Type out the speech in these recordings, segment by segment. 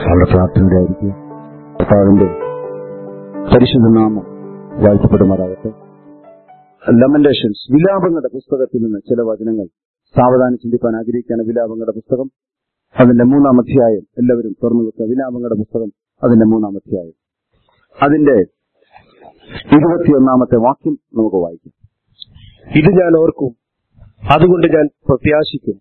അവിടെ പ്രാർത്ഥനയിലായിരിക്കും കർത്താവിന്റെ പരിശുദ്ധ നാമം വാഴ്ത്തപ്പെടുമാറാകട്ടെ ലമന്റേഷൻസ് വിലാപങ്ങളുടെ പുസ്തകത്തിൽ നിന്ന് ചില വചനങ്ങൾ സാവധാനം ചിന്തിപ്പാൻ ആഗ്രഹിക്കുകയാണ് വിലാപങ്ങളുടെ പുസ്തകം അതിന്റെ മൂന്നാം അധ്യായം എല്ലാവരും തുറന്നു വെക്കുക വിലാപങ്ങളുടെ പുസ്തകം അതിന്റെ മൂന്നാം അധ്യായം അതിന്റെ ഇരുപത്തിയൊന്നാമത്തെ വാക്യം നമുക്ക് വായിക്കാം ഇത് ഞാൻ ഓർക്കും അതുകൊണ്ട് ഞാൻ പ്രത്യാശിക്കും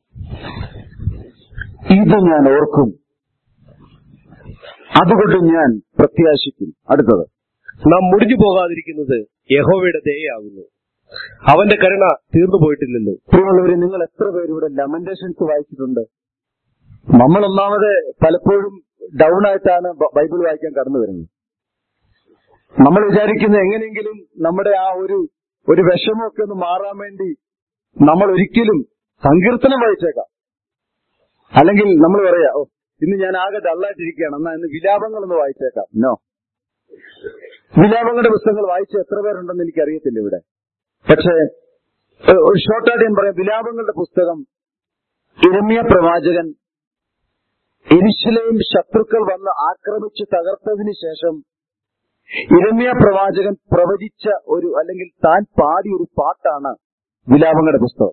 ഇത് ഞാൻ ഓർക്കും അതുകൊണ്ട് ഞാൻ പ്രത്യാശിക്കും അടുത്തത് നാം മുടിഞ്ഞു പോകാതിരിക്കുന്നത് യഹോവയുടെ ദയയാകുന്നു അവന്റെ കരുണ തീർന്നു പോയിട്ടില്ലല്ലോ പ്രിയമുള്ളവരെ നിങ്ങൾ എത്ര പേര് ഇവിടെ ലമന്റേഷൻസ് വായിച്ചിട്ടുണ്ട് നമ്മൾ ഒന്നാമത് പലപ്പോഴും ഡൗൺ ആയിട്ടാണ് ബ- ബൈബിൾ വായിക്കാൻ കടന്നു വരുന്നത് നമ്മൾ വിചാരിക്കുന്ന എങ്ങനെയെങ്കിലും നമ്മുടെ ആ ഒരു ഒരു വിഷമമൊക്കെ ഒന്ന് മാറാൻ വേണ്ടി നമ്മൾ ഒരിക്കലും സങ്കീർത്തനം വായിച്ചേക്കാം അല്ലെങ്കിൽ നമ്മൾ പറയാ ഓ ഇന്ന് ഞാൻ ആകെ ഡള്ളായിട്ടിരിക്കുകയാണ് എന്നാ ഇന്ന് വിലാപങ്ങളൊന്ന് വായിച്ചേക്കാം നോ വിലാപങ്ങളുടെ പുസ്തകങ്ങൾ വായിച്ച എത്ര പേരുണ്ടെന്ന് എനിക്കറിയത്തില്ല ഇവിടെ പക്ഷേ ഏഹ് ഒരു ഷോർട്ടായിട്ട് ഞാൻ പറയാം വിലാപങ്ങളുടെ പുസ്തകം ഇരമ്യ പ്രവാചകൻ എരിശിലെയും ശത്രുക്കൾ വന്ന് ആക്രമിച്ച് തകർത്തതിന് ശേഷം ഇരമ്യ പ്രവാചകൻ പ്രവചിച്ച ഒരു അല്ലെങ്കിൽ താൻ പാടിയ ഒരു പാട്ടാണ് വിലാപങ്ങളുടെ പുസ്തകം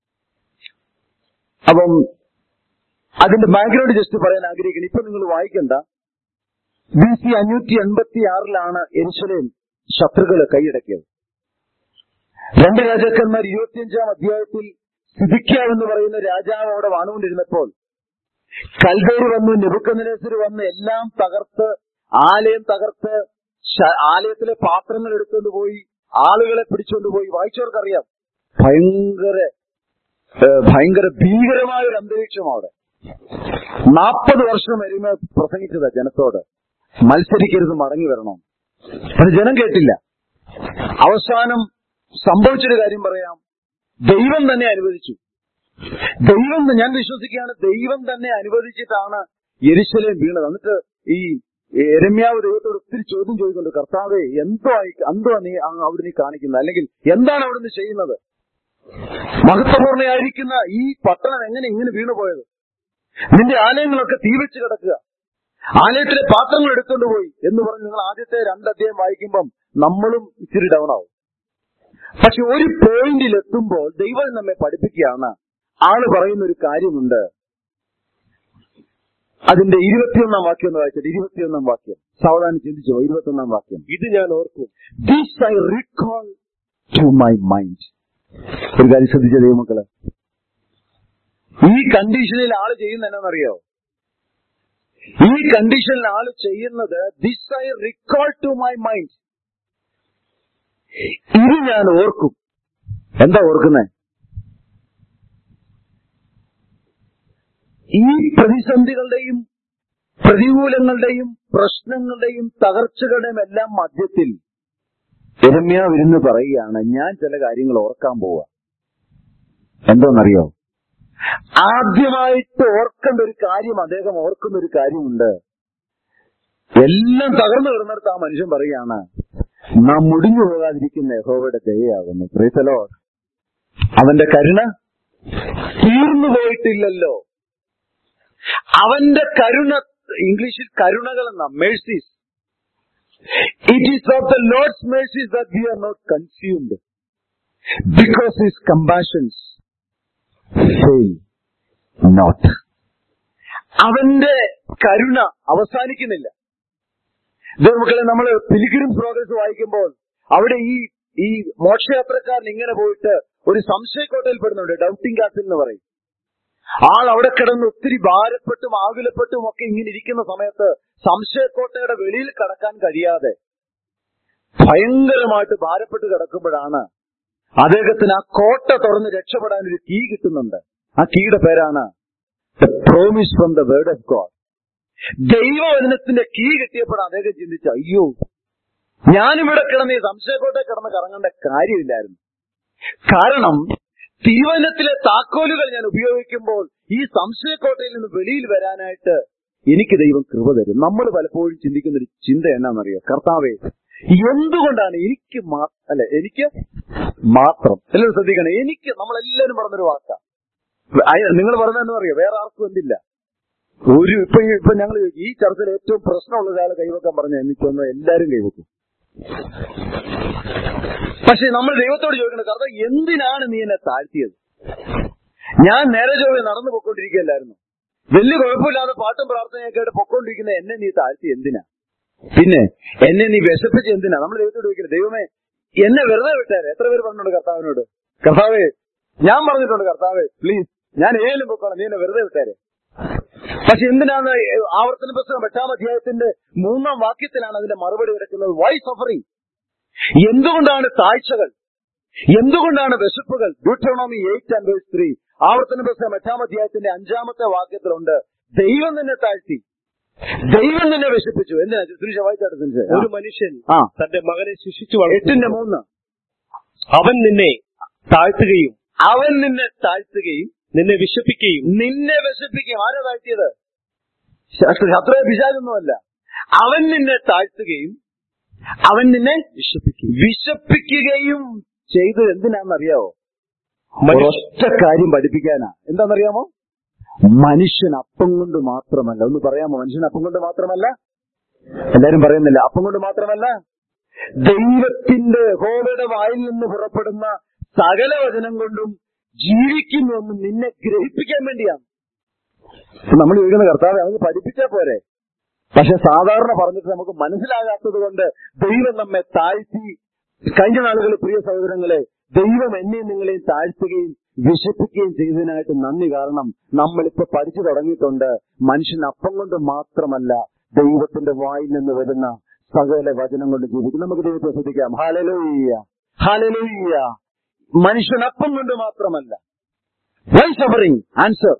അപ്പം അതിന്റെ ബാക്ക്ഗ്രൗണ്ട് ജസ്റ്റ് പറയാൻ ആഗ്രഹിക്കുന്നു ഇപ്പൊ നിങ്ങൾ വായിക്കണ്ട ബി സി അഞ്ഞൂറ്റി എൺപത്തി ആറിലാണ് എരിശിലെയും ശത്രുക്കള് കൈയടക്കിയത് രണ്ട് രാജാക്കന്മാർ ഇരുപത്തിയഞ്ചാം അധ്യായത്തിൽ സിദിക്യാവ് എന്ന് പറയുന്ന രാജാവ് അവിടെ വാണുകൊണ്ടിരുന്നപ്പോൾ കൽദേര് വന്നു നെബുക്കനേസർ വന്ന് എല്ലാം തകർത്ത് ആലയം തകർത്ത് ശ- ആലയത്തിലെ പാത്രങ്ങൾ എടുത്തുകൊണ്ട് പോയി ആളുകളെ പിടിച്ചുകൊണ്ട് പോയി വായിച്ചവർക്കറിയാം ഭയങ്കര ഏഹ്, ഭയങ്കര ഭീകരമായ ഒരു അന്തരീക്ഷം അവിടെ നാൽപ്പത് വർഷം വരുമ്പോ പ്രസംഗിച്ചതാ ജനത്തോട് മത്സരിക്കരുത് മടങ്ങി വരണം അത് ജനം കേട്ടില്ല അവസാനം സംഭവിച്ചൊരു കാര്യം പറയാം ദൈവം തന്നെ അനുവദിച്ചു ദൈവം ഞാൻ വിശ്വസിക്കുകയാണ് ദൈവം തന്നെ അനുവദിച്ചിട്ടാണ് യെരുശലേം വീണത് എന്നിട്ട് ഈ എരമ്യാവ് ദൈവത്തോട് ഒത്തിരി ചോദ്യം ചോദിക്കുന്നുണ്ട് കർത്താവെ എന്തോ ആയി- എന്തോ നീ അങ്ങ് അവിടെ നീ കാണിക്കുന്നത് അല്ലെങ്കിൽ എന്താണ് അവിടുന്ന് ചെയ്യുന്നത് മഹത്വപൂർണ്ണയായിരിക്കുന്ന ഈ പട്ടണം എങ്ങനെ ഇങ്ങനെ വീണുപോയത് നിന്റെ ആലയങ്ങളൊക്കെ തീവെച്ച് കിടക്കുക ആലയത്തിലെ പാത്രങ്ങൾ എടുത്തുകൊണ്ട് പോയി എന്ന് പറഞ്ഞ് നിങ്ങൾ ആദ്യത്തെ രണ്ട് അധ്യായം വായിക്കുമ്പം നമ്മളും ഇച്ചിരി ഡൗൺ ആവും പക്ഷെ ഒരു പോയിന്റിൽ എത്തുമ്പോൾ ദൈവം നമ്മെ പഠിപ്പിക്കുകയാണ് ആള് പറയുന്ന ഒരു കാര്യമുണ്ട് അതിന്റെ ഇരുപത്തിയൊന്നാം വാക്യം എന്ന് വായിച്ചത് ഇരുപത്തിയൊന്നാം വാക്യം സാവധാനം ചിന്തിച്ചോ ഇരുപത്തിയൊന്നാം വാക്യം ഇത് ഞാൻ ഓർക്കും this I recall to my mind ഒരു കാര്യം ശ്രദ്ധിച്ച ദൈവമക്കള് ഈ കണ്ടീഷനിൽ ആള് ചെയ്യുന്ന എന്നാണെന്നറിയോ ഈ കണ്ടീഷനിൽ ആള് ചെയ്യുന്നത് this I recall to my mind ഇത് ഞാൻ ഓർക്കും എന്താ ഓർക്കുന്നേ ഈ പ്രതിസന്ധികളുടെയും പ്രതികൂലങ്ങളുടെയും പ്രശ്നങ്ങളുടെയും തകർച്ചകളുടെയും എല്ലാം മധ്യത്തിൽ എരമ്യാവിരുന്ന് പറയുകയാണ് ഞാൻ ചില കാര്യങ്ങൾ ഓർക്കാൻ പോവുക എന്തോന്നറിയോ ആദ്യമായിട്ട് ഓർക്കേണ്ട ഒരു കാര്യം അദ്ദേഹം ഓർക്കുന്ന ഒരു കാര്യമുണ്ട് എല്ലാം തകർന്നു കിടന്നിടത്ത് ആ മനുഷ്യൻ പറയുകയാണ് നാം മുടിഞ്ഞു പോകാതിരിക്കുന്ന യഹോവയുടെ ദയയാകുന്നു പ്രീതലോ അവന്റെ കരുണ തീർന്നു പോയിട്ടില്ലല്ലോ അവന്റെ കരുണ ഇംഗ്ലീഷിൽ കരുണകൾ എന്ന mercies it is of the Lord's mercies that we are not consumed because his compassions fail not അവന്റെ കരുണ അവസാനിക്കുന്നില്ല മക്കളെ നമ്മൾ പിലിഗ്രിം പ്രോഗ്രസ് വായിക്കുമ്പോൾ അവിടെ ഈ ഈ മോക്ഷയാത്രക്കാരൻ ഇങ്ങനെ പോയിട്ട് ഒരു സംശയക്കോട്ടയിൽ പെടുന്നുണ്ട് ഡൗട്ടിംഗ് കാസിൽ എന്ന് പറയും ആൾ അവിടെ കിടന്ന് ഒത്തിരി ഭാരപ്പെട്ടും ആകുലപ്പെട്ടും ഒക്കെ ഇങ്ങനെ ഇരിക്കുന്ന സമയത്ത് സംശയക്കോട്ടയുടെ വെളിയിൽ കടക്കാൻ കഴിയാതെ ഭയങ്കരമായിട്ട് ഭാരപ്പെട്ട് കിടക്കുമ്പോഴാണ് അദ്ദേഹത്തിന് ആ കോട്ട തുറന്ന് രക്ഷപ്പെടാൻ ഒരു കീ കിട്ടുന്നുണ്ട് ആ കീയുടെ പേരാണ് the promise from the word of God ദൈവവചനത്തിന്റെ കീ കിട്ടിയപ്പോൾ അദ്ദേഹം ചിന്തിച്ചു അയ്യോ ഞാനിവിടെ കിടന്ന് ഈ സംശയക്കോട്ടെ കിടന്ന് കറങ്ങേണ്ട കാര്യമില്ലായിരുന്നു കാരണം തിരുവനത്തിലെ താക്കോലുകൾ ഞാൻ ഉപയോഗിക്കുമ്പോൾ ഈ സംശയക്കോട്ടയിൽ നിന്ന് വെളിയിൽ വരാനായിട്ട് എനിക്ക് ദൈവം കൃപ തരും നമ്മൾ പലപ്പോഴും ചിന്തിക്കുന്ന ഒരു ചിന്ത എന്നാണെന്നറിയോ കർത്താവേ എന്തുകൊണ്ടാണ് എനിക്ക് മാ- അല്ലെ എനിക്ക് മാത്രം എല്ലാവരും ശ്രദ്ധിക്കണം എനിക്ക് നമ്മളെല്ലാവരും പറഞ്ഞൊരു വാക്കാ നിങ്ങൾ പറഞ്ഞതെന്ന് അറിയോ വേറെ ആർക്കും എന്തില്ല ഒരു ഇപ്പൊ ഈ- ഇപ്പൊ ഞങ്ങൾ ഈ ചർച്ചയിൽ ഏറ്റവും പ്രശ്നമുള്ള ഒരാൾ കൈവെക്കാൻ പറഞ്ഞ എനിക്കൊന്ന് എല്ലാരും കൈവെക്കും പക്ഷെ നമ്മൾ ദൈവത്തോട് ചോദിക്കണം കർത്താവ് എന്തിനാണ് നീ എന്നെ താഴ്ത്തിയത് ഞാൻ നേരെ ചൊവ്വേ നടന്നു പൊക്കോണ്ടിരിക്കുകയല്ലായിരുന്നു വലിയ കുഴപ്പമില്ലാതെ പാട്ടും പ്രാർത്ഥനയൊക്കെ ആയിട്ട് പൊക്കോണ്ടിരിക്കുന്ന എന്നെ നീ താഴ്ത്തി എന്തിനാ പിന്നെ എന്നെ നീ വിശപ്പിച്ച് എന്തിനാ നമ്മൾ ദൈവത്തോട് ചോദിക്കുന്നത് ദൈവമേ എന്നെ വെറുതെ വിട്ടേരെ എത്ര പേര് പറഞ്ഞിട്ടുണ്ട് കർത്താവിനോട് കർത്താവേ ഞാൻ പറഞ്ഞിട്ടുണ്ട് കർത്താവേ പ്ലീസ് ഞാൻ ഏലും പൊക്കോളാം നീ എന്നെ വെറുതെ വിട്ടേരെ പക്ഷെ എന്തിനാണ് ആവർത്തന പുസ്തകം എട്ടാം അധ്യായത്തിന്റെ മൂന്നാം വാക്യത്തിലാണ് അതിന്റെ മറുപടി കിടക്കുന്നത് വൈ സഫറിങ് എന്തുകൊണ്ടാണ് താഴ്ചകൾ എന്തുകൊണ്ടാണ് വിശപ്പുകൾ Deuteronomy eight and verse three ആവർത്തന പുസ്തകം എട്ടാം അധ്യായത്തിന്റെ അഞ്ചാമത്തെ വാക്യത്തിലുണ്ട് ദൈവം നിന്നെ താഴ്ത്തി ദൈവം നിന്നെ വിശപ്പിച്ചു എന്തിനാ സുരേഷ വായിച്ചാട്ട് സുരേഷ ഒരു മനുഷ്യൻ ആ തന്റെ മകനെ ശിക്ഷിച്ചു എട്ടിന്റെ വളർത്തുന്നു മൂന്ന് അവൻ നിന്നെ താഴ്ത്തുകയും അവൻ നിന്നെ താഴ്ത്തുകയും നിന്നെ വിശപ്പിക്കുകയും നിന്നെ വിശപ്പിക്കുകയും ആരാ താഴ്ത്തിയത് ശത്രു ശത്രുവെ പിശാചൊന്നുമല്ല അവൻ നിന്നെ താഴ്ത്തുകയും അവൻ നിന്നെ വിശപ്പിക്കുകയും വിശപ്പിക്കുകയും ചെയ്തത് എന്തിനാണെന്നറിയാവോ മനുഷ്യ- ഒറ്റ കാര്യം പഠിപ്പിക്കാനാ എന്താണെന്നറിയാമോ മനുഷ്യൻ അപ്പം കൊണ്ട് മാത്രമല്ല ഒന്ന് പറയാമോ മനുഷ്യൻ അപ്പം കൊണ്ട് മാത്രമല്ല എല്ലാരും പറയുന്നില്ല അപ്പം കൊണ്ട് മാത്രമല്ല ദൈവത്തിന്റെ ഹോവയുടെ വായിൽ നിന്ന് പുറപ്പെടുന്ന സകല വചനം കൊണ്ടും ജീവിക്കുന്നുവെന്ന് നിന്നെ ഗ്രഹിപ്പിക്കാൻ വേണ്ടിയാണ് ഇപ്പൊ നമ്മൾ ചോദിക്കുന്ന കർത്താവ് നമുക്ക് പഠിപ്പിച്ചാ പോരെ പക്ഷെ സാധാരണ പറഞ്ഞിട്ട് നമുക്ക് മനസ്സിലാകാത്തത് കൊണ്ട് ദൈവം നമ്മെ താഴ്ത്തി കഴിഞ്ഞ നാളുകളിൽ പ്രിയ സഹോദരങ്ങളെ ദൈവം എന്നെയും നിങ്ങളെയും താഴ്ത്തുകയും വിശപ്പിക്കുകയും ചെയ്തതിനായിട്ട് നന്ദി കാരണം നമ്മളിപ്പോ പഠിച്ചു തുടങ്ങിയിട്ടുണ്ട് മനുഷ്യൻ അപ്പം കൊണ്ട് മാത്രമല്ല ദൈവത്തിന്റെ വായിൽ നിന്ന് വരുന്ന സകല വചനം കൊണ്ട് ജീവിക്കും നമുക്ക് ദൈവത്തെ ശ്രദ്ധിക്കാം ഹാലലൂയ്യ ഹാലലൂയ്യ മനുഷ്യൻ അപ്പം കൊണ്ട് മാത്രമല്ല വൈ സഫറിങ് ആൻസർ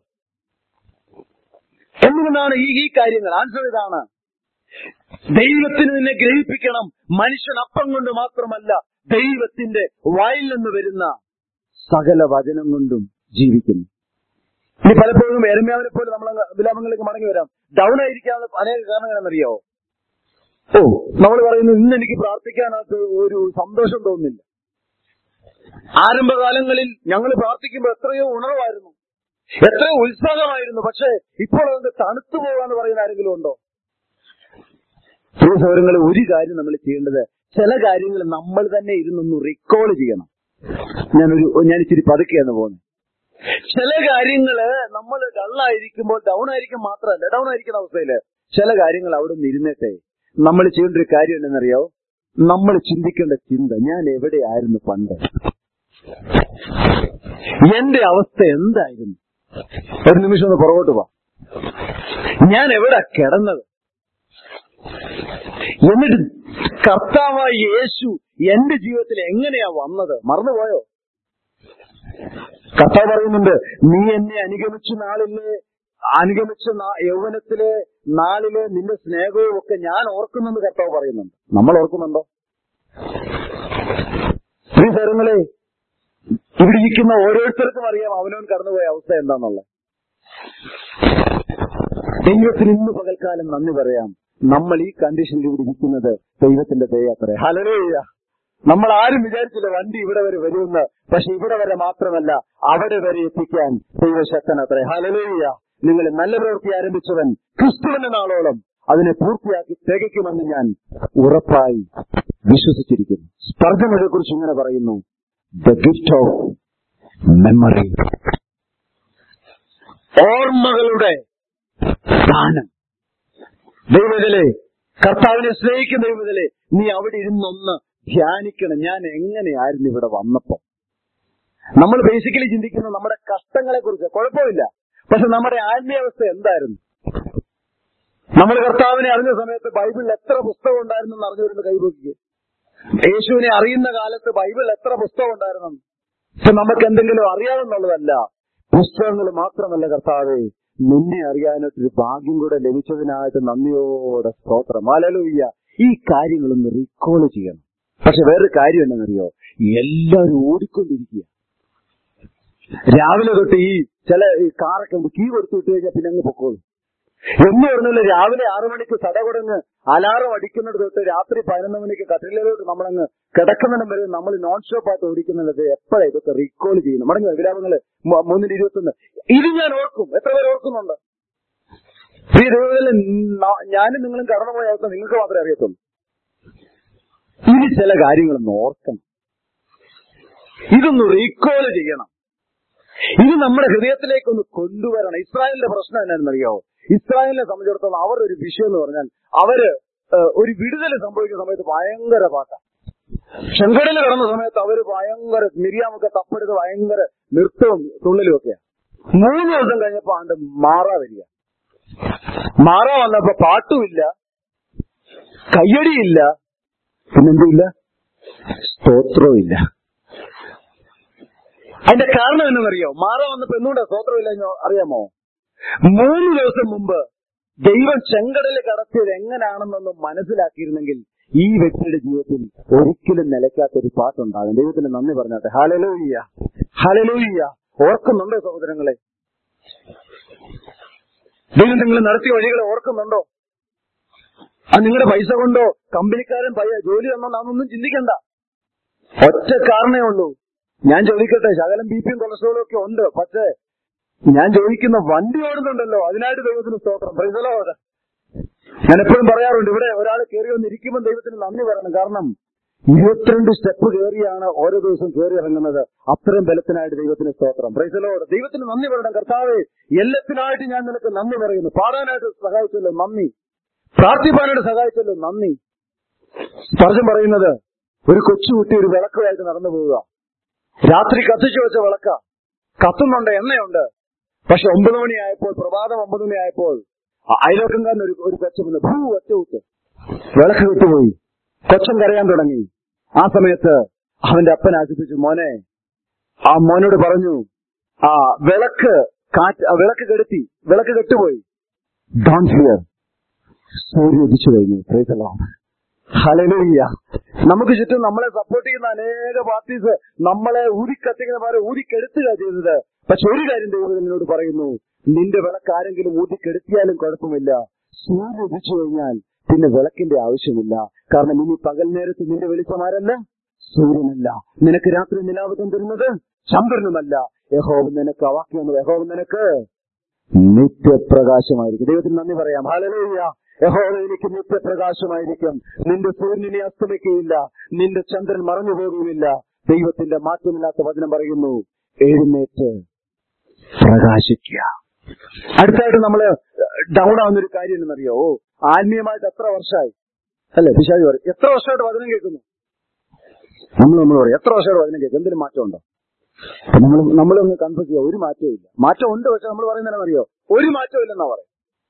എന്തുകൊണ്ടാണ് ഈ ഈ കാര്യങ്ങൾ ആൻസർ ഇതാണ് ദൈവത്തിന് നിന്നെ ഗ്രഹിപ്പിക്കണം മനുഷ്യൻ അപ്പം കൊണ്ട് മാത്രമല്ല ദൈവത്തിന്റെ വായിൽ നിന്ന് വരുന്ന സകല വചനം കൊണ്ടും ജീവിക്കുന്നു ഇനി പലപ്പോഴും എരമ്യാവിനെ പോലെ നമ്മൾ വിലാപങ്ങളിലേക്ക് മടങ്ങി വരാം ഡൗൺ ആയിരിക്കാനുള്ള അനേക കാരണങ്ങളെന്നറിയാവോ ഓ നമ്മൾ പറയുന്നു ഇന്ന് എനിക്ക് പ്രാർത്ഥിക്കാനകത്ത് ഒരു സന്തോഷം തോന്നുന്നില്ല ആരംഭകാലങ്ങളിൽ ഞങ്ങൾ പ്രാർത്ഥിക്കുമ്പോൾ എത്രയോ ഉണർവായിരുന്നു എത്രയോ ഉത്സാഹമായിരുന്നു പക്ഷേ ഇപ്പോൾ അത് തണുത്തു പോകാന്ന് പറയുന്ന ആരെങ്കിലും ഉണ്ടോ പ്രിയ സൗരങ്ങളെ ഒരു കാര്യം നമ്മൾ ചെയ്യേണ്ടത് ചില കാര്യങ്ങൾ നമ്മൾ തന്നെ ഇരുന്നൊന്ന് റീകോൾ ചെയ്യണം ഞാനൊരു ഞാൻ ഇച്ചിരി പതുക്കെയാണ് പോകുന്നത് ചില കാര്യങ്ങള് നമ്മൾ ഡള്ളായിരിക്കുമ്പോൾ ഡൗൺ ആയിരിക്കും മാത്രമല്ല ഡൗൺ ആയിരിക്കുന്ന അവസ്ഥയില് ചില കാര്യങ്ങൾ അവിടെ നിന്ന് ഇരുന്നിട്ടെ നമ്മൾ ചെയ്യേണ്ട ഒരു കാര്യം എന്തെന്നറിയോ നമ്മൾ ചിന്തിക്കേണ്ട ചിന്ത ഞാൻ എവിടെയായിരുന്നു പണ്ട് എന്റെ അവസ്ഥ എന്തായിരുന്നു ഒരു നിമിഷം ഒന്ന് പുറകോട്ട് പോ ഞാൻ എവിടെ കിടന്നത് എന്നിട്ട് കർത്താവായ യേശു എന്റെ ജീവിതത്തിൽ എങ്ങനെയാ വന്നത് മറന്നുപോയോ കർത്താവ് പറയുന്നുണ്ട് നീ എന്നെ അനുഗമിച്ച നാളിലെ അനുഗമിച്ച നാ- യൗവനത്തിലെ നാളിലെ നിന്റെ സ്നേഹവും ഒക്കെ ഞാൻ ഓർക്കുന്നെന്ന് കർത്താവ് പറയുന്നുണ്ട് നമ്മൾ ഓർക്കുന്നുണ്ടോ ശ്രീ സാരങ്ങളെ ഇവിടെ ഇരിക്കുന്ന ഓരോരുത്തർക്കും അറിയാം അവനവൻ കടന്നുപോയ അവസ്ഥ എന്താന്നുള്ളത് ദൈവത്തിന് ഇന്ന് പകൽക്കാലം നന്ദി പറയാം നമ്മൾ ഈ കണ്ടീഷനിൽ ഇവിടെ ഇരിക്കുന്നത് ദൈവത്തിന്റെ ദയാത്രേ ഹലലോയ്യ നമ്മൾ ആരും വിചാരിച്ചില്ല വണ്ടി ഇവിടെ വരെ വരുമെന്ന് പക്ഷെ ഇവിടെ വരെ മാത്രമല്ല അവിടെ വരെ എത്തിക്കാൻ ദൈവശക്തനത്രേ ഹലലോയ്യ നിങ്ങൾ നല്ല പ്രവൃത്തി ആരംഭിച്ചവൻ ക്രിസ്തുവിന്റെ നാളോളം അതിനെ പൂർത്തിയാക്കി തികയ്ക്കുമെന്ന് ഞാൻ ഉറപ്പായി വിശ്വസിച്ചിരിക്കുന്നു സ്പർദ്ധനയെ കുറിച്ച് ഇങ്ങനെ പറയുന്നു ദ ഗിഫ്റ്റ് ഓഫ് മെമ്മറി ഓർമ്മകളുടെ ദാനം ദൈവത്തിലെ കർത്താവിനെ സ്നേഹിക്കുന്ന ദൈവത്തിലെ നീ അവിടെ ഇരുന്നൊന്ന് ധ്യാനിക്കണം ഞാൻ എങ്ങനെയായിരുന്നു ഇവിടെ വന്നപ്പോ നമ്മൾ ബേസിക്കലി ചിന്തിക്കുന്ന നമ്മുടെ കഷ്ടങ്ങളെ കുറിച്ച് കുഴപ്പമില്ല പക്ഷെ നമ്മുടെ ആത്മീയാവസ്ഥ എന്തായിരുന്നു നമ്മൾ കർത്താവിനെ അറിഞ്ഞ സമയത്ത് ബൈബിളിൽ എത്ര പുസ്തകം ഉണ്ടായിരുന്നു എന്ന് അറിഞ്ഞവരുന്ന് കൈപോക്കിക്ക് യേശുവിനെ അറിയുന്ന കാലത്ത് ബൈബിളിൽ എത്ര പുസ്തകം ഉണ്ടായിരുന്നു പക്ഷെ നമുക്ക് എന്തെങ്കിലും അറിയാമെന്നുള്ളതല്ല പുസ്തകങ്ങൾ മാത്രമല്ല കർത്താവെ നിന്നെ അറിയാനായിട്ടൊരു ഭാഗ്യം കൂടെ ലഭിച്ചതിനായിട്ട് നന്ദിയോടെ സ്തോത്രം അലലുയ്യ ഈ കാര്യങ്ങളൊന്ന് റീകോൾ ചെയ്യണം പക്ഷെ വേറൊരു കാര്യം എന്താണെന്നറിയോ എല്ലാവരും ഓടിക്കൊണ്ടിരിക്കുക രാവിലെ തൊട്ട് ഈ ചില ഈ കാറൊക്കെ ഉണ്ട്, കീ കൊടുത്തു വിട്ട് കഴിഞ്ഞാൽ പിന്നെ അങ്ങ് പൊക്കോളും എന്ന് പറഞ്ഞാൽ രാവിലെ ആറു മണിക്ക് തടകുടങ്ങ് അലാറം അടിക്കുന്നത് തൊട്ട് രാത്രി പതിനൊന്ന് മണിക്ക് കട്ടിലോട്ട് നമ്മളങ്ങ് കിടക്കുന്നിടം വരെ നമ്മൾ നോൺ സ്റ്റോപ്പ് ആയിട്ട് ഓടിക്കുന്നത് എപ്പോഴാണ് ഇതൊക്കെ റീകോൾ ചെയ്യുന്നത് മടങ്ങി വിലാപങ്ങള് മൂന്നിന് ഇരുപത്തൊന്ന് ഇത് ഞാൻ ഓർക്കും എത്ര പേര് ഓർക്കുന്നുണ്ട് ഈ ദൈവത്തിൽ ഞാനും നിങ്ങളും കടന്നുപോയ അവസ്ഥ നിങ്ങൾക്ക് മാത്രമേ അറിയത്തുള്ളൂ ഇനി ചില കാര്യങ്ങളൊന്ന് ഓർക്കണം ഇതൊന്ന് റീകോൾ ചെയ്യണം ഇത് നമ്മുടെ ഹൃദയത്തിലേക്ക് ഒന്ന് കൊണ്ടുവരണം ഇസ്രായേലിന്റെ പ്രശ്നം എന്നാണെന്നറിയാവോ ഇസ്രായേലിനെ സംബന്ധിച്ചിടത്തോളം അവർ ഒരു വിഷയം എന്ന് പറഞ്ഞാൽ അവര് ഏഹ്, ഒരു വിടുതൽ സംഭവിക്കുന്ന സമയത്ത് ഭയങ്കര പാട്ടാ ചെങ്കടലിൽ കിടന്ന സമയത്ത് അവര് ഭയങ്കര മിരിയാമൊക്കെ തപ്പെടുത്ത് ഭയങ്കര നൃത്തവും തുള്ളലും ഒക്കെയാ മൂന്ന് ദിവസം കഴിഞ്ഞപ്പോ ആണ്ട് മാറാ വരിക മാറാ വന്നപ്പോ പാട്ടുമില്ല കയ്യടിയില്ല പിന്നെന്തുമില്ല സ്തോത്രവും ഇല്ല അതിന്റെ കാരണം എന്നറിയോ മാറാ വന്നപ്പോ എന്തുകൊണ്ടാ സ്തോത്രമില്ല എന്ന് അറിയാമോ മൂന്ന് ദിവസം മുമ്പ് ദൈവം ചെങ്കടല് കടത്തിയത് എങ്ങനെയാണെന്നൊന്ന് മനസ്സിലാക്കിയിരുന്നെങ്കിൽ ഈ വ്യക്തിയുടെ ജീവിതത്തിൽ ഒരിക്കലും നിലയ്ക്കാത്ത ഒരു പാട്ടുണ്ടാകും ദൈവത്തിന് നന്ദി പറഞ്ഞാട്ടെ ഹലലൂയ്യ ഹലലൂയ്യ ഓർക്കുന്നുണ്ടോ സഹോദരങ്ങളെ ദൈവം നിങ്ങൾ നടത്തിയ വഴികളെ ഓർക്കുന്നുണ്ടോ അത് നിങ്ങളുടെ പൈസ കൊണ്ടോ കമ്പനിക്കാരൻ പയ്യ ജോലി തന്നോ അതൊന്നും ചിന്തിക്കണ്ട ഒറ്റ കാരണേ ഉള്ളൂ ഞാൻ ചോദിക്കട്ടെ ശകലം ബി പിയും കൊളസ്ട്രോളും ഒക്കെ ഉണ്ട് പക്ഷേ ഞാൻ ചോദിക്കുന്ന വണ്ടി ഓടുന്നുണ്ടല്ലോ അതിനായിട്ട് ദൈവത്തിന് സ്തോത്രം പ്രൈസലോ ഞാൻ എപ്പോഴും പറയാറുണ്ട് ഇവിടെ ഒരാൾ കയറി വന്നിരിക്കുമ്പോൾ ദൈവത്തിന് നന്ദി പറയണം കാരണം ഇരുപത്തിരണ്ട് സ്റ്റെപ്പ് കയറിയാണ് ഓരോ ദിവസവും കയറി ഇറങ്ങുന്നത് അത്രയും ബലത്തിനായിട്ട് ദൈവത്തിന് സ്തോത്രം പ്രൈസലോട് ദൈവത്തിന് നന്ദി പറയണം കർത്താവേ എല്ലാത്തിനായിട്ട് ഞാൻ നിനക്ക് നന്ദി പറയുന്നു പാടാനായിട്ട് സഹായിച്ചല്ലോ നന്ദി പ്രാർത്ഥിപ്പാനായിട്ട് സഹായിച്ചല്ലോ നന്ദി സ്പർശം പറയുന്നത് ഒരു കൊച്ചുകുട്ടി ഒരു വിളക്കുമായിട്ട് നടന്നു പോവുക രാത്രി കത്തിച്ചു വെച്ച വിളക്ക കത്തുന്നുണ്ട് എണ്ണയുണ്ട് പക്ഷെ ഒമ്പത് മണിയായപ്പോൾ പ്രഭാതം ഒമ്പത് മണിയായപ്പോൾ അ- അയൽവക്കംകാരൻ ഒരു ഒരു കൊച്ചു വന്ന് ഭൂ ഒറ്റ ഊത്ത് വിളക്ക് വിട്ടുപോയി കൊച്ചൻ കരയാൻ തുടങ്ങി ആ സമയത്ത് അവന്റെ അപ്പൻ ആശിപ്പിച്ചു മോനെ ആ മോനോട് പറഞ്ഞു ആ വിളക്ക് കാറ്റ് ആ വിളക്ക് കെടുത്തി വിളക്ക് കെട്ടുപോയി ഡോൺ ഫിയർ സൂര്യ ഉദിച്ചു കഴിഞ്ഞു പ്രൈസലോ ഹലലൂയ്യ നമുക്ക് ചുറ്റും നമ്മളെ സപ്പോർട്ട് ചെയ്യുന്ന അനേക പാർട്ടീസ് നമ്മളെ ഊതിക്കത്തിക്കുന്ന പോലെ ഊതിക്കെടുത്തുക ചെയ്തത് പക്ഷെ ഒരു കാര്യം ദൈവം എന്നോട് പറയുന്നു നിന്റെ വിളക്ക് ആരെങ്കിലും ഊതിക്കെടുത്തിയാലും കുഴപ്പമില്ല സൂര്യ ഉദിച്ചു കഴിഞ്ഞാൽ പിന്നെ വിളക്കിന്റെ ആവശ്യമില്ല കാരണം ഇനി പകൽ നേരത്ത് നിന്റെ വെളിച്ചമാരല്ല സൂര്യനല്ല നിനക്ക് രാത്രി നിലാവതം തരുന്നത് ചന്ദ്രനുമല്ല യഹോവ നിനക്ക് വാക്യം യഹോവ നിനക്ക് നിത്യപ്രകാശമായിരിക്കും ദൈവത്തിന് നന്ദി പറയാം ഹാലലൂയ യഹോവ എനിക്ക് നിത്യപ്രകാശമായിരിക്കും നിന്റെ സൂര്യനെ അസ്തമിക്കുകയില്ല നിന്റെ ചന്ദ്രൻ മറഞ്ഞു പോകുകയില്ല ദൈവത്തിന്റെ മാറ്റമില്ലാത്ത വചനം പറയുന്നു എഴുന്നേറ്റ് പ്രകാശിക്കുക അടുത്തായിട്ട് നമ്മള് ഡൗൺ ആവുന്ന ഒരു കാര്യം എന്നറിയോ ഓ ആത്മീയമായിട്ട് എത്ര വർഷമായി അല്ലെ പിശാജി പറയും എത്ര വർഷമായിട്ട് വചനം കേൾക്കുന്നു നമ്മൾ നമ്മൾ പറയും എത്ര വർഷമായിട്ട് വചനം കേൾക്കും എന്തെങ്കിലും മാറ്റമുണ്ടോ നമ്മൾ നമ്മളൊന്ന് കൺഫ്യൂസ് ചെയ്യുക ഒരു മാറ്റവും ഇല്ല മാറ്റം ഉണ്ട് പക്ഷെ നമ്മൾ പറയുന്നത് അറിയോ ഒരു മാറ്റവും ഇല്ലെന്നാ പറയും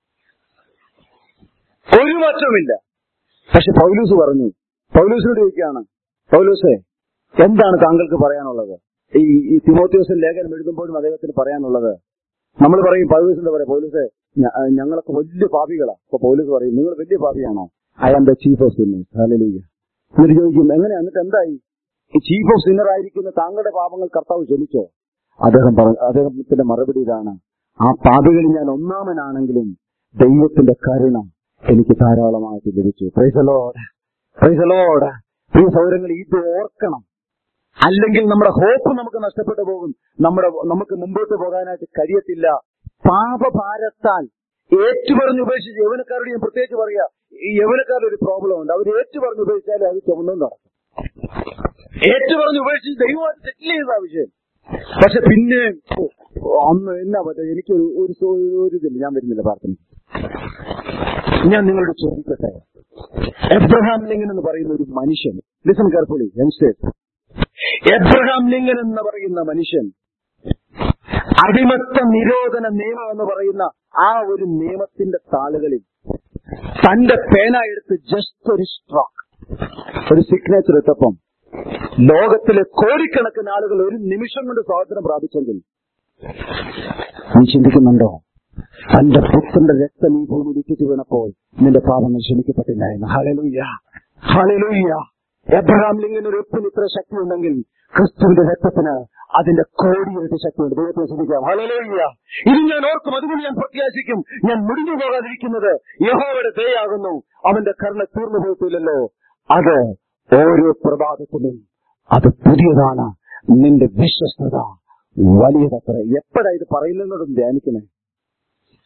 ഒരു മാറ്റവുമില്ല പക്ഷെ പൗലൂസ് പറഞ്ഞു പൗലൂസിനോട് ചോദിക്കുകയാണ് പൗലൂസേ എന്താണ് താങ്കൾക്ക് പറയാനുള്ളത് ഈ ഈ തിമോത്യോസിന്റെ ലേഖനം എഴുതുമ്പോഴും അദ്ദേഹത്തിന് പറയാനുള്ളത് നമ്മൾ പറയും പൗലൂസിന്റെ പറയാം പൗലൂസെ ഞ- ആ, ഞങ്ങളൊക്കെ വലിയ പാപികളാ അപ്പൊ പൗലൂസ് പറയും നിങ്ങൾ വലിയ പാപിയാണോ I am the chief of sinners hallelujah എന്നിട്ട് ചോദിക്കും എങ്ങനെയാ എന്നിട്ട് എന്തായി ഈ ചീഫ് ഓഫ് സിന്നർ ആയിരിക്കുന്ന താങ്കളുടെ പാപങ്ങൾ കർത്താവ് ക്ഷമിച്ചോ അദ്ദേഹം പറഞ്ഞു അദ്ദേഹത്തിന്റെ മറുപടി ഇതാണ് ആ പാപികളിൽ ഞാൻ ഒന്നാമനാണെങ്കിലും ദൈവത്തിന്റെ കരുണ എനിക്ക് ധാരാളമായിട്ട് ലഭിച്ചു പ്രൈസലോട് പ്രൈസലോട് പ്രിയ സൗരങ്ങൾ ഇത് ഓർക്കണം അല്ലെങ്കിൽ നമ്മുടെ ഹോപ്പ് നമുക്ക് നഷ്ടപ്പെട്ടു പോകും നമ്മുടെ നമുക്ക് മുമ്പോട്ട് പോകാനായിട്ട് കഴിയത്തില്ല പാപഭാരത്താൽ ഏറ്റുപറഞ്ഞ് ഉപേക്ഷിച്ച് യവനക്കാരോട് ഞാൻ പ്രത്യേകിച്ച് പറയാ ഈ യവനക്കാരുടെ ഒരു പ്രോബ്ലം ഉണ്ട് അവർ ഏറ്റുപറഞ്ഞ് ഉപേക്ഷിച്ചാൽ അത് ചുമന്നും നടക്കും ഏറ്റുപറഞ്ഞ് ഉപേക്ഷിച്ച് ദൈവമായിട്ട് സെറ്റിൽ ചെയ്ത വിഷയം പക്ഷെ പിന്നെ ഓ, അന്ന് എന്നാ പറ്റുക എനിക്ക് ഒരു ഒരു സോ- ഒരു ഇതില്ല ഞാൻ വരുന്നില്ല പ്രാർത്ഥന ഞാൻ നിങ്ങളോട് ചോദിക്കട്ടെ എബ്രഹാം ലിങ്കൻ എന്ന് പറയുന്ന ഒരു മനുഷ്യൻ listen carefully youngsters Abraham Lincoln എന്ന് പറയുന്ന മനുഷ്യൻ അടിമത്ത നിരോധന നിയമം എന്ന് പറയുന്ന ആ ഒരു നിയമത്തിന്റെ താളുകളിൽ തന്റെ പേന എടുത്ത് ജസ്റ്റ് ഒരു സ്ട്രോക്ക് ഒരു സിഗ്നേച്ചർ ഇട്ടപ്പം ലോകത്തിലെ കോടിക്കണക്കിന് ആളുകൾ ഒരു നിമിഷം കൊണ്ട് സ്വാതന്ത്ര്യം പ്രാപിച്ചെങ്കിൽ നീ ചിന്തിക്കുന്നുണ്ടോ തന്റെ പുത്രന്റെ രക്തം ഈ ഭൂമിയിൽ ഇറ്റിച്ചു വീണപ്പോൾ നിന്റെ പാപങ്ങൾ ക്ഷമിക്കപ്പെട്ടില്ല എന്ന് ഹലലൂയ ഹലലൂയ എബ്രഹാം ലിംഗിന് ഒരു ഒപ്പിന് ഇത്ര ശക്തി ഉണ്ടെങ്കിൽ ക്രിസ്തുവിന്റെ രക്തത്തിന് അതിന്റെ കോടിയായിട്ട് ശക്തിയുണ്ട് ദൈവത്തെ ശ്രദ്ധിക്കാം ഹലലൂയ ഇത് ഞാൻ ഓർക്കും അതുകൊണ്ട് ഞാൻ പ്രത്യാശിക്കും ഞാൻ മുടിഞ്ഞു പോകാതിരിക്കുന്നത് യഹോവയുടെ ദയാകുന്നു അവന്റെ കരുണ തീർന്നു പോയിട്ടില്ലല്ലോ അത് ഓരോ പ്രഭാതത്തിലും അത് പുതിയതാണ് നിന്റെ വിശ്വസ്തത വലിയതത്ര എപ്പോഴാ ഇത് പറയുന്നതിനോടും ധ്യാനിക്കണേ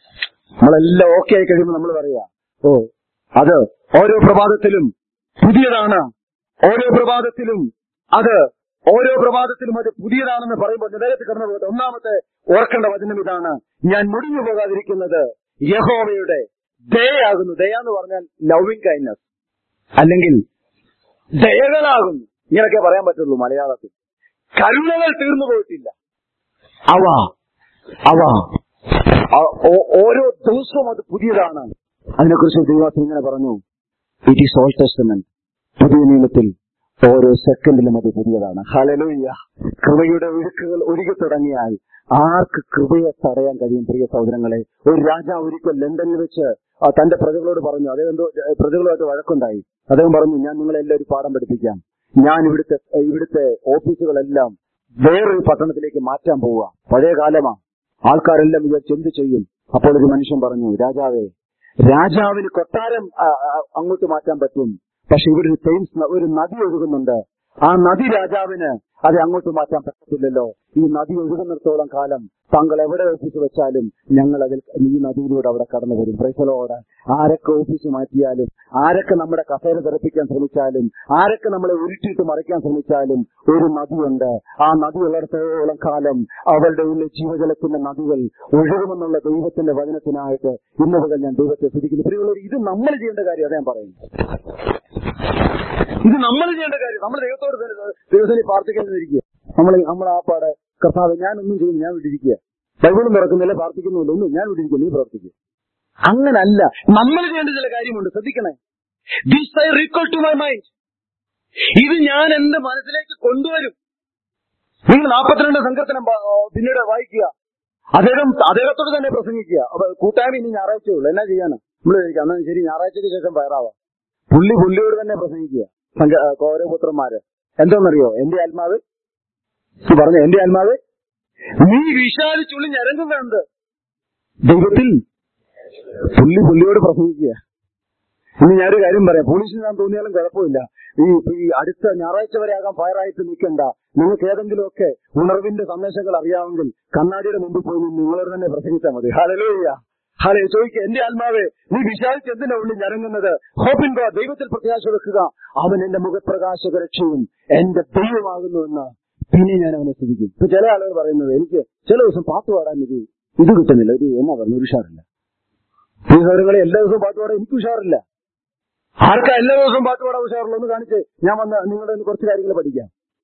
നമ്മളെല്ലാം ഓക്കെ ആയി കഴിയുമ്പോൾ നമ്മൾ പറയാ ഓ അത് ഓരോ പ്രഭാതത്തിലും പുതിയതാണ് ഓരോ പ്രഭാതത്തിലും അത് ഓരോ പ്രഭാതത്തിലും അത് പുതിയതാണെന്ന് പറയുമ്പോൾ നേരത്തെ കടന്നു പോകട്ടെ ഒന്നാമത്തെ ഓർക്കേണ്ട വചനം ഇതാണ് ഞാൻ മുടിഞ്ഞു പോകാതിരിക്കുന്നത് യഹോവയുടെ ദയാകുന്നു ദയ എന്ന് പറഞ്ഞാൽ ലവിങ് കൈൻഡ്നസ് അല്ലെങ്കിൽ ദയകളാകുന്നു ഇങ്ങനെയൊക്കെ പറയാൻ പറ്റുള്ളൂ മലയാളത്തിൽ കരുണകൾ തീർന്നു പോയിട്ടില്ല അവ അവ അ- ഓ- ഓരോ ദിവസവും അത് പുതിയതാണ് അതിനെക്കുറിച്ച് ദൈവാസം ഇങ്ങനെ പറഞ്ഞു ഇറ്റ് ഈസ് ഓൾ ടെസ്റ്റമെന്റ് പുതിയ നിയമത്തിൽ ഓരോ സെക്കൻഡിലും അത് പുതിയതാണ് ഹലലുയ്യ കൃപയുടെ ഒഴുക്കുകൾ ഒഴുകി തുടങ്ങിയാൽ ആർക്ക് കൃപയെ തടയാൻ കഴിയും പ്രിയ സഹോദരങ്ങളെ ഒരു രാജാവ് ഒരിക്കൽ ലണ്ടനിൽ വെച്ച് ആ, തന്റെ പ്രജകളോട് പറഞ്ഞു അദ്ദേഹം എന്തോ ഏ, പ്രജകളുമായിട്ട് വഴക്കുണ്ടായി അദ്ദേഹം പറഞ്ഞു ഞാൻ നിങ്ങളെല്ലാം ഒരു പാഠം പഠിപ്പിക്കാം ഞാൻ ഇവിടുത്തെ ഇവിടുത്തെ ഓഫീസുകളെല്ലാം വേറൊരു പട്ടണത്തിലേക്ക് മാറ്റാൻ പോവുക പഴയ കാലമാ ആൾക്കാരെല്ലാം വിചാരിച്ച് എന്ത് ചെയ്യും അപ്പോൾ ഒരു മനുഷ്യൻ പറഞ്ഞു രാജാവേ രാജാവിന് കൊട്ടാരം ആ, ആ, അങ്ങോട്ട് മാറ്റാൻ പറ്റും പക്ഷെ ഇവിടെ ഒരു തേംസ് ന- ഒരു നദി ഒഴുകുന്നുണ്ട് ആ നദി രാജാവിന് അത് അങ്ങോട്ട് മാറ്റാൻ പറ്റത്തില്ലല്ലോ ഈ നദി ഒഴുകുന്നിടത്തോളം കാലം താങ്കൾ എവിടെ ഓഫീസ് വെച്ചാലും ഞങ്ങൾ അതിൽ ഈ നദിയിലൂടെ അവിടെ കടന്നു വരും പ്രൈസലോട് ആരൊക്കെ ഓഫീസ് മാറ്റിയാലും ആരൊക്കെ നമ്മുടെ കസേര തെറപ്പിക്കാൻ ശ്രമിച്ചാലും ആരൊക്കെ നമ്മളെ ഉരുട്ടിയിട്ട് മറിക്കാൻ ശ്രമിച്ചാലും ഒരു നദിയുണ്ട് ആ നദി ഉള്ളിടത്തോളം കാലം അവരുടെ ഉള്ളിൽ ജീവജലത്തിന്റെ നദികൾ ഒഴുകുമെന്നുള്ള ദൈവത്തിന്റെ വചനത്തിനായിട്ട് ഇന്ന് മുതൽ ഞാൻ ദൈവത്തെ സ്തുതിക്കുന്നു പ്രിയമുള്ളവർ ഇത് നമ്മൾ ചെയ്യേണ്ട കാര്യം അതേ ഞാൻ പറയുന്നു ഇത് നമ്മൾ ചെയ്യേണ്ട കാര്യം നമ്മൾ ദൈവത്തോട് ദൈവത്തിന് പ്രാർത്ഥിക്കാതിരിക്കുക നമ്മൾ നമ്മൾ ആ പാടെ കർത്താവ് ഞാനൊന്നും ചെയ്യുന്നു ഞാൻ വിട്ടിരിക്കുക ബൈബിളും തുറക്കുന്നില്ല പ്രാർത്ഥിക്കുന്നുമില്ല ഒന്നും ഞാൻ വിട്ടിരിക്കുക നീ പ്രവർത്തിക്കുക അങ്ങനല്ല നമ്മൾ ചെയ്യേണ്ട ചില കാര്യമുണ്ട് ശ്രദ്ധിക്കണേ this I recall to my mind ഇത് ഞാൻ എന്റെ മനസ്സിലേക്ക് കൊണ്ടുവരും നിങ്ങൾ നാൽപ്പത്തിരണ്ട് സങ്കീർത്തനം പ- ഓ, പിന്നീട് വായിക്കുക അദ്ദേഹം അദ്ദേഹത്തോട് തന്നെ പ്രസംഗിക്കുക അപ്പൊ കൂട്ടായ്മ ഇനി ഞായറാഴ്ചയേ ഉള്ളൂ എന്നാ ചെയ്യാനാ നമ്മൾ ചോദിക്കാം എന്നാ ശരി ഞായറാഴ്ചയ്ക്ക് ശേഷം പയറാവാം പുള്ളി പുള്ളിയോട് തന്നെ പ്രസംഗിക്കുക സംഘ- ആ, കൗരവപുത്രന്മാര് എന്താണെന്നറിയോ എന്റെ ആത്മാവ് ഇത് പറഞ്ഞു എന്റെ ആത്മാവ് നീ വിശാലിച്ചുള്ളി ഞരങ്ങുന്നുണ്ട് ദൈവത്തിൽ പുള്ളി പുള്ളിയോട് പ്രസംഗിക്കുക ഇനി ഞാനൊരു കാര്യം പറയാം പോലീസിന് ഞാൻ തോന്നിയാലും കുഴപ്പമില്ല ഈ ഈ അടുത്ത ഞായറാഴ്ച വരെ ആകാൻ ഫയറായിട്ട് നിൽക്കണ്ട നിങ്ങൾക്ക് ഏതെങ്കിലുമൊക്കെ ഉണർവിന്റെ സന്ദേശങ്ങൾ അറിയാമെങ്കിൽ കണ്ണാടിയുടെ മുമ്പിൽ പോയി നിന്ന് നിങ്ങളോട് തന്നെ പ്രസംഗിച്ചാൽ മതി ഹലലോയ്യ ഹലേ ചോദിക്കുക എന്റെ ആത്മാവെ നീ വിശാലിച്ച് എന്തിനാ ഉള്ളിൽ ഞരങ്ങുന്നത് ഹോപ്പിൻ ഗോ ദൈവത്തിൽ പ്രത്യാശ വെക്കുക അവൻ എന്റെ മുഖപ്രകാശക രക്ഷയും എന്റെ ദൈവമാകുന്നുവെന്ന് പിന്നെ ഞാൻ അവനെ സ്തുതിക്കും ഇപ്പൊ ചില ആളുകൾ പറയുന്നത് എനിക്ക് ചില ദിവസം പാട്ട് പാടാൻ ഒരു ഇത് കിട്ടുന്നില്ല ഒരു എന്നാ പറയുന്നത് ഒരു ഉഷാറില്ല ഈ സൗരങ്ങളെ എല്ലാ ദിവസവും പാട്ട് പാടാൻ എനിക്ക് ഉഷാറില്ല ആർക്കാ എല്ലാ ദിവസവും പാട്ട് പാടാൻ ഉഷാറുള്ളൂ എന്ന് കാണിച്ച് ഞാൻ വന്ന് നിങ്ങളുടെ കയ്യിൽ കുറച്ച് കാര്യങ്ങൾ പഠിക്കാം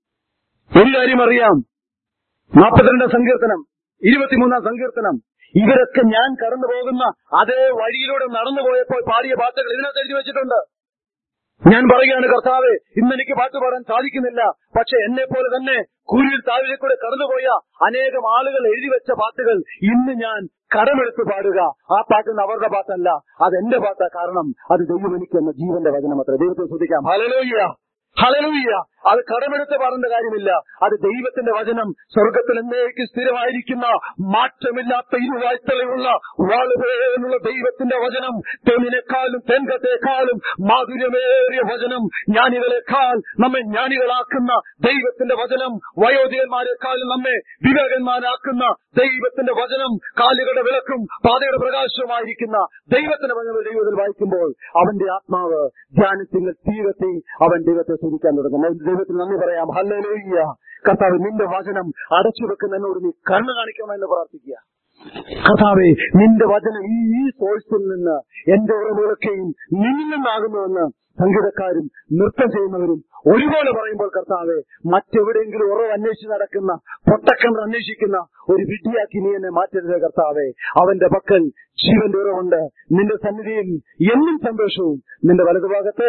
ഒരു കാര്യം അറിയാം നാൽപ്പത്തിരണ്ടാം സങ്കീർത്തനം ഇരുപത്തിമൂന്നാം സങ്കീർത്തനം ഇവരൊക്കെ ഞാൻ കടന്നു പോകുന്ന അതേ വഴിയിലൂടെ നടന്നു പോയപ്പോൾ പാടിയ പാട്ടുകൾ ഇതിനകത്ത് എഴുതി വെച്ചിട്ടുണ്ട് ഞാൻ പറയുകയാണ് കർത്താവെ ഇന്ന് എനിക്ക് പാട്ട് പാടാൻ സാധിക്കുന്നില്ല പക്ഷെ എന്നെ പോലെ തന്നെ കൂരിൽ താഴെ കൂടെ കടന്നുപോയ അനേകം ആളുകൾ എഴുതി വെച്ച പാട്ടുകൾ ഇന്ന് ഞാൻ കടമെടുത്ത് പാടുക ആ പാട്ട് അവരുടെ പാട്ടല്ല അത് എന്റെ പാട്ടാ കാരണം അത് ദൈവം എനിക്ക് എന്ന ജീവന്റെ വചനം അത്ര ദൈവത്തെ ശ്രദ്ധിക്കാം ഹലലോയ്യ ഹലലൂയ്യ അത് കടമെടുത്ത് പാടേണ്ട കാര്യമില്ല അത് ദൈവത്തിന്റെ വചനം സ്വർഗത്തിൽ എന്നേക്ക് സ്ഥിരമായിരിക്കുന്ന മാറ്റമില്ലാത്ത ഇരുവായ്ത്തലയുള്ള വാളുപേനുള്ള ദൈവത്തിന്റെ വചനം തെന്നിനേക്കാളും തെൻകത്തേക്കാളും മാധുര്യമേറിയ വചനം ജ്ഞാനികളെക്കാൾ നമ്മെ ജ്ഞാനികളാക്കുന്ന ദൈവത്തിന്റെ വചനം വയോധികന്മാരെക്കാളും നമ്മെ വിവേകന്മാരാക്കുന്ന ദൈവത്തിന്റെ വചനം കാലുകളുടെ വിളക്കും പാതയുടെ പ്രകാശവുമായിരിക്കുന്ന ദൈവത്തിന്റെ വചനം ദൈവത്തിൽ വായിക്കുമ്പോൾ അവന്റെ ആത്മാവ് ധ്യാനത്തിൽ തീരത്തി അവൻ ദൈവത്തെ സ്തുതിക്കാൻ തുടങ്ങും അവൻ ദൈവത്തിന് നന്ദി പറയാം ഹല്ലേലൂയ്യ കർത്താവ് നിന്റെ വചനം അടച്ചു വെക്കുന്ന എന്നോട് നീ കണ്ണു കാണിക്കണമെന്ന് പ്രാർത്ഥിക്കുക കർത്താവെ നിന്റെ വചനം ഈ ഈ സോഴ്സിൽ നിന്ന് എന്റെ ഉറവുകളൊക്കെയും നിന്നിൽ നിന്നാകുന്നുവെന്ന് സംഗീതക്കാരും നൃത്തം ചെയ്യുന്നവരും ഒരുപോലെ പറയുമ്പോൾ കർത്താവെ മറ്റെവിടെയെങ്കിലും ഉറവ് അന്വേഷിച്ച് നടക്കുന്ന പൊട്ടക്കണ്ണർ അന്വേഷിക്കുന്ന ഒരു വിഡ്ഢിയാക്കി നീ എന്നെ മാറ്റരുത് കർത്താവെ അവന്റെ പക്കൽ ജീവന്റെ ഉറവുണ്ട് നിന്റെ സന്നിധിയിൽ എന്നും സന്തോഷവും നിന്റെ വലതുഭാഗത്ത്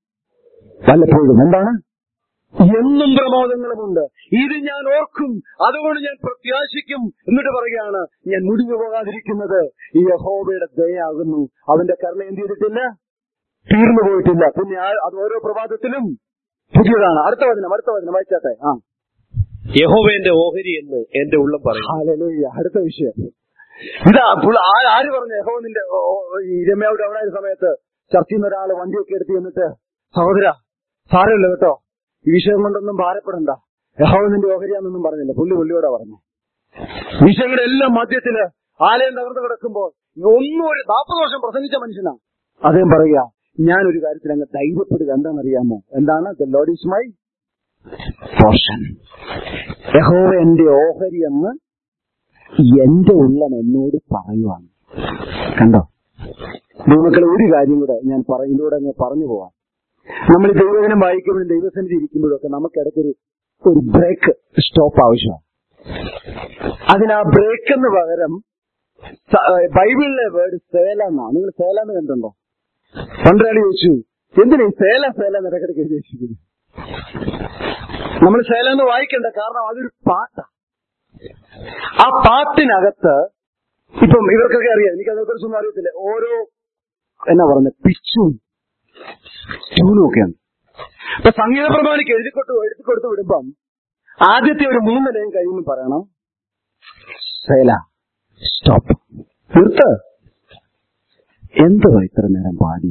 വല്ലപ്പോഴും എന്താണ് എന്നും പ്രമോദങ്ങളുമുണ്ട് ഇത് ഞാൻ ഓർക്കും അതുകൊണ്ട് ഞാൻ പ്രത്യാശിക്കും എന്നിട്ട് പറയുകയാണ് ഞാൻ മുടിഞ്ഞു പോകാതിരിക്കുന്നത് ഈ യഹോവയുടെ ദയാകുന്നു അവന്റെ കരുണ എന്ത് ചെയ്തിട്ടില്ല തീർന്നു പോയിട്ടില്ല പിന്നെ ആ- അത് ഓരോ പ്രഭാതത്തിലും പുതിയതാണ് അടുത്ത വചനം അടുത്ത വചനം വായിച്ചാട്ടെ ആ യഹോവന്റെ ഓഹരി എന്ന് എന്റെ ഉള്ളം പറയും ഹാലലൂയ്യ അടുത്ത വിഷയം ഇതാ പുള്ള- ആ- ആര് പറഞ്ഞു യഹോ നിന്റെ ഓ- ഓ- ഈ രമ്യാവിടെ അവിടെ ആയ സമയത്ത് ചർച്ചയിൽ നിന്ന് ഒരാൾ വണ്ടിയൊക്കെ എടുത്ത് എന്നിട്ട് സഹോദര സാരമില്ല കേട്ടോ ഈ വിഷയം കൊണ്ടൊന്നും ഭാരപ്പെടണ്ട യഹോ നിന്റെ ഓഹരിയാന്നൊന്നും പറഞ്ഞില്ല പുള്ളി പുള്ളിയോടെ പറഞ്ഞു വിഷയങ്ങളുടെ എല്ലാം മധ്യത്തില് ആലയം തകർന്നു കിടക്കുമ്പോൾ ഒന്നും ഒരു നാൽപ്പത് വർഷം പ്രസംഗിച്ച മനുഷ്യനാ അദ്ദേഹം പറയുക ഞാൻ ഒരു കാര്യത്തിൽ അങ്ങ് ധൈര്യപ്പെടുക എന്താണെന്നറിയാമോ എന്താണ് the Lord is my portion യഹോവ എന്റെ ഓഹരി എന്ന് എന്റെ ഉള്ളം എന്നോട് പറയുവാണ് കണ്ടോ ദൈവമക്കളെ ഒരു കാര്യം കൂടെ ഞാൻ പറ ഇതിലൂടെ അങ്ങ് പറഞ്ഞു പോവാം നമ്മൾ ഈ ദൈവദിനം വായിക്കുമ്പോഴും ദൈവസന്നിധി ഇരിക്കുമ്പോഴും ഒക്കെ നമുക്കിടയ്ക്കൊരു ഒരു ബ്രേക്ക് സ്റ്റോപ്പ് ആവശ്യമാണ് അതിന് ആ ബ്രേക്ക് എന്ന് പകരം സ- ഏഹ് ബൈബിളിലെ വേർഡ് സേല എന്നാണ് നിങ്ങൾ സേല എന്ന് കണ്ടുണ്ടോ പണ്ടൊരാൾ ചോദിച്ചു എന്തിനാ ഈ സേല സേല എന്ന് ഇടയ്ക്കിടയ്ക്ക് എഴുതി വെച്ചിരിക്കുന്നത് നമ്മൾ സേല എന്ന് വായിക്കണ്ട കാരണം അതൊരു പാട്ടാ ആ പാട്ടിനകത്ത് ഇപ്പം ഇവർക്കൊക്കെ അറിയാം എനിക്ക് അതിനെക്കുറിച്ചൊന്നും അറിയത്തില്ല ഓരോ എന്നാ പറഞ്ഞ പിച്ചും ട്യൂണും ഒക്കെയാണ് ഇപ്പൊ സംഗീത പ്രമാണിക്ക് എഴുതിക്കൊട്ട് എഴുതി കൊടുത്ത് വിടുമ്പം ആദ്യത്തെ ഒരു മൂന്ന് ലൈൻ കഴിയുമ്പോൾ പറയണം സേല സ്റ്റോപ്പ് നിർത്ത് എന്തുവാ ഇത്ര നേരം പാടി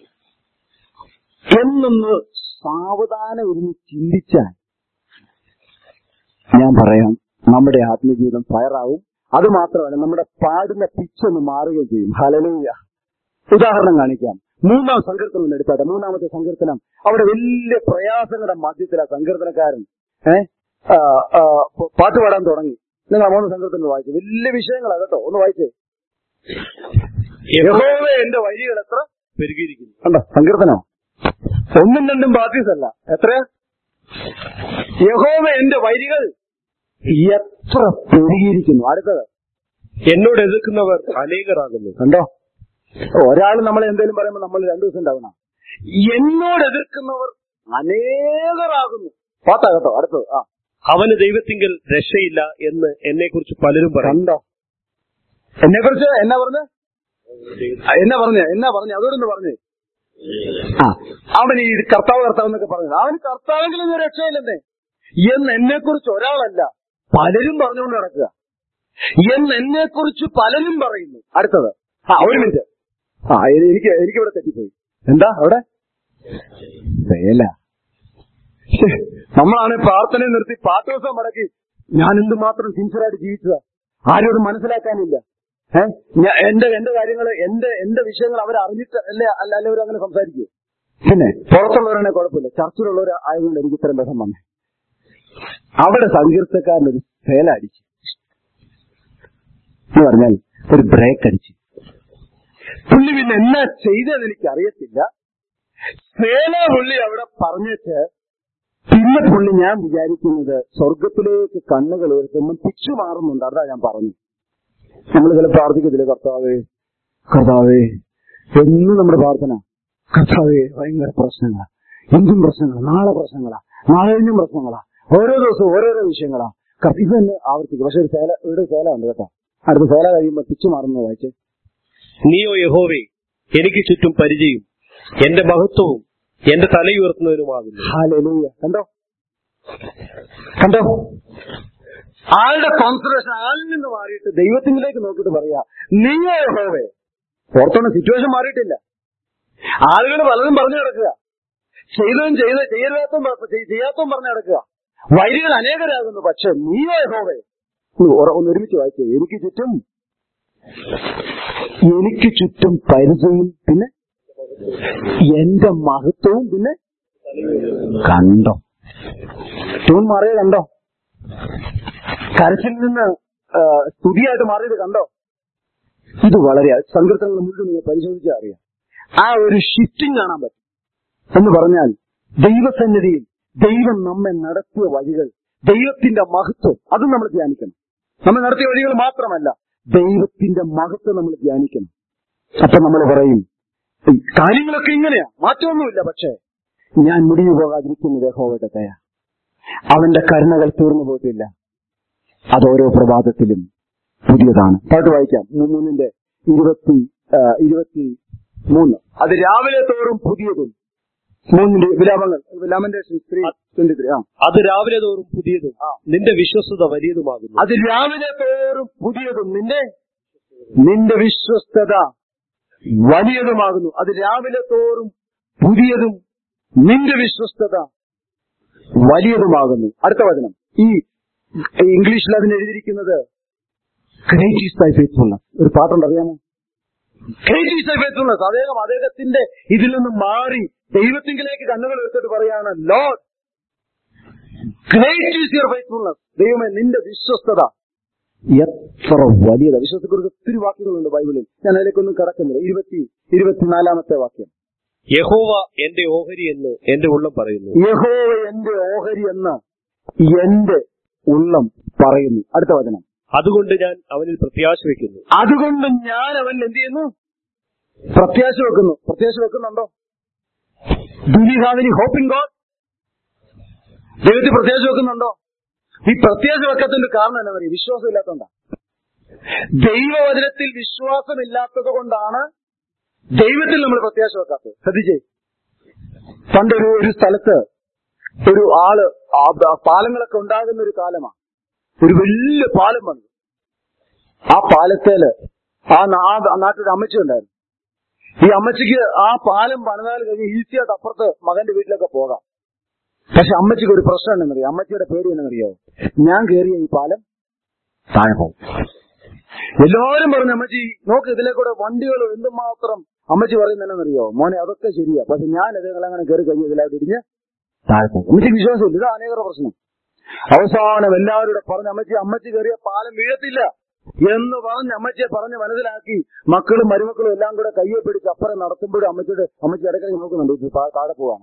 എന്നൊന്ന് സാവധാനം ഇരുന്ന് ചിന്തിച്ചാൽ ഞാൻ പറയാം നമ്മുടെ ആത്മജീവിതം ഫയറാവും അത് മാത്രമല്ല നമ്മുടെ പാടുന്ന പിച്ചൊന്ന് മാറുകയും ചെയ്യും ഹലലൂയ ഉദാഹരണം കാണിക്കാം മൂന്നാം സങ്കീർത്തനം എടുത്താട്ടെ മൂന്നാമത്തെ സങ്കീർത്തനം അവിടെ വലിയ പ്രയാസങ്ങളുടെ മധ്യത്തിലാ സങ്കീർത്തനക്കാരൻ ഏഹ് പാട്ട് പാടാൻ തുടങ്ങി നിങ്ങൾ ആ മൂന്ന് സങ്കീർത്തനം വായിച്ചു വലിയ വിഷയങ്ങളാ കേട്ടോ ഒന്ന് വായിച്ചേ യഹോവ എന്റെ വഴികൾ എത്ര പെരുകിയിരിക്കുന്നു കണ്ടോ സങ്കീർത്തനോ ഒന്നും രണ്ടും ബാധ്യത അല്ല എത്രയാ യഹോവ എന്റെ വരികൾ എത്ര പെരുകിയിരിക്കുന്നു അടുത്തത് എന്നോട് എതിർക്കുന്നവർ അനേകരാകുന്നു കണ്ടോ ഒരാൾ നമ്മളെ എന്തെങ്കിലും പറയുമ്പോൾ നമ്മൾ രണ്ടു ദിവസം ഉണ്ടാവണം എന്നോട് എതിർക്കുന്നവർ അനേകരാകുന്നു പാട്ടാ കേട്ടോ അടുത്തത് ആ അവന് ദൈവത്തിങ്കൽ രക്ഷയില്ല എന്ന് എന്നെ കുറിച്ച് പലരും പറയും കണ്ടോ എന്നെ കുറിച്ച് എന്നാ പറഞ്ഞ എന്നാ പറഞ്ഞ എന്നാ പറഞ്ഞു അതോടൊന്ന് പറഞ്ഞേ ആ അവൻ ഈ കർത്താവ് കർത്താവ് എന്നൊക്കെ പറഞ്ഞത് അവൻ കർത്താവെങ്കിലും ഒരു രക്ഷയില്ലെന്നേ എന്ന് എന്നെ കുറിച്ച് ഒരാളല്ല പലരും പറഞ്ഞുകൊണ്ട് നടക്കുക എന്ന് എന്നെ കുറിച്ച് പലരും പറയുന്നു അടുത്തത് ആ ഒരു മിനിറ്റ് ആ എ- എനിക്ക് എനിക്കിവിടെ തെറ്റിപ്പോയി എന്താ അവിടെ വേല ശ്ശേ, നമ്മളാണ് പ്രാർത്ഥനയെ നിർത്തി പാട്ട് ദിവസം മടക്കി ഞാൻ എന്തുമാത്രം സിൻസിയറായിട്ട് ജീവിച്ചതാ ആരും അത് മനസ്സിലാക്കാനില്ല ഏഹ് എന്റെ എന്റെ കാര്യങ്ങൾ എന്റെ എന്റെ വിഷയങ്ങൾ അവർ അറിഞ്ഞിട്ട് അല്ലേ അല്ല അല്ല അവർ അങ്ങനെ സംസാരിക്കൂ പിന്നെ പുറത്തുള്ളവരാണെ കുഴപ്പമില്ല ചർച്ചിലുള്ളവർ ആയതുകൊണ്ട് എനിക്ക് ഇത്രയും ബന്ധം വന്നേ അവിടെ സങ്കീർത്തക്കാരനൊരു ഫേല അടിച്ചു എന്ന് പറഞ്ഞാൽ ഒരു ബ്രേക്ക് അടിച്ചു പുള്ളി പിന്നെ എന്നാ ചെയ്തതെന്ന് എനിക്ക് അറിയത്തില്ല ഫേല പുള്ളി അവിടെ പറഞ്ഞിട്ട് പിന്നെ പുള്ളി ഞാൻ വിചാരിക്കുന്നത് സ്വർഗത്തിലേക്ക് കണ്ണുകൾ ഉയർത്തുമ്പോൾ പിച്ചു മാറുന്നുണ്ട് അതാ ഞാൻ പറഞ്ഞു നമ്മൾ ചില പ്രാർത്ഥിക്കത്തില്ലേ കർത്താവേ കർത്താവേ എന്നും നമ്മുടെ പ്രാർത്ഥന കർത്താവേ ഭയങ്കര പ്രശ്നങ്ങളാ എന്തും പ്രശ്നങ്ങളാ നാളെ പ്രശ്നങ്ങളാ നാളെ കഴിഞ്ഞും പ്രശ്നങ്ങളാ ഓരോ ദിവസവും ഓരോരോ വിഷയങ്ങളാ കർത്ത- ഇത് തന്നെ ആവർത്തിക്കും പക്ഷെ ഒരു സേല ഇവിടെ ഒരു സേല ഉണ്ട് കേട്ടോ അടുത്ത സേല കഴിയുമ്പോൾ പിച്ചു മാറുന്നത് വായിച്ച് നീയോ യഹോവേ എനിക്ക് ചുറ്റും പരിചയം എന്റെ മഹത്വവും എന്റെ തലയുയർത്തുന്നതിനുമാകുന്നു ഹാലൂയ കണ്ടോ കണ്ടോ ആളുടെ കോൺസെൻട്രേഷൻ ആളിൽ നിന്ന് മാറിയിട്ട് ദൈവത്തിലേക്ക് നോക്കിയിട്ട് പറയാ നീയോ യഹോവേ പുറത്തുള്ള സിറ്റുവേഷൻ മാറിയിട്ടില്ല ആളുകൾ പലതും പറഞ്ഞു കിടക്കുക ചെയ്തതും ചെയ്ത് ചെയ്യരുതാത്തതും പ- ചെയ്- ചെയ്യാത്തതും പറഞ്ഞു കിടക്കുക വൈരികൾ അനേകരാകുന്നു പക്ഷെ നീയോ യഹോവേ ഒന്ന് ഒര- ഒന്ന് ഒരുമിച്ച് വായിച്ചേ എനിക്ക് ചുറ്റും എനിക്ക് ചുറ്റും പരിചയം പിന്നെ എന്റെ മഹത്വവും പിന്നെ കണ്ടോ ട്യൂൺ മാറിയത് കണ്ടോ കരച്ചിൽ നിന്ന് ആ, സ്തുതിയായിട്ട് മാറിയത് കണ്ടോ ഇത് വളരെ സങ്കീർത്തനങ്ങൾ മുഴുവൻ നിങ്ങൾ പരിശോധിച്ചാൽ അറിയാം ആ ഒരു ഷിഫ്റ്റിംഗ് കാണാൻ പറ്റും എന്ന് പറഞ്ഞാൽ ദൈവസന്നിധിയിൽ ദൈവം നമ്മെ നടത്തിയ വഴികൾ ദൈവത്തിന്റെ മഹത്വം അതും നമ്മൾ ധ്യാനിക്കണം നമ്മൾ നടത്തിയ വഴികൾ മാത്രമല്ല ദൈവത്തിന്റെ മഹത്വം നമ്മൾ ധ്യാനിക്കണം അപ്പൊ നമ്മൾ പറയും ഈ കാര്യങ്ങളൊക്കെ ഇങ്ങനെയാ മാറ്റമൊന്നുമില്ല പക്ഷേ ഞാൻ മുടിഞ്ഞു പോകാതിരിക്കുന്നത് യഹോവയുടെ ദയ അവന്റെ കരുണകൾ തീർന്നു പോയിട്ടില്ല അത് ഓരോ പ്രഭാതത്തിലും പുതിയതാണ് പാട്ട് വായിക്കാം മൂ- മൂന്നിന്റെ ഇരുപത്തി ആ, ഇരുപത്തി മൂന്ന് അത് രാവിലെ തോറും പുതിയതും മൂന്നിന്റെ വിലാപങ്ങൾ ലാമന്റേഷൻ ത്രീ ട്വന്റി ത്രീ ആ അത് രാവിലെ തോറും പുതിയതും നിന്റെ വിശ്വസ്തത വലിയതുമാകുന്നു അത് രാവിലെ തോറും പുതിയതും നിന്റെ നിന്റെ വിശ്വസ്തത വലിയതുമാകുന്നു അത് രാവിലെ തോറും പുതിയതും നിന്റെ വിശ്വസ്തത വലിയതുമാകുന്നു അടുത്ത വചനം ഈ ഇംഗ്ലീഷിൽ അതിന് എഴുതിയിരിക്കുന്നത് ഗ്രേറ്റ് ഈസ് തൈ ഫെയ്ത്ത്ഫുൾനെസ് ഒരു പാട്ടുണ്ട് അറിയാമോ ഗ്രേറ്റ് ഈസ് തൈ ഫെയ്ത്ത്ഫുൾനെസ് അദ്ദേഹം അദ്ദേഹത്തിന്റെ ഇതിൽ നിന്ന് മാറി ദൈവത്തിങ്കിലേക്ക് കണ്ണുകൾ എടുത്തിട്ട് പറയാണ് Lord great is your faithfulness ദൈവമേ നിന്റെ വിശ്വസ്തത എത്ര വലിയതാണ് വിശ്വസത്തെക്കുറിച്ച് ഒത്തിരി വാക്യങ്ങളുണ്ട് ബൈബിളിൽ ഞാൻ അതിലേക്കൊന്നും കടക്കുന്നില്ല ഇരുപത്തി ഇരുപത്തിനാലാമത്തെ വാക്യം യഹോവ എന്റെ ഓഹരി എന്ന് എന്റെ ഉള്ളം പറയുന്നു യഹോവ എന്റെ ഓഹരി എന്ന് എന്റെ ഉള്ളം പറയുന്നു അടുത്ത വചനം അതുകൊണ്ട് ഞാൻ അവനിൽ പ്രത്യാശ വയ്ക്കുന്നു അതുകൊണ്ട് ഞാൻ അവൻ എന്ത് ചെയ്യുന്നു പ്രത്യാശ വെക്കുന്നു പ്രത്യാശ വെക്കുന്നുണ്ടോ do you have any hope in God ദൈവത്തിൽ പ്രത്യാശ വെക്കുന്നുണ്ടോ ഈ പ്രത്യാശ വെക്കത്തിന്റെ കാരണം എന്താ പറയുക വിശ്വാസം ഇല്ലാത്തതുകൊണ്ടാ ദൈവവചനത്തിൽ വിശ്വാസമില്ലാത്തത് കൊണ്ടാണ് ദൈവത്തിൽ നമ്മൾ പ്രത്യാശ വെക്കാത്തത് ശ്രദ്ധിച്ചേ പണ്ടൊരു ഒരു സ്ഥലത്ത് ഒരു ആള് ആ ബ- പാലങ്ങളൊക്കെ ഉണ്ടാകുന്ന ഒരു കാലമാണ് ഒരു വലിയ പാലം വന്നു ആ പാലത്തേല് ആ നാ- ആ നാട്ടിലൊരു അമ്മച്ചി ഉണ്ടായിരുന്നു ഈ അമ്മച്ചിക്ക് ആ പാലം പണിതാൽ കഴിഞ്ഞ് ഈസിയായിട്ട് അപ്പുറത്ത് മകന്റെ വീട്ടിലൊക്കെ പോകാം പക്ഷെ അമ്മച്ചിക്ക് ഒരു പ്രശ്നം ഉണ്ടെന്നറിയാം അമ്മച്ചിയുടെ പേര് എന്നറിയോ ഞാൻ കയറിയ ഈ പാലം താഴെ പോകും എല്ലാവരും പറഞ്ഞു അമ്മച്ചി നോക്ക് ഇതിലെ കൂടെ വണ്ടികൾ എന്തുമാത്രം അമ്മച്ചി പറയുന്നതെന്നറിയോ മോനെ അതൊക്കെ ശരിയാ പക്ഷെ ഞാൻ ഇതങ്ങനെ കയറി കഴിഞ്ഞ് ഇതിലായിട്ട് ഇടിഞ്ഞ് താഴെ പോകും അമ്മച്ചിക്ക് വിശ്വാസമില്ല ഇത് അനേകരുടെ പ്രശ്നം അവസാനം എല്ലാവരും പറഞ്ഞ അമ്മച്ചി അമ്മച്ചി കയറിയ പാലം വീഴത്തില്ല എന്ന് പറഞ്ഞ് അമ്മച്ചിയെ പറഞ്ഞ് മനസ്സിലാക്കി മക്കളും മരുമക്കളും എല്ലാം കൂടെ കയ്യെ പിടിച്ച് അപ്പുറം നടത്തുമ്പോഴും അമ്മച്ചിയുടെ അമ്മച്ചി ഇടയ്ക്കിടയ്ക്ക് നോക്കുന്നുണ്ട് ഇത് താ- താഴെ പോവാണ്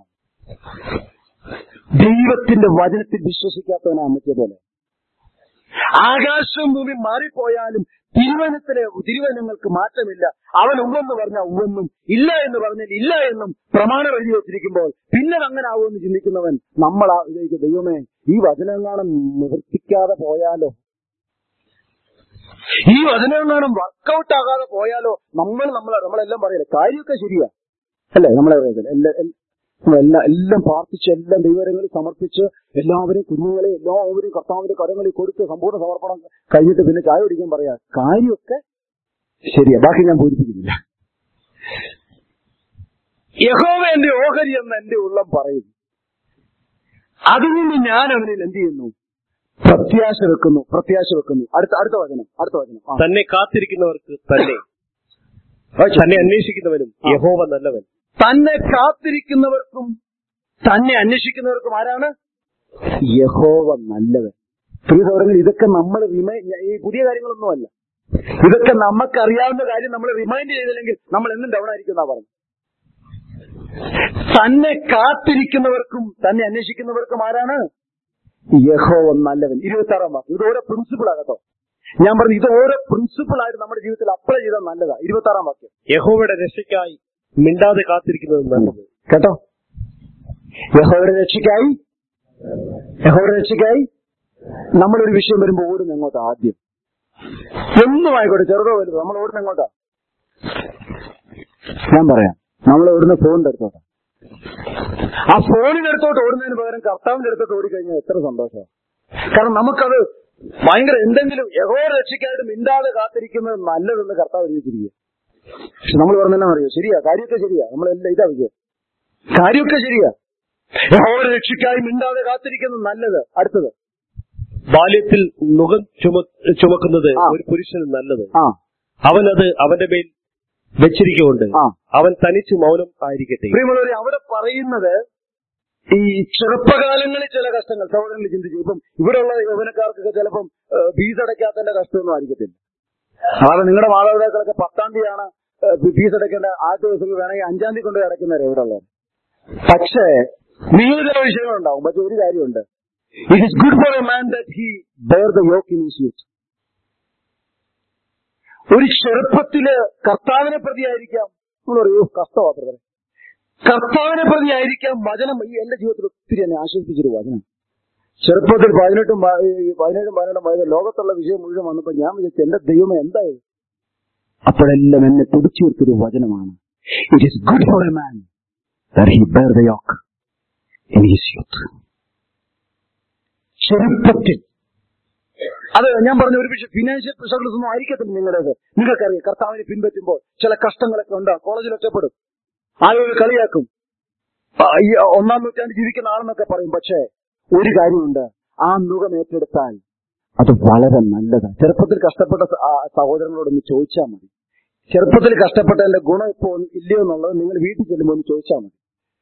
ദൈവത്തിന്റെ വചനത്തിൽ വിശ്വസിക്കാത്തവനെ അമ്മച്ചിയെ പോലെ ആകാശവും ഭൂമി മാറിപ്പോയാലും തിരുവനത്തിലെ തിരുവനങ്ങൾക്ക് മാറ്റമില്ല അവൻ ഉവെന്ന് പറഞ്ഞാൽ ഉവെന്നും ഇല്ല എന്ന് പറഞ്ഞാൽ ഇല്ല എന്നും പ്രമാണം എഴുതി വെച്ചിരിക്കുമ്പോൾ പിന്നെ അങ്ങനെ ആവുമെന്ന് ചിന്തിക്കുന്നവൻ നമ്മൾ ആ വിചാരിക്കും ദൈവമേ ഈ വചനങ്ങാണം നിവർത്തിക്കാതെ പോയാലോ ഈ വചനങ്ങാണം വർക്കൗട്ട് ആകാതെ പോയാലോ നമ്മൾ നമ്മൾ നമ്മളെല്ലാം പറയല്ലേ കാര്യമൊക്കെ ശരിയാ അല്ലേ നമ്മളെ പറയത്തില്ലേ? എല്ലാ- എൽ- എല്ലാം എല്ലാം പ്രാർത്ഥിച്ച് എല്ലാം ദൈവരങ്ങളിൽ സമർപ്പിച്ച് എല്ലാവരും കുഞ്ഞുങ്ങളെ എല്ലാവരും കർത്താവിന്റെ കരങ്ങളിൽ കൊടുത്ത് സമ്പൂർണ്ണ സമർപ്പണം കഴിഞ്ഞിട്ട് പിന്നെ ചായ കുടിക്കാൻ പറയാ കാര്യമൊക്കെ ശരിയാ ബാക്കി ഞാൻ പൂരിപ്പിക്കുന്നില്ല യഹോവ എന്റെ ഓഹരി എന്ന് എന്റെ ഉള്ളം പറയുന്നു അതുകൊണ്ട് ഞാൻ അവനിൽ എന്ത് ചെയ്യുന്നു പ്രത്യാശ വെക്കുന്നു പ്രത്യാശ വെക്കുന്നു അടുത്ത അടുത്ത വചനം അടുത്ത വചനം ആ. തന്നെ കാത്തിരിക്കുന്നവർക്ക് തന്നെ വായിച്ചോ. തന്നെ അന്വേഷിക്കുന്നവനും യഹോവ നല്ലവൻ തന്നെ കാത്തിരിക്കുന്നവർക്കും തന്നെ അന്വേഷിക്കുന്നവർക്കും ആരാണ് യഹോവ നല്ലവൻ പ്രിയ സൗരങ്ങൾ ഇതൊക്കെ നമ്മൾ റിമൈ ഈ പുതിയ കാര്യങ്ങളൊന്നുമല്ല ഇതൊക്കെ നമുക്കറിയാവുന്ന കാര്യം നമ്മൾ റിമൈൻഡ് ചെയ്തില്ലെങ്കിൽ നമ്മൾ എന്നും ഡൗൺ ആയിരിക്കും എന്നാ പറഞ്ഞു തന്നെ കാത്തിരിക്കുന്നവർക്കും തന്നെ അന്വേഷിക്കുന്നവർക്കും ആരാണ് യഹോവ നല്ലവൻ ഇരുപത്തി ആറാം വാക്യം ഇത് ഓരോ പ്രിൻസിപ്പിൾ ആകട്ടോ ഞാൻ പറഞ്ഞു ഇത് ഓരോ പ്രിൻസിപ്പിൾ ആയിട്ട് നമ്മുടെ ജീവിതത്തിൽ അപ്ലൈ ചെയ്താൽ നല്ലതാ ഇരുപത്തി ആറാം വാക്യം യഹോവയുടെ രക്ഷയ്ക്കായി മിണ്ടാതെ കാത്തിരിക്കുന്നത് നല്ലത് കേട്ടോ യഹോയുടെ രക്ഷയ്ക്കായി യഹോയുടെ രക്ഷയ്ക്കായി നമ്മളൊരു വിഷയം വരുമ്പോൾ ഓടുന്ന എങ്ങോട്ടാ ആദ്യം ഒന്നും ആയിക്കോട്ടെ ചെറുതോ വലുതോ നമ്മൾ ഓടുന്ന എങ്ങോട്ടാ ഞാൻ പറയാം നമ്മൾ ഓടുന്ന ഫോണിന്റെ അടുത്തോട്ടാ ആ ഫോണിന്റെ അടുത്തോട്ട് ഓടുന്നതിന് പകരം കർത്താവിന്റെ അടുത്തോട്ട് ഓടിക്കഴിഞ്ഞാൽ എത്ര സന്തോഷമാണ് കാരണം നമുക്കത് ഭയങ്കര എന്തെങ്കിലും യഹോ രക്ഷയ്ക്കായിട്ട് മിണ്ടാതെ കാത്തിരിക്കുന്നത് നല്ലതെന്ന് കർത്താവ് എഴുതിയിരിക്കുക പക്ഷെ നമ്മൾ പറഞ്ഞെന്നാ അറിയോ ശരിയാ കാര്യമൊക്കെ ശരിയാ നമ്മളെല്ലാം ഇതാ വിജയം കാര്യമൊക്കെ ശരിയാ യഹോവ രക്ഷയ്ക്കായി മിണ്ടാതെ കാത്തിരിക്കുന്നത് നല്ലത് അടുത്തത് ബാല്യത്തിൽ മുഖം ചുമ ചുമക്കുന്നത് ആ. ഒരു പുരുഷന് നല്ലത് ആ അവനത് അവന്റെ മേൽ വെച്ചിരിക്കുകൊണ്ട് ആ. അവൻ തനിച്ച് മൗനം ആയിരിക്കട്ടെ പ്രിയമുള്ളവരെ അവിടെ പറയുന്നത് ഈ ചെറുപ്പകാലങ്ങളിൽ ചില കഷ്ടങ്ങൾ സഹോദരങ്ങൾ ചിന്തിച്ചു ഇപ്പം ഇവിടെയുള്ള യൗവനക്കാർക്കൊക്കെ ചിലപ്പം ഏഹ്, ഫീസ് അടയ്ക്കാത്തതിന്റെ കഷ്ടമൊന്നും ആയിരിക്കത്തില്ല കാരണം നിങ്ങളുടെ മാതാപിതാക്കളൊക്കെ പത്താം തീയതിയാണ് ഏഹ്, ഫീസ് അടയ്ക്കേണ്ട ആദ്യ ദിവസം വേണമെങ്കിൽ അഞ്ചാം തീയതി കൊണ്ട് അടയ്ക്കുന്നവരെ ഇവിടെ ഉള്ളത് പക്ഷേ നിങ്ങൾ ചില വിഷയങ്ങളുണ്ടാവും പക്ഷെ ഒരു കാര്യമുണ്ട് it is good for a man that he bear the yoke in his youth ഒരു ചെറുപ്പത്തില് കർത്താവിനെ പ്രതിയായിരിക്കാം നമ്മൾ പറയൂ കഷ്ടമാ ബ്രദറെ കർത്താവിനെ പ്രതിയായിരിക്കാം വചനം ഈ എന്റെ ജീവിതത്തിൽ ഒത്തിരി എന്നെ ആശ്വസിപ്പിച്ചൊരു വചനം ചെറുപ്പത്തിൽ പതിനെട്ടും പ- ഈ പതിനേഴും പതിനെട്ടും വയസ്സ് ലോകത്തുള്ള വിഷയം മുഴുവൻ വന്നപ്പോ ഞാൻ വിചാരിച്ചു എന്റെ ദൈവമേ എന്തായത് അപ്പോഴെല്ലാം എന്നെ തുടിച്ചുയർത്തൊരു വചനമാണ് it is good for a man he bear the yoke in his youth ചെറുപ്പത്തിൽ അത് ഞാൻ പറഞ്ഞ ഒരു പക്ഷേ ഫിനാൻഷ്യൽ സ്ട്രഗിൾസ് ഒന്നും ആയിരിക്കത്തില്ല നിങ്ങളുടേത് നിങ്ങൾക്കറിയാം കർത്താവിനെ പിൻപറ്റുമ്പോൾ ചില കഷ്ടങ്ങളൊക്കെ ഉണ്ടാകും കോളേജിൽ ഒറ്റപ്പെടും ആളുകൾ കളിയാക്കും ആ, ഈ ഒന്നാം നൂറ്റാണ്ട് ജീവിക്കുന്ന ആളെന്നൊക്കെ പറയും പക്ഷേ ഒരു കാര്യമുണ്ട് ആ മുഖം ഏറ്റെടുത്താൽ അത് വളരെ നല്ലതാണ് ചെറുപ്പത്തിൽ കഷ്ടപ്പെട്ട സ- ആ സഹോദരങ്ങളോടൊന്ന് ചോദിച്ചാൽ മതി ചെറുപ്പത്തിൽ കഷ്ടപ്പെട്ടതിന്റെ ഗുണം ഇപ്പോൾ ഇല്ലയോ എന്നുള്ളത് നിങ്ങൾ വീട്ടിൽ ചെല്ലുമ്പോൾ ഒന്ന് ചോദിച്ചാൽ മതി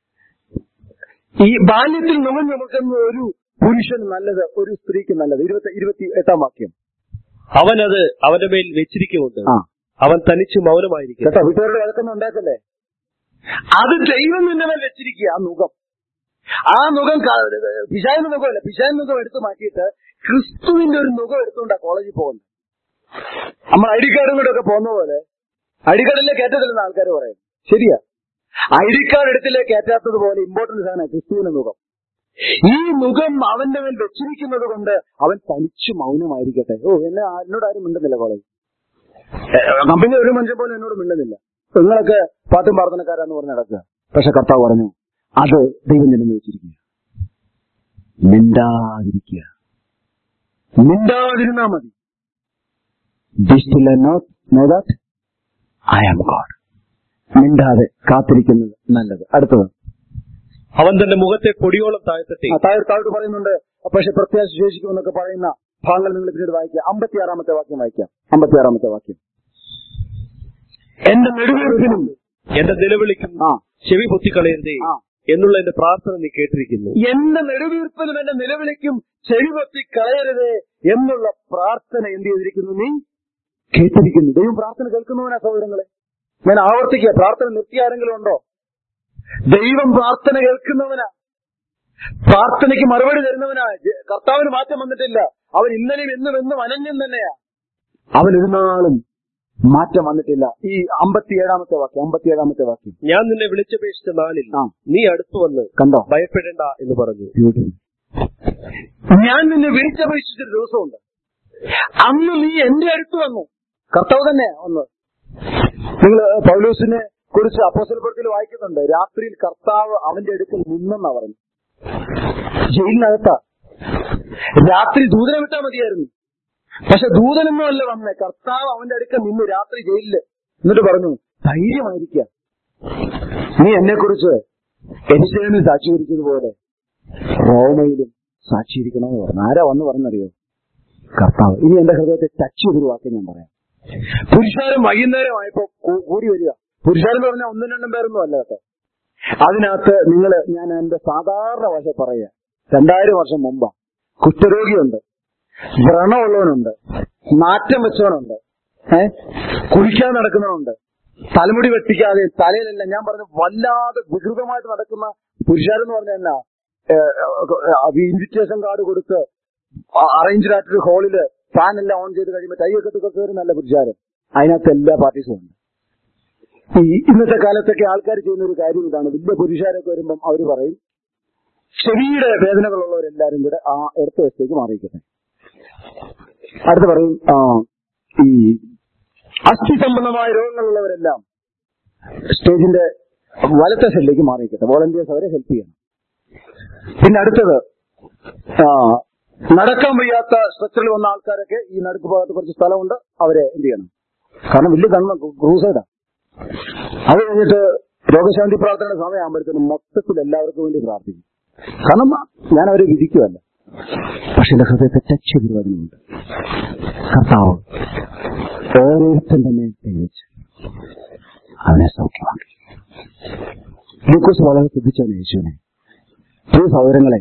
ഈ ബാല്യത്തിൽ നുകം ചുമക്കുന്ന ഒരു പുരുഷൻ നല്ലത് ഒരു സ്ത്രീക്ക് നല്ലത് ഇരുപത്തി ഇരുപത്തി എട്ടാം വാക്യം അവനത് അവന്റെ മേൽ വെച്ചിരിക്കുമുണ്ട് ആ അവൻ തനിച്ച് മൗനമായിരിക്കും കേട്ടോ വീട്ടുകാരുടെ വഴക്കൊന്നും ഉണ്ടാക്കല്ലേ അത് ദൈവം നിന്റെ മേൽ വെച്ചിരിക്കുക ആ നുകം ആ നുകം പിശായന്റെ നുഖമല്ല പിശായന്റെ നുഖം എടുത്തു മാറ്റിയിട്ട് ക്രിസ്തുവിന്റെ ഒരു നുഖം എടുത്തുകൊണ്ടാ കോളേജിൽ പോകുന്നത് നമ്മൾ ഐ ഡി കാർഡും കൂടെ ഒക്കെ പോകുന്ന പോലെ ഐ ഡി കാർഡിലെ കയറ്റത്തില്ലെന്ന് ആൾക്കാർ പറയും ശരിയാ ഐ ഡി കാർഡ് എടുത്തില്ലേ കയറ്റാത്തത് പോലെ ഇമ്പോർട്ടന്റ് സാധനം ക്രിസ്തുവിന്റെ മുഖം ഈ മുഖം അവന്റെ മേൽ വെച്ചിരിക്കുന്നത് കൊണ്ട് അവൻ തനിച്ചു മൗനമായിരിക്കട്ടെ ഓ എന്നെ ആ- എന്നോട് ആരും മിണ്ടുന്നില്ല കോളേജ് കമ്പനി ഒരു മനുഷ്യൻ പോലും എന്നോട് മിണ്ടുന്നില്ല നിങ്ങളൊക്കെ പാട്ടും പ്രാർത്ഥനക്കാരാന്ന് പറഞ്ഞ് നടക്കുക പക്ഷെ കർത്താവ് പറഞ്ഞു അത് ദൈവം നിന്നു വെച്ചിരിക്കുക മിണ്ടാതിരിക്കുക മിണ്ടാതിരുന്നാ മതി not know that I am God മിണ്ടാതെ കാത്തിരിക്കുന്നത് നല്ലത് അടുത്തത് അവൻ തന്റെ മുഖത്തെ പൊടിയോളം താഴ്ത്തട്ടെ ആ, താഴെ താഴോട്ട് പറയുന്നുണ്ട് പക്ഷെ പ്രത്യാശ ശേഷിക്കുമെന്നൊക്കെ പറയുന്ന ഭാഗങ്ങൾ നിങ്ങൾ പിന്നീട് വായിക്കുക അമ്പത്തിയാറാമത്തെ വാക്യം വായിക്കാം അമ്പത്തിയാറാമത്തെ വാക്യം എന്റെ നെടുവീർപ്പിനും എന്റെ നിലവിളിക്കും ആ ചെവി പൊത്തിക്കളയരുതേ ആ എന്നുള്ള എന്റെ പ്രാർത്ഥന നീ കേട്ടിരിക്കുന്നു എന്റെ നെടുവീർപ്പിനും എന്റെ നിലവിളിക്കും ചെവിപൊത്തി കളയരുതേ എന്നുള്ള പ്രാർത്ഥന എന്ത് ചെയ്തിരിക്കുന്നു നീ കേട്ടിരിക്കുന്നു ദൈവം പ്രാർത്ഥന കേൾക്കുന്നവനാ സഹോദരങ്ങളെ ഞാൻ ആവർത്തിക്കുക പ്രാർത്ഥന നിർത്തിയ ആരെങ്കിലും ഉണ്ടോ ദൈവം പ്രാർത്ഥന കേൾക്കുന്നവനാ പ്രാർത്ഥനയ്ക്ക് മറുപടി തരുന്നവനാ ജ- കർത്താവിന് മാറ്റം വന്നിട്ടില്ല അവൻ ഇന്നലെയും എന്നും എന്നും അനന്യം തന്നെയാ അവൻ ഒരു നാളും മാറ്റം വന്നിട്ടില്ല ഈ അമ്പത്തിയേഴാമത്തെ വാക്യം അമ്പത്തിയേഴാമത്തെ വാക്യം ഞാൻ നിന്നെ വിളിച്ചപേക്ഷിച്ച നാളിൽ ആ. നീ അടുത്തു വന്ന് കണ്ടോ ഭയപ്പെടേണ്ട എന്ന് പറഞ്ഞു ഞാൻ നിന്നെ വിളിച്ചപേക്ഷിച്ചൊരു ദിവസമുണ്ട് അന്ന് നീ എന്റെ അടുത്ത് വന്നു കർത്താവ് തന്നെ വന്നു നിങ്ങൾ പൗലൂസിനെ കുറിച്ച് അപ്പോസലപ്പെടുത്തിൽ വായിക്കുന്നുണ്ട് രാത്രിയിൽ കർത്താവ് അവന്റെ അടുക്കൽ നിന്നെന്നാ പറഞ്ഞു ജയിലിനകത്താ രാത്രി ദൂതനെ വിട്ടാ മതിയായിരുന്നു പക്ഷെ ദൂതനൊന്നും അല്ല വന്നേ കർത്താവ് അവന്റെ അടുക്കൽ നിന്ന് രാത്രി ജയിലില് എന്നിട്ട് പറഞ്ഞു ധൈര്യമായിരിക്കുക നീ എന്നെ കുറിച്ച് എരിശേമിൽ സാക്ഷീകരിച്ചതുപോലെ റോമയിലും സാക്ഷീകരിക്കണമെന്ന് പറഞ്ഞു ആരാ വന്ന് പറഞ്ഞറിയോ കർത്താവ് ഇനി എന്റെ ഹൃദയത്തെ ടച്ച് ചെയ്തൊരു വാക്ക് ഞാൻ പറയാം പുരുഷാരം വൈകുന്നേരമായപ്പോ കൂ- കൂടി വരിക പുരുഷാരം എന്ന് പറഞ്ഞാൽ ഒന്നും രണ്ടും പേരൊന്നും അല്ല കേട്ടോ അതിനകത്ത് നിങ്ങൾ ഞാൻ എന്റെ സാധാരണ ഭാഷ പറയുക രണ്ടായിരം വർഷം മുമ്പാ കുഷ്ഠരോഗിയുണ്ട് വ്രണമുള്ളവനുണ്ട് നാറ്റം വെച്ചവനുണ്ട് ഏഹ് കുഴിക്കാൻ നടക്കുന്നവനുണ്ട് തലമുടി വെട്ടിക്കാതെ തലയിലല്ല ഞാൻ പറഞ്ഞു വല്ലാതെ വികൃതമായിട്ട് നടക്കുന്ന പുരുഷാരെന്ന് പറഞ്ഞ എന്നാ ഇൻവിറ്റേഷൻ കാർഡ് കൊടുത്ത് അറേഞ്ച്ഡ് ആയിട്ടൊരു ഹോളില് ഫാൻ എല്ലാം ഓൺ ചെയ്ത് കഴിയുമ്പോൾ ടൈയൊക്കെ തുക കയറി നല്ല പുരുഷാരൻ അതിനകത്ത് എല്ലാ പാർട്ടീസും ഉണ്ട് ഈ ഇന്നത്തെ കാലത്തൊക്കെ ആൾക്കാർ ചെയ്യുന്ന ഒരു കാര്യം ഇതാണ് വലിയ പുരുഷാരൊക്കെ വരുമ്പം അവർ പറയും ചെവിയുടെ വേദനകളുള്ളവരെല്ലാരും കൂടെ ആ ഇടത്ത വശത്തേക്ക് മാറിയിരിക്കട്ടെ അടുത്ത് പറയും ആ, ഈ അസ്ഥി സംബന്ധമായ രോഗങ്ങളുള്ളവരെല്ലാം സ്റ്റേജിന്റെ വലത്തെ സൈഡിലേക്ക് മാറിയിരിക്കട്ടെ വോളണ്ടിയേഴ്സ് അവരെ ഹെൽപ്പ് ചെയ്യണം പിന്നെ അടുത്തത് ആ, നടക്കാൻ വയ്യാത്ത സ്ട്രക്ചറിൽ വന്ന ആൾക്കാരൊക്കെ ഈ നടുക്ക് ഭാഗത്ത് കുറച്ച് സ്ഥലമുണ്ട് അവരെ എന്ത് ചെയ്യണം കാരണം വലിയ കണ്ണ ക്രൂസൈഡാ അത് കഴിഞ്ഞിട്ട് രോഗശാന്തി പ്രാർത്ഥനയുടെ സമയമാകുമ്പോഴത്തേനും മൊത്തത്തിൽ എല്ലാവർക്കും വേണ്ടി പ്രാർത്ഥിക്കും കാരണം ഞാൻ അവരെ വിധിക്കുമല്ല പക്ഷെ എന്റെ ഹൃദയത്തെ ടച്ച് ചെയ്തൊരു വചനമുണ്ട് കർത്താവ് ഓരോരുത്തരുടെ മേൽ കൈവച്ച് അവനെ സൗഖ്യമാക്കി ലൂക്കോസ് വളരെ ശ്രദ്ധിച്ചാണ് യേശുവിനെ ഈ സൗകര്യങ്ങളെ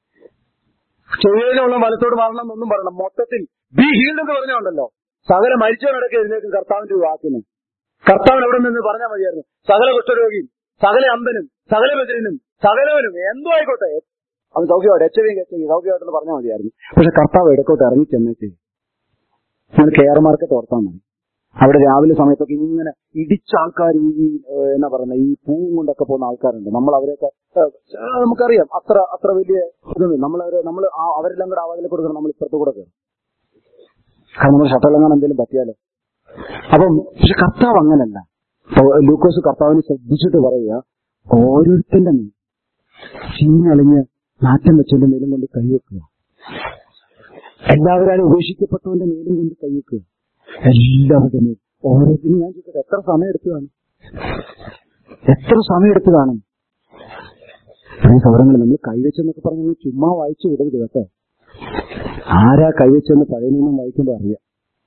ചെവിയിലുള്ള വലത്തോട് മാറണം എന്നൊന്നും പറയണം മൊത്തത്തിൽ ബി ഹീൽഡ് എന്ന് പറഞ്ഞുണ്ടല്ലോ സകല മരിച്ചവനടക്കം എഴുന്നേക്കും കർത്താവിന്റെ ഒരു വാക്കിന് കർത്താവിന് എവിടെ നിന്ന് പറഞ്ഞാൽ മതിയായിരുന്നു സകല കുഷ്ഠരോഗിയും സകല അമ്പനും സകല ബദരനും സകലവനും എന്തോ ആയിക്കോട്ടെ അവൻ സൗഖ്യമായിട്ട് എച്ച് വി എച്ച് വി സൗഖ്യമായിട്ടെന്ന് പറഞ്ഞാൽ മതിയായിരുന്നു പക്ഷെ കർത്താവ് ഇടക്കോട്ട് ഇറങ്ങി ചെന്നിട്ട് നിങ്ങൾ കെയർ മാർക്കറ്റ് ഓർത്താൽ മതി അവിടെ രാവിലെ സമയത്തൊക്കെ ഇങ്ങനെ ഇടിച്ച ആൾക്കാർ ഈ ഈ, ഏഹ്, എന്നാ പറയുന്നത് ഈ പൂവും കൊണ്ടൊക്കെ പോകുന്ന ആൾക്കാരുണ്ട് നമ്മൾ അവരെയൊക്കെ ഏഹ്, ആ, നമുക്കറിയാം അത്ര അത്ര വലിയ ഇതൊന്നും നമ്മളവരെ നമ്മൾ അവരെല്ലാം കൂടെ ആവാതിൽ കൊടുക്കണം നമ്മൾ ഇപ്പുറത്ത് കൂടെ കയറും കാരണം നമ്മൾ ഷട്ടലെങ്ങാൻ എന്തെങ്കിലും പറ്റിയാലോ അപ്പം പക്ഷെ കർത്താവ് അങ്ങനല്ല അപ്പൊ ലൂക്കോസ് കർത്താവിനെ ശ്രദ്ധിച്ചിട്ട് പറയുക ഓരോരുത്തന്റെ മേൽ ചീഞ്ഞളിഞ്ഞ് നാറ്റം വെച്ചവന്റെ മേലും കൊണ്ട് കൈവെക്കുക എല്ലാവരും ഉപേക്ഷിക്കപ്പെട്ടവന്റെ മേലും കൊണ്ട് കൈവെക്കുക എല്ലാവരുടെ മേൽ ഓരോരുത്തരും ഞാൻ ചോദിക്കട്ടെ എത്ര സമയം എടുത്തു കാണും എത്ര സമയം എടുത്തു കാണും ഈ സൗരങ്ങൾ നമ്മൾ കൈവച്ചെന്നൊക്കെ പറഞ്ഞ് ചുമ്മാ വായിച്ചു വിടരുത് കേട്ടോ ആരാ കൈവച്ചെന്ന് പഴയ നിന്നും വായിക്കുമ്പോൾ അറിയാം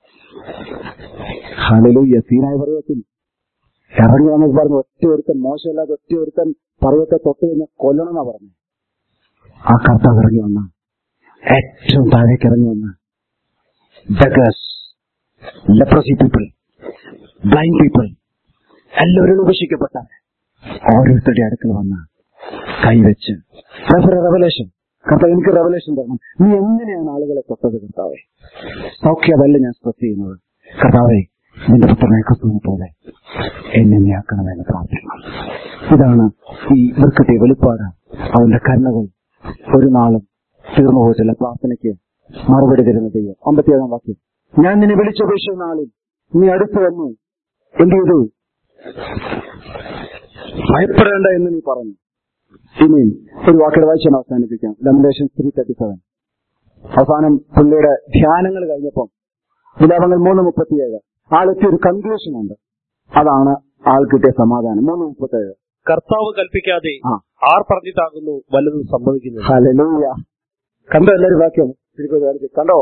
ഹലലൂയ സീനായ പർവ്വതത്തിൽ ഇറങ്ങി വന്നത് പറഞ്ഞു ഒറ്റ ഒരുത്തൻ മോശമില്ലാതെ ഒറ്റ ഒരുത്തൻ പർവ്വത്തെ തൊട്ട് കഴിഞ്ഞാൽ കൊല്ലണമെന്നാ പറഞ്ഞു ആ കർത്താവ് ഇറങ്ങി വന്ന ഏറ്റവും താഴേക്ക് ഇറങ്ങി വന്ന beggars leprosy people blind people എല്ലാവരും ഉപേക്ഷിക്കപ്പെട്ട ഓരോരുത്തരുടെ അടുക്കൽ വന്ന് കൈവച്ച് റെവലേഷൻ കർത്താവ് എനിക്ക് റെവലേഷൻ തരണം നീ എങ്ങനെയാണ് ആളുകളെ തൊട്ടത് കർത്താവെ സൗഖ്യമല്ല ഞാൻ സ്ട്രെസ് ചെയ്യുന്നത് കർത്താവെ നിന്റെ പുത്രനെ ക്രിസ്തുവിനെ പോലെ എന്നെ നീയാക്കണമെന്ന് പ്രാർത്ഥിക്കണം ഇതാണ് ഈ വൃക്കത്തെ വെളിപ്പാട് അവന്റെ കരുണകൾ ഒരു നാളും തീർന്നു പോയിട്ടില്ല പ്രാർത്ഥനയ്ക്ക് മറുപടി തരുന്ന ദൈവം അമ്പത്തിയേഴാം വാക്യം ഞാൻ നിന്നെ വിളിച്ചപേക്ഷിച്ച നാളിൽ നീ അടുത്തു വന്നു എന്ത് ചെയ്തു ഭയപ്പെടേണ്ട എന്ന് നീ പറഞ്ഞു ഇനിയും ഒരു വാക്കിയുടെ വായിച്ച് ഞാൻ അവസാനിപ്പിക്കാം ലമിനേഷൻ ത്രീ തേർട്ടി സെവൻ അവസാനം പുള്ളിയുടെ ധ്യാനങ്ങൾ കഴിഞ്ഞപ്പം വിലാപങ്ങൾ മൂന്ന് മുപ്പത്തിയേഴ് ആളെത്തിയ ഒരു കൺക്ലൂഷൻ ഉണ്ട് അതാണ് ആൾ കിട്ടിയ സമാധാനം മൂന്ന് മുപ്പത്തേഴ് കർത്താവ് കൽപ്പിക്കാതെ ആ ആർ പറഞ്ഞിട്ടാകുന്നു വല്ലതും സംഭവിക്കുന്നത് ഹല്ലേലൂയ കണ്ടോ എല്ലാവരും വാക്യം തിരുപ്പതി കാണിച്ച് കണ്ടോ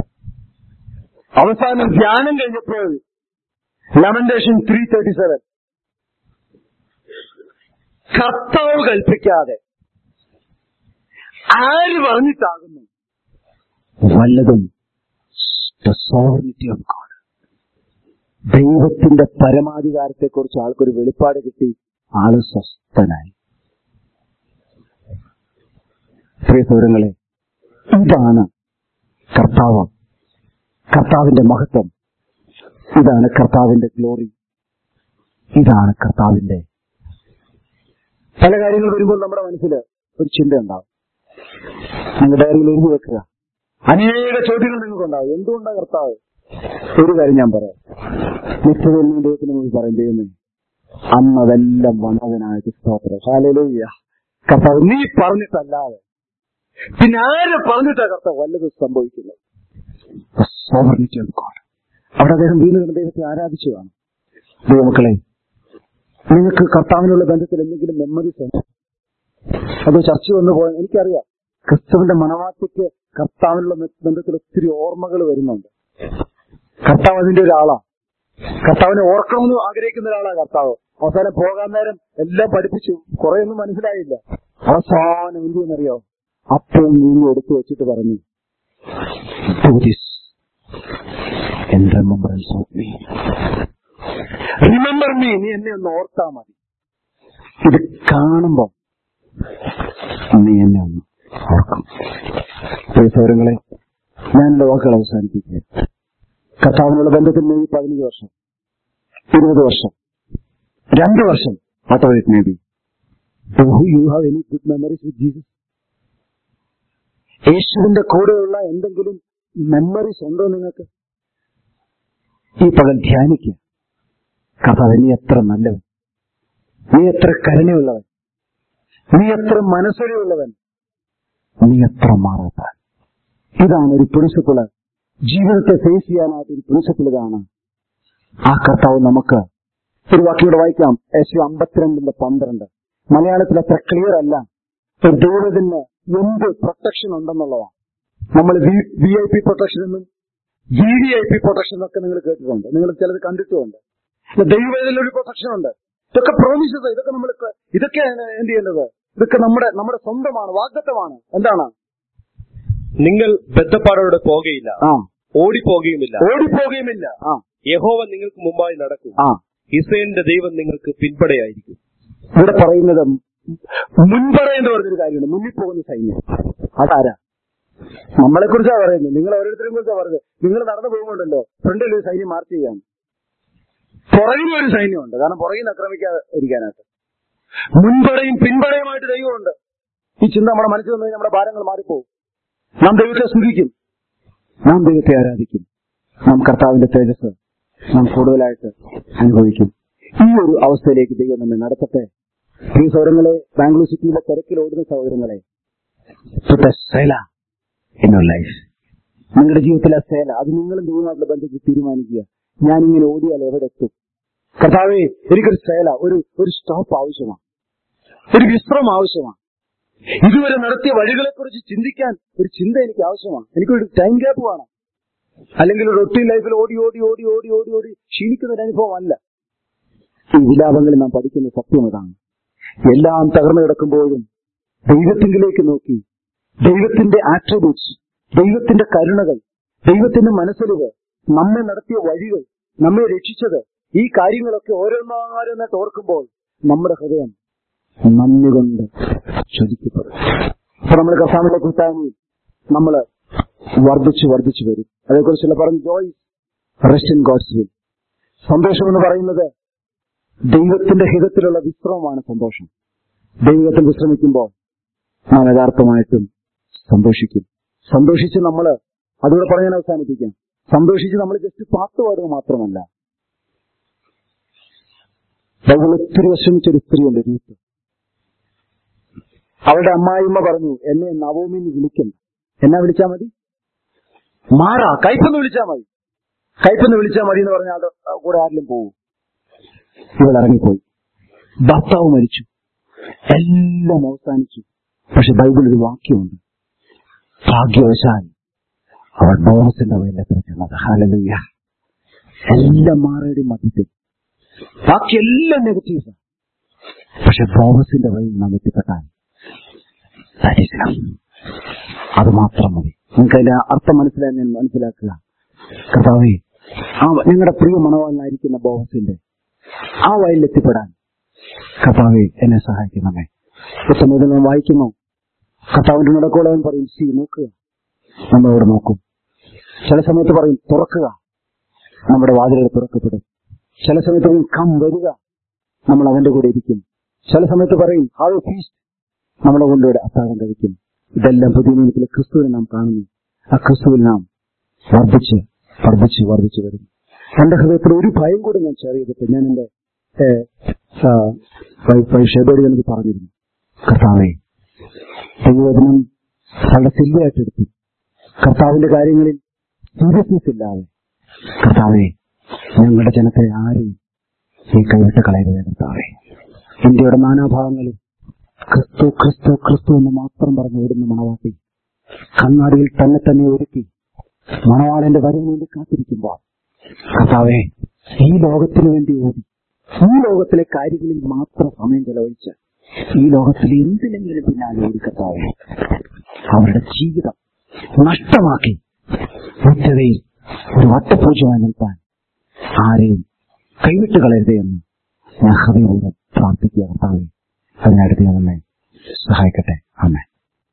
അവസാനം ധ്യാനം കഴിഞ്ഞപ്പോൾ ലമന്റേഷൻ ത്രീ തേർട്ടി സെവൻ കർത്താവ് കൽപ്പിക്കാതെ ആര് പറഞ്ഞിട്ടാകുന്നു വല്ലതും സോവർണിറ്റി ഓഫ് ഗോഡ് ദൈവത്തിന്റെ പരമാധികാരത്തെക്കുറിച്ച് ആൾക്കൊരു വെളിപ്പാട് കിട്ടി ആള് സ്വസ്ഥനായി പ്രിയ സൗരങ്ങളെ ഇതാണ് കർത്താവ് കർത്താവിന്റെ മഹത്വം ഇതാണ് കർത്താവിന്റെ ഗ്ലോറി ഇതാണ് കർത്താവിന്റെ പല കാര്യങ്ങൾ വരുമ്പോൾ നമ്മുടെ മനസ്സിൽ ഒരു ചിന്ത ഉണ്ടാവും നിങ്ങൾ ഡയറിയിൽ എഴുതി വെക്കുക അനേക ചോദ്യങ്ങൾ നിങ്ങൾക്കുണ്ടാവും എന്തുകൊണ്ടാണ് കർത്താവ് ഒരു കാര്യം ഞാൻ പറയാം നിത്യതയിൽ നിന്ന് ദൈവത്തിന് മുമ്പ് പറയും ദൈവമേ അന്ന് അതെല്ലാം വന്നതിനായിട്ട് സ്തോത്രം ഹാലലൂയ്യ കർത്താവ് നീ പറഞ്ഞിട്ടല്ലാതെ പിന്നെ ആര് പറഞ്ഞിട്ടാ കർത്താവ് വല്ലതും സംഭവിക്കുന്നത് സോവർണിറ്റി ഓഫ് ഗോഡ് അവിടെ അദ്ദേഹം വീണ്ടും ദൈവത്തെ ആരാധിച്ചു കാണും ദൈവമക്കളെ നിങ്ങൾക്ക് കർത്താവിനുള്ള ബന്ധത്തിൽ എന്തെങ്കിലും മെമ്മറീസ് ഉണ്ട് അത് ചർച്ച വന്നു പോയാൽ എനിക്കറിയാം ക്രിസ്തുവിന്റെ മണവാട്ടിക്ക് കർത്താവിനുള്ള ബന്ധത്തിൽ ഒത്തിരി ഓർമ്മകൾ വരുന്നുണ്ട് കർത്താവ് അതിന്റെ ഒരാളാ കർത്താവിനെ ഓർക്കണമെന്ന് ആഗ്രഹിക്കുന്ന ഒരാളാ കർത്താവ് അവസാനം പോകാൻ നേരം എല്ലാം പഠിപ്പിച്ചു കുറെ ഒന്നും മനസ്സിലായില്ല അവസാനം എന്ത് ചെയ്യുന്നറിയോ അപ്പോൾ നീ എടുത്തു വെച്ചിട്ട് പറഞ്ഞു "Do this in remembrance of me." Remember me നീ എന്നെ ഒന്ന് ഓർത്താ മതി ഇത് കാണുമ്പോ നീ എന്നെ ഒന്ന് ഓർക്കണം പ്രിയ സൗരങ്ങളെ ഞാൻ എന്റെ വാക്കുകൾ അവസാനിപ്പിക്കുക കർത്താവിനുള്ള ബന്ധത്തിൽ മേ ബി പതിനഞ്ച് വർഷം ഇരുപത് വർഷം രണ്ട് വർഷം what it may be you have any good memories with Jesus യേശുവിന്റെ കൂടെയുള്ള എന്തെങ്കിലും മെമ്മറീസ് ഉണ്ടോ നിങ്ങൾക്ക് ഈ പകൽ ധ്യാനിക്കുക കർത്താവ് നീ എത്ര നല്ലവൻ നീ എത്ര കരുണയുള്ളവൻ നീ എത്ര മനസ്സൊലിയുള്ളവൻ നീ എത്ര മാറാത്തവൻ ഇതാണ് ഒരു പ്രിൻസിപ്പിള് ജീവിതത്തെ ഫേസ് ചെയ്യാനായിട്ട് ഒരു പ്രിൻസിപ്പിൾ ഇതാണ് ആ കർത്താവ് നമുക്ക് ഒരു വാക്കിലൂടെ വായിക്കാം എസ് യു അമ്പത്തിരണ്ടിന്റെ പന്ത്രണ്ട് മലയാളത്തിൽ അത്ര ക്ലിയർ അല്ല ഒരു ദൈവത്തിന് എന്ത് പ്രൊട്ടക്ഷൻ ഉണ്ടെന്നുള്ളതാണ് നമ്മൾ വി ഐ പി പ്രൊട്ടക്ഷൻ എന്നും G V I P protection എന്നൊക്കെ നിങ്ങൾ കേട്ടിട്ടുണ്ട് നിങ്ങൾ ചിലത് കണ്ടിട്ടുമുണ്ട് ദൈവത്തിൽ ഒരു പ്രൊട്ടക്ഷൻ ഉണ്ട് ഇതൊക്കെ പ്രോമിസസ് ഇതൊക്കെ നമ്മൾ ഇതൊക്കെയാണ് എന്ത് ചെയ്യേണ്ടത് ഇതൊക്കെ നമ്മുടെ നമ്മുടെ സ്വന്തമാണ് വാഗ്ദത്തമാണ് എന്താണ് നിങ്ങൾ ബദ്ധപ്പാടോടെ പോകുകയില്ല ആ ഓടിപ്പോകുകയുമില്ല ഓടിപ്പോകുകയുമില്ല ആ യഹോവ നിങ്ങൾക്ക് മുമ്പായി നടക്കും ആ ഇസ്രയേലിന്റെ ദൈവം നിങ്ങൾക്ക് പിൻപടയായിരിക്കും ഇവിടെ പറയുന്നത് മുൻപറ എന്ന് പറഞ്ഞൊരു കാര്യമുണ്ട് മുന്നിൽ പോകുന്ന സൈന്യം അതാരാ നമ്മളെ കുറിച്ചാണ് പറയുന്നത് നിങ്ങൾ ഓരോരുത്തരെയും കുറിച്ചാണ് പറയുന്നത് നിങ്ങൾ നടന്നു പോകുമ്പോണ്ടല്ലോ ഫ്രണ്ടിൽ ഒരു സൈന്യം മാർച്ച് ചെയ്യാണ് പുറകിലും ഒരു സൈന്യമുണ്ട് കാരണം പുറകിൽ നിന്ന് ആക്രമിക്കാതെ ഇരിക്കാനായിട്ട് മുൻപടയും പിൻപടയുമായിട്ട് ദൈവമുണ്ട് ഈ ചിന്ത നമ്മുടെ മനസ്സിൽ വന്നു കഴിഞ്ഞാൽ നമ്മുടെ ഭാരങ്ങൾ മാറിപ്പോകും നാം ദൈവത്തെ സ്തുതിക്കും നാം ദൈവത്തെ ആരാധിക്കും നാം കർത്താവിന്റെ തേജസ് നാം കൂടുതലായിട്ട് അനുഭവിക്കും ഈ ഒരു അവസ്ഥയിലേക്ക് ദൈവം നമ്മെ നടത്തട്ടെ ഈ സൗരങ്ങളെ ബാംഗ്ലൂർ സിറ്റിയിലെ തിരക്കിൽ ഓടുന്ന സഹോദരങ്ങളെ put a സേല in your life നിങ്ങളുടെ ജീവിതത്തിലെ സേല അത് നിങ്ങളും ദൈവമായിട്ടുള്ള ബന്ധത്തിൽ തീരുമാനിക്കുക ഞാൻ ഇങ്ങനെ ഓടിയാൽ എവിടെ എത്തും കർത്താവേ എനിക്കൊരു സേല ഒരു ഒരു സ്റ്റോപ്പ് ആവശ്യമാണ് ഒരു വിശ്രമം ആവശ്യമാണ് ഇതുവരെ നടത്തിയ വഴികളെക്കുറിച്ച് ചിന്തിക്കാൻ ഒരു ചിന്ത എനിക്ക് ആവശ്യമാണ് എനിക്കൊരു ടൈം ഗ്യാപ്പ് വേണം അല്ലെങ്കിൽ ഒരു റൊട്ടീൻ ലൈഫിൽ ഓടി ഓടി ഓടി ഓടി ഓടി ഓടി ക്ഷീണിക്കുന്ന ഒരു അനുഭവം അല്ല ഈ വിലാപങ്ങളിൽ നാം പഠിക്കുന്ന സത്യം ഇതാണ് എല്ലാം തകർന്നു കിടക്കുമ്പോഴും ദൈവത്തിങ്കിലേക്ക് നോക്കി ദൈവത്തിന്റെ ആട്രിബ്യൂട്ട്സ് ദൈവത്തിന്റെ കരുണകൾ ദൈവത്തിന്റെ മനസ്സലിവ് നമ്മെ നടത്തിയ വഴികൾ നമ്മെ രക്ഷിച്ചത് ഈ കാര്യങ്ങളൊക്കെ ഓരോന്നോരോന്നായിട്ട് ഓർക്കുമ്പോൾ നമ്മുടെ ഹൃദയം നന്ദി കൊണ്ട് ചൊരിക്കപ്പെടും അപ്പൊ നമ്മൾ കർത്താവിന്റെ കൂട്ടായ്മയിൽ നമ്മൾ വർദ്ധിച്ചു വർദ്ധിച്ചു വരും അതേക്കുറിച്ചുള്ള പറഞ്ഞു ജോയ്സ് റഷ്യൻ ഗോഡ്സ് വിൽ സന്തോഷം എന്ന് പറയുന്നത് ദൈവത്തിന്റെ ഹിതത്തിലുള്ള വിശ്രമമാണ് സന്തോഷം ദൈവത്തിൽ വിശ്രമിക്കുമ്പോൾ നാം യഥാർത്ഥമായിട്ടും സന്തോഷിക്കും സന്തോഷിച്ച് നമ്മൾ അതുകൂടെ പറയാൻ അവസാനിപ്പിക്കാം സന്തോഷിച്ച് നമ്മൾ ജസ്റ്റ് പാട്ട് പാടുക മാത്രമല്ല ബൈബിൾ ഒത്തിരി വിഷമിച്ചൊരു സ്ത്രീയുണ്ട് രൂത്ത് അവളുടെ അമ്മായിമ്മ പറഞ്ഞു എന്നെ നവോമിന്ന് വിളിക്കണ്ട എന്നാ വിളിച്ചാ മതി മാറാ കയ്പെന്ന് വിളിച്ചാ മതി കയ്പെന്ന് വിളിച്ചാ മതി എന്ന് പറഞ്ഞാൽ അത് കൂടെ ആരിലും പോകും ഇവൾ ഇറങ്ങിപ്പോയി ഭർത്താവ് മരിച്ചു എല്ലാം അവസാനിച്ചു പക്ഷെ ബൈബിൾ ഒരു വാക്യമുണ്ട് ഭാഗ്യവശാൽ അവൾ ബോണസിന്റെ വയലത്തിൽ ചെന്നത് ഹാലലുയ്യ എല്ലാം മാറയുടെ മധ്യത്തിൽ ബാക്കി എല്ലാം നെഗറ്റീവ്സ് പക്ഷെ ബോണസിന്റെ വഴിയിൽ നാം എത്തിപ്പെട്ടാൽ that is enough. അത് മാത്രം മതി നിങ്ങൾക്ക് അതിന്റെ അർത്ഥം മനസ്സിലായി ഞാൻ മനസ്സിലാക്കുക കർത്താവേ ആ നിങ്ങളുടെ പ്രിയ മണവാളനായിരിക്കുന്ന ബോഹസിന്റെ ആ വയലിൽ എത്തിപ്പെടാൻ കർത്താവെ എന്നെ സഹായിക്കണമേ സമയത്ത് ഞാൻ വായിക്കുന്നു കർത്താവിന്റെ നടക്കോളവൻ പറയും സി നോക്കുക നമ്മളവിടെ നോക്കും ചില സമയത്ത് പറയും തുറക്കുക നമ്മുടെ വാതിലുകൾ തുറക്കപ്പെടും ചില സമയത്ത് പറയും കം വരിക നമ്മൾ അവന്റെ കൂടെ ഇരിക്കും ചില സമയത്ത് പറയും ഹാവ് എ ഫീസ്റ്റ് നമ്മളെ കൊണ്ടുകൂടെ അത്താഴം കഴിക്കും ഇതെല്ലാം പുതിയ നിയമത്തിലെ ക്രിസ്തുവിനെ നാം കാണുന്നു ആ ക്രിസ്തുവിൽ നാം വർദ്ധിച്ച് വർദ്ധിച്ച് വർദ്ധിച്ച് വരുന്നു എന്റെ ഹൃദയത്തിൽ ഒരു ഭയം കൂടെ ഞാൻ ഷെയർ ചെയ്തിട്ട് ഞാൻ എന്റെ ഷെബോടി എനിക്ക് പറഞ്ഞിരുന്നു കർത്താവെ ദൈവവചനം വളരെ സില്ലിയായിട്ട് എടുത്തു കർത്താവിന്റെ കാര്യങ്ങളിൽ സീരിയസ്നെസ് ഇല്ലാതെ കർത്താവെ ഞങ്ങളുടെ ജനത്തെ ആരെയും ഈ കൈവിട്ട് കളയരുത് കർത്താവെ ഇന്ത്യയുടെ നാനാഭാഗങ്ങളിൽ ക്രിസ്തു ക്രിസ്തു ക്രിസ്തു എന്ന് മാത്രം പറഞ്ഞു ഓടുന്ന മണവാട്ടി കണ്ണാടിയിൽ തന്നെ തന്നെ ഒരുക്കി മണവാളന്റെ വരവിന് വേണ്ടി കാത്തിരിക്കുമ്പോൾ കർത്താവെ ഈ ലോകത്തിന് വേണ്ടി ഓടി ഈ ലോകത്തിലെ കാര്യങ്ങളിൽ മാത്രം സമയം ചെലവഴിച്ച് ഈ ലോകത്തിൽ എന്തിനെങ്കിലും പിന്നാലെ ഓടി കർത്താവെ അവരുടെ ജീവിതം നഷ്ടമാക്കി നിത്യതയിൽ ഒരു വട്ടപൂജമായി നിൽപ്പാൻ ആരെയും കൈവിട്ട് കളയരുതേ എന്ന് ഞാൻ ഹൃദയപൂർവ്വം പ്രാർത്ഥിക്കുക കർത്താവെ അതിനടുത്ത് ഞാൻ നമ്മെ സഹായിക്കട്ടെ അമ്മേ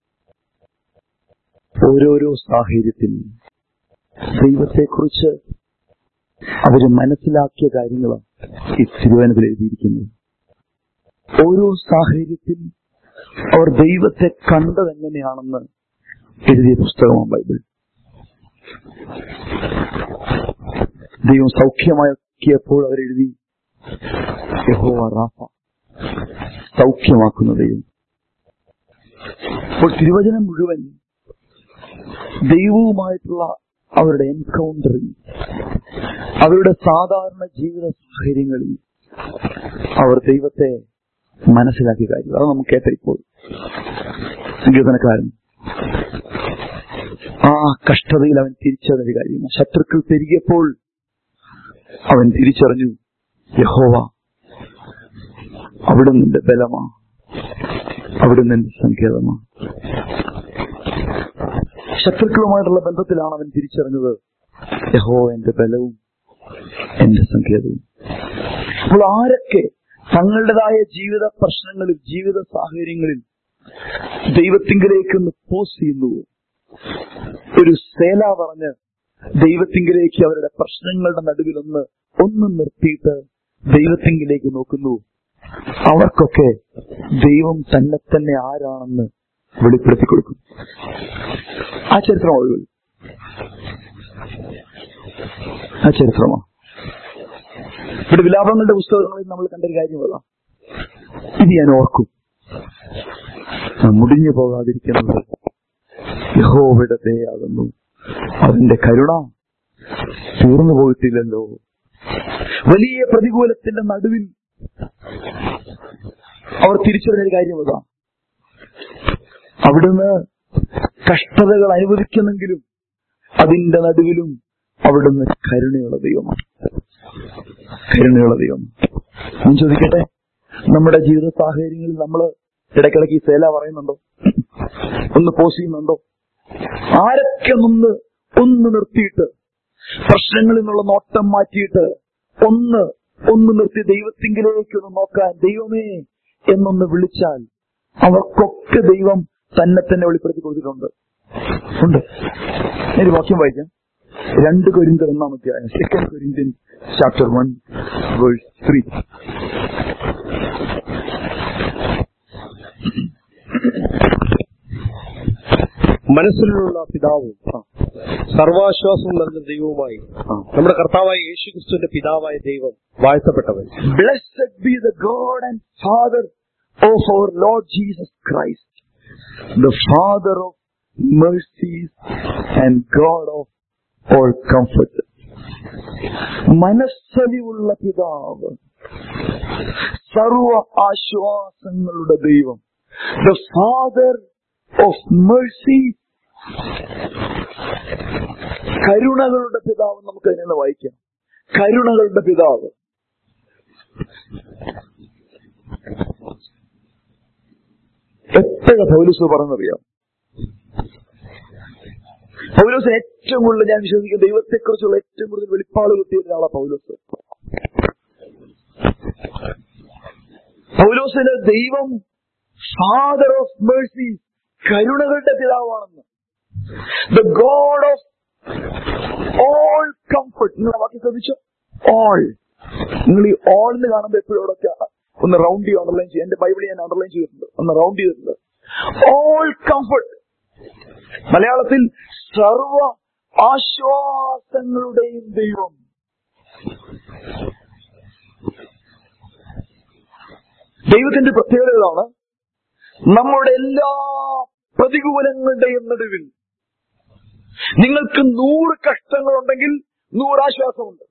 ഓരോരോ സാഹചര്യത്തിൽ ദൈവത്തെക്കുറിച്ച് അവര് മനസ്സിലാക്കിയ കാര്യങ്ങളാണ് ഈ തിരുവനന്തപുരം എഴുതിയിരിക്കുന്നത് ഓരോ സാഹചര്യത്തിൽ അവർ ദൈവത്തെ കണ്ടത് എങ്ങനെയാണെന്ന് എഴുതിയ പുസ്തകമാണ് ബൈബിൾ ദൈവം സൗഖ്യമാക്കിയപ്പോൾ അവരെഴുതി യഹോവ റാഫ സൗഖ്യമാക്കുന്ന ദൈവം അപ്പോൾ തിരുവചനം മുഴുവൻ ദൈവവുമായിട്ടുള്ള അവരുടെ എൻകൗണ്ടറിൽ അവരുടെ സാധാരണ ജീവിത സാഹചര്യങ്ങളിൽ അവർ ദൈവത്തെ മനസ്സിലാക്കിയ കാര്യം അത് നമുക്ക് കേട്ട ഇപ്പോൾ സങ്കീർത്തനക്കാരൻ ആ കഷ്ടതയിൽ അവൻ തിരിച്ചറിഞ്ഞ കാര്യം ശത്രുക്കൾ പെരുകിയപ്പോൾ അവൻ തിരിച്ചറിഞ്ഞു യഹോവ അവിടുന്ന് നിന്റെ ബലമാ അവിടുന്ന് എന്റെ സങ്കേതമാ ശത്രുക്കളുമായിട്ടുള്ള ബന്ധത്തിലാണ് അവൻ തിരിച്ചറിഞ്ഞത് യഹോ എന്റെ ബലവും എന്റെ സങ്കേതവും അപ്പോൾ ആരൊക്കെ തങ്ങളുടേതായ ജീവിത പ്രശ്നങ്ങളിൽ ജീവിത സാഹചര്യങ്ങളിൽ ദൈവത്തിങ്കിലേക്ക് ഒന്ന് പോസ് ചെയ്യുന്നുവോ ഒരു സേല പറഞ്ഞ് ദൈവത്തിങ്കിലേക്ക് അവരുടെ പ്രശ്നങ്ങളുടെ നടുവിൽ ഒന്ന് ഒന്ന് നിർത്തിയിട്ട് ദൈവത്തിങ്കിലേക്ക് നോക്കുന്നു അവർക്കൊക്കെ ദൈവം തന്നെ തന്നെ ആരാണെന്ന് വെളിപ്പെടുത്തി കൊടുക്കും ആ ചരിത്രം ഒഴിവിൽ ആ ചരിത്രമാ ഇവിടെ വിലാപങ്ങളുടെ പുസ്തകങ്ങളിൽ നമ്മൾ കണ്ടൊരു കാര്യം അതാ ഇത് ഞാൻ ഓർക്കും മുടിഞ്ഞു പോകാതിരിക്കുന്നത് യഹോവയുടെ ദയാകുന്നു അതിന്റെ കരുണ തീർന്നു പോയിട്ടില്ലല്ലോ വലിയ പ്രതികൂലത്തിന്റെ നടുവിൽ അവർ തിരിച്ചറിഞ്ഞൊരു കാര്യം അതാ അവിടുന്ന് കഷ്ടതകൾ അനുവദിക്കുന്നെങ്കിലും അതിന്റെ നടുവിലും അവിടുന്ന് കരുണയുള്ള ദൈവമാണ് കരുണയുള്ള ദൈവം ഞാൻ ചോദിക്കട്ടെ നമ്മുടെ ജീവിത സാഹചര്യങ്ങളിൽ നമ്മൾ ഇടയ്ക്കിടയ്ക്ക് ഈ സേല പറയുന്നുണ്ടോ ഒന്ന് പോസ് ചെയ്യുന്നുണ്ടോ ആരൊക്കെ ഒന്ന് ഒന്ന് നിർത്തിയിട്ട് പ്രശ്നങ്ങളിൽ നിന്നുള്ള നോട്ടം മാറ്റിയിട്ട് ഒന്ന് ഒന്ന് നിർത്തി ദൈവത്തിങ്കിലേക്ക് ഒന്ന് നോക്കാൻ ദൈവമേ എന്നൊന്ന് വിളിച്ചാൽ അവർക്കൊക്കെ ദൈവം തന്നെ തന്നെ വെളിപ്പെടുത്തി കൊടുത്തിട്ടുണ്ട് ഉണ്ട് ഒരു വാക്യം വായിക്കാം രണ്ട് കൊരിന്തർ ഒന്നാമത്തെ second Corinthian chapter one verse three മനസ്സിലുള്ള പിതാവും സർവാശ്വാസം നൽകുന്ന ദൈവവുമായി നമ്മുടെ കർത്താവായ യേശു ക്രിസ്തുവിന്റെ പിതാവായ ദൈവം വാഴ്ത്തപ്പെട്ടവൻ Blessed be the God and Father of our Lord Jesus Christ, the Father of mercies and God of all comfort. മനസ്സലിവുള്ള പിതാവ് സർവ ആശ്വാസങ്ങളുടെ ദൈവം ദ ഫാദർ ഓഫ് മേഴ്സി കരുണകളുടെ പിതാവ് നമുക്ക് അതിനെ വായിക്കാം കരുണകളുടെ പിതാവ് എപ്പോഴാ പൗലൂസ് പറഞ്ഞറിയാം പൗലോസിന് ഏറ്റവും കൂടുതൽ ഞാൻ വിശ്വസിക്കുന്ന ദൈവത്തെക്കുറിച്ചുള്ള ഏറ്റവും കൂടുതൽ വെളിപ്പാട് കിട്ടിയ ഒരാളാണ് പൗലോസ് പൗലോസിന് ദൈവം ഫാദർ ഓഫ് മേഴ്സി കരുണകളുടെ പിതാവാണെന്ന് the God of all comfort നിങ്ങൾ വാക്കി ശ്രദ്ധിച്ചോ ഓൾ നിങ്ങൾ ഈ ഓൾ എന്ന് കാണുമ്പോൾ എപ്പോഴും അവിടെയൊക്കെ ഒന്ന് റൗണ്ട് ചെയ്ത് അണ്ടർലൈൻ ചെയ്യും എന്റെ ബൈബിൾ ഞാൻ അണ്ടർലൈൻ ചെയ്തിട്ടുണ്ട് ഒന്ന് റൗണ്ട് ചെയ്തിട്ടുണ്ട് ഓൾ കംഫർട്ട് മലയാളത്തിൽ സർവ ആശ്വാസങ്ങളുടെയും ദൈവം ദൈവത്തിന്റെ പ്രത്യേകത ഇതാണ് നമ്മുടെ എല്ലാ പ്രതികൂലങ്ങളുടെയും നടുവിൽ നിങ്ങൾക്ക് നൂറ് കഷ്ടങ്ങളുണ്ടെങ്കിൽ നൂറ് ആശ്വാസമുണ്ട്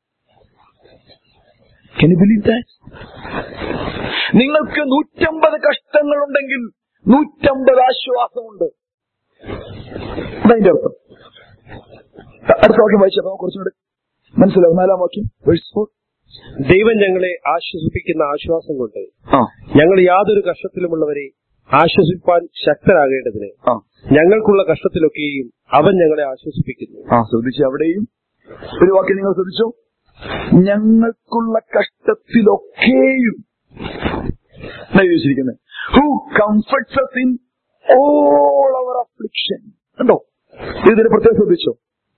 Can you believe that? നിങ്ങൾക്ക് നൂറ്റമ്പത് കഷ്ടങ്ങളുണ്ടെങ്കിൽ നൂറ്റമ്പത് ആശ്വാസമുണ്ട് അതതിന്റെ അർത്ഥം അടുത്ത വാക്യം വായിച്ചാൽ കുറച്ചും കൂടെ മനസ്സിലാവും നാലാം വാക്യം verse four. ദൈവം ഞങ്ങളെ ആശ്വസിപ്പിക്കുന്ന ആശ്വാസം കൊണ്ട് ആ ഞങ്ങൾ യാതൊരു കഷ്ടത്തിലുമുള്ളവരെ ആശ്വസിപ്പാൻ ശക്തരാകേണ്ടതിന് ആ ഞങ്ങൾക്കുള്ള കഷ്ടത്തിലൊക്കെയും അവൻ ഞങ്ങളെ ആശ്വസിപ്പിക്കുന്നു ആ ശ്രദ്ധിച്ചു അവിടെയും ഒരു വാക്യം നിങ്ങൾ ശ്രദ്ധിച്ചോ ഞങ്ങൾക്കുള്ള കഷ്ടത്തിലൊക്കെയും എഴുതിയിരിക്കുന്നത് who comforts us in all our affliction കണ്ടോ ഇതിന് പ്രത്യേകം ശ്രദ്ധിച്ചോ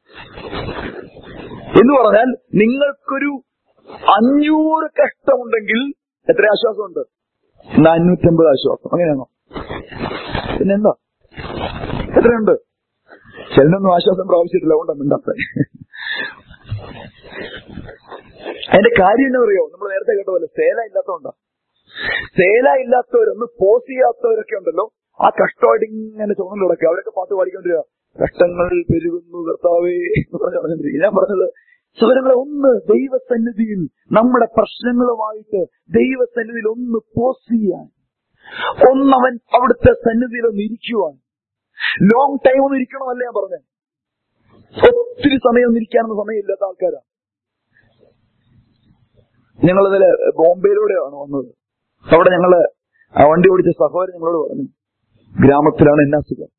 എന്ന് പറഞ്ഞാൽ നിങ്ങൾക്കൊരു അഞ്ഞൂറ് കഷ്ടമുണ്ടെങ്കിൽ എത്ര ആശ്വാസമുണ്ട് നാനൂറ്റമ്പത് ആശ്വാസം അങ്ങനെയാണോ പിന്നെന്താ എത്രയുണ്ട് ചിലനൊന്നും ആശ്വാസം പ്രാപിച്ചിട്ടില്ല അതുകൊണ്ടാണ് മിണ്ടാത്ത അതിന്റെ കാര്യം എന്താ പറയുമോ നമ്മൾ നേരത്തെ കേട്ട പോലെ സേല ഇല്ലാത്തതുകൊണ്ടാ സേല ഇല്ലാത്തവരൊന്ന് പോസ് ചെയ്യാത്തവരൊക്കെ ഉണ്ടല്ലോ ആ കഷ്ടമായിട്ട് ഇങ്ങനെ ചുമന്നു കിടക്കുക അവരൊക്കെ പാട്ട് പാടിക്കൊണ്ടിരിക്കുക കഷ്ടങ്ങൾ പെരുകുന്നു കർത്താവേ എന്ന് പറഞ്ഞ് പറഞ്ഞോണ്ടിരിക്കുക ഞാൻ പറഞ്ഞത് സൗരങ്ങളെ ഒന്ന് ദൈവസന്നിധിയിൽ നമ്മുടെ പ്രശ്നങ്ങളുമായിട്ട് ദൈവസന്നിധിയിൽ ഒന്ന് പോസ് ചെയ്യാൻ ഒന്നവൻ അവിടുത്തെ സന്നിധിയിൽ ഒന്ന് ഇരിക്കുവാൻ ലോങ് ടൈം ഒന്നും ഇരിക്കണമല്ല ഞാൻ പറഞ്ഞത് ഒത്തിരി സമയം ഒന്നും ഇരിക്കാനൊന്നും സമയമില്ലാത്ത ആൾക്കാരാ ഞങ്ങൾ ഇന്നലെ ബോംബെയിലൂടെയാണ് വന്നത് അവിടെ ഞങ്ങള് ആ വണ്ടി ഓടിച്ച സഹോദരൻ ഞങ്ങളോട് പറഞ്ഞു ഗ്രാമത്തിലാണ് എന്നാ സുഖം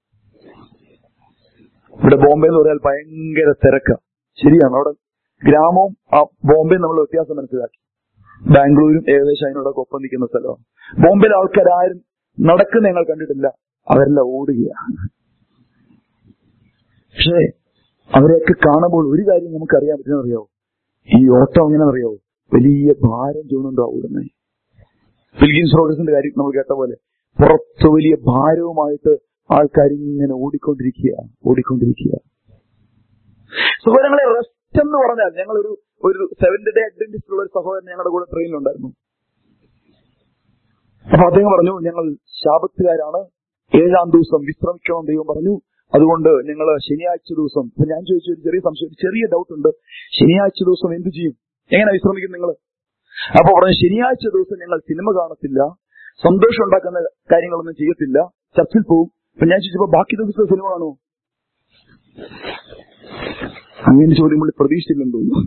ഇവിടെ ബോംബെ എന്ന് പറഞ്ഞാൽ ഭയങ്കര തിരക്ക ശരിയാണ് അവിടെ ഗ്രാമവും ആ ബോംബെയും നമ്മൾ വ്യത്യാസം മനസ്സിലാക്കി ബാംഗ്ലൂരും ഏകദേശം അതിനോടൊക്കെ ഒപ്പം നിൽക്കുന്ന സ്ഥലമാണ് ബോംബെയിലെ ആൾക്കാരും നടക്കുന്ന ഞങ്ങൾ കണ്ടിട്ടില്ല അവരെല്ലാം ഓടുകയാണ് പക്ഷേ അവരെയൊക്കെ കാണുമ്പോൾ ഒരു കാര്യം നമുക്ക് അറിയാൻ പറ്റുന്ന അറിയാവോ ഈ ഓട്ടം എങ്ങനെ അറിയാവോ വലിയ ഭാരം ചൂടുണ്ടോ ഓടുന്നത് വിൽഗിൻസ് റോഡ്സിന്റെ കാര്യം നമ്മൾ കേട്ട പോലെ പുറത്ത് വലിയ ഭാരവുമായിട്ട് ആൾക്കാർ ഇങ്ങനെ ഓടിക്കൊണ്ടിരിക്കുക ഓടിക്കൊണ്ടിരിക്കുക സഹോദരങ്ങളെ റെസ്റ്റ് എന്ന് പറഞ്ഞാൽ ഞങ്ങളൊരു ഒരു സെവന്ത് ഡേ അഡ്വന്റിസ്റ്റ് ഉള്ള ഒരു സഹോദരൻ ഞങ്ങളുടെ കൂടെ ട്രെയിനിലുണ്ടായിരുന്നു അപ്പൊ അദ്ദേഹം പറഞ്ഞു ഞങ്ങൾ ശാപത്തുകാരാണ് ഏഴാം ദിവസം വിശ്രമിക്കണം ദൈവം പറഞ്ഞു അതുകൊണ്ട് ഞങ്ങൾ ശനിയാഴ്ച ദിവസം അപ്പൊ ഞാൻ ചോദിച്ചു ഒരു ചെറിയ സംശയം ഒരു ചെറിയ ഡൗട്ട് ഉണ്ട് ശനിയാഴ്ച ദിവസം എന്ത് ചെയ്യും എങ്ങനെ വിശ്രമിക്കും നിങ്ങൾ അപ്പൊ പറഞ്ഞു ശനിയാഴ്ച ദിവസം ഞങ്ങൾ സിനിമ കാണത്തില്ല സന്തോഷം ഉണ്ടാക്കുന്ന കാര്യങ്ങളൊന്നും ചെയ്യത്തില്ല ചർച്ചിൽ പോവും അപ്പൊ ഞാൻ ചോദിച്ചപ്പോ ബാക്കി ദിവസം സിനിമ കാണുമോ അങ്ങനെ ചോദ്യം പുള്ളി പ്രതീക്ഷിച്ചില്ലെന്ന് തോന്നുന്നു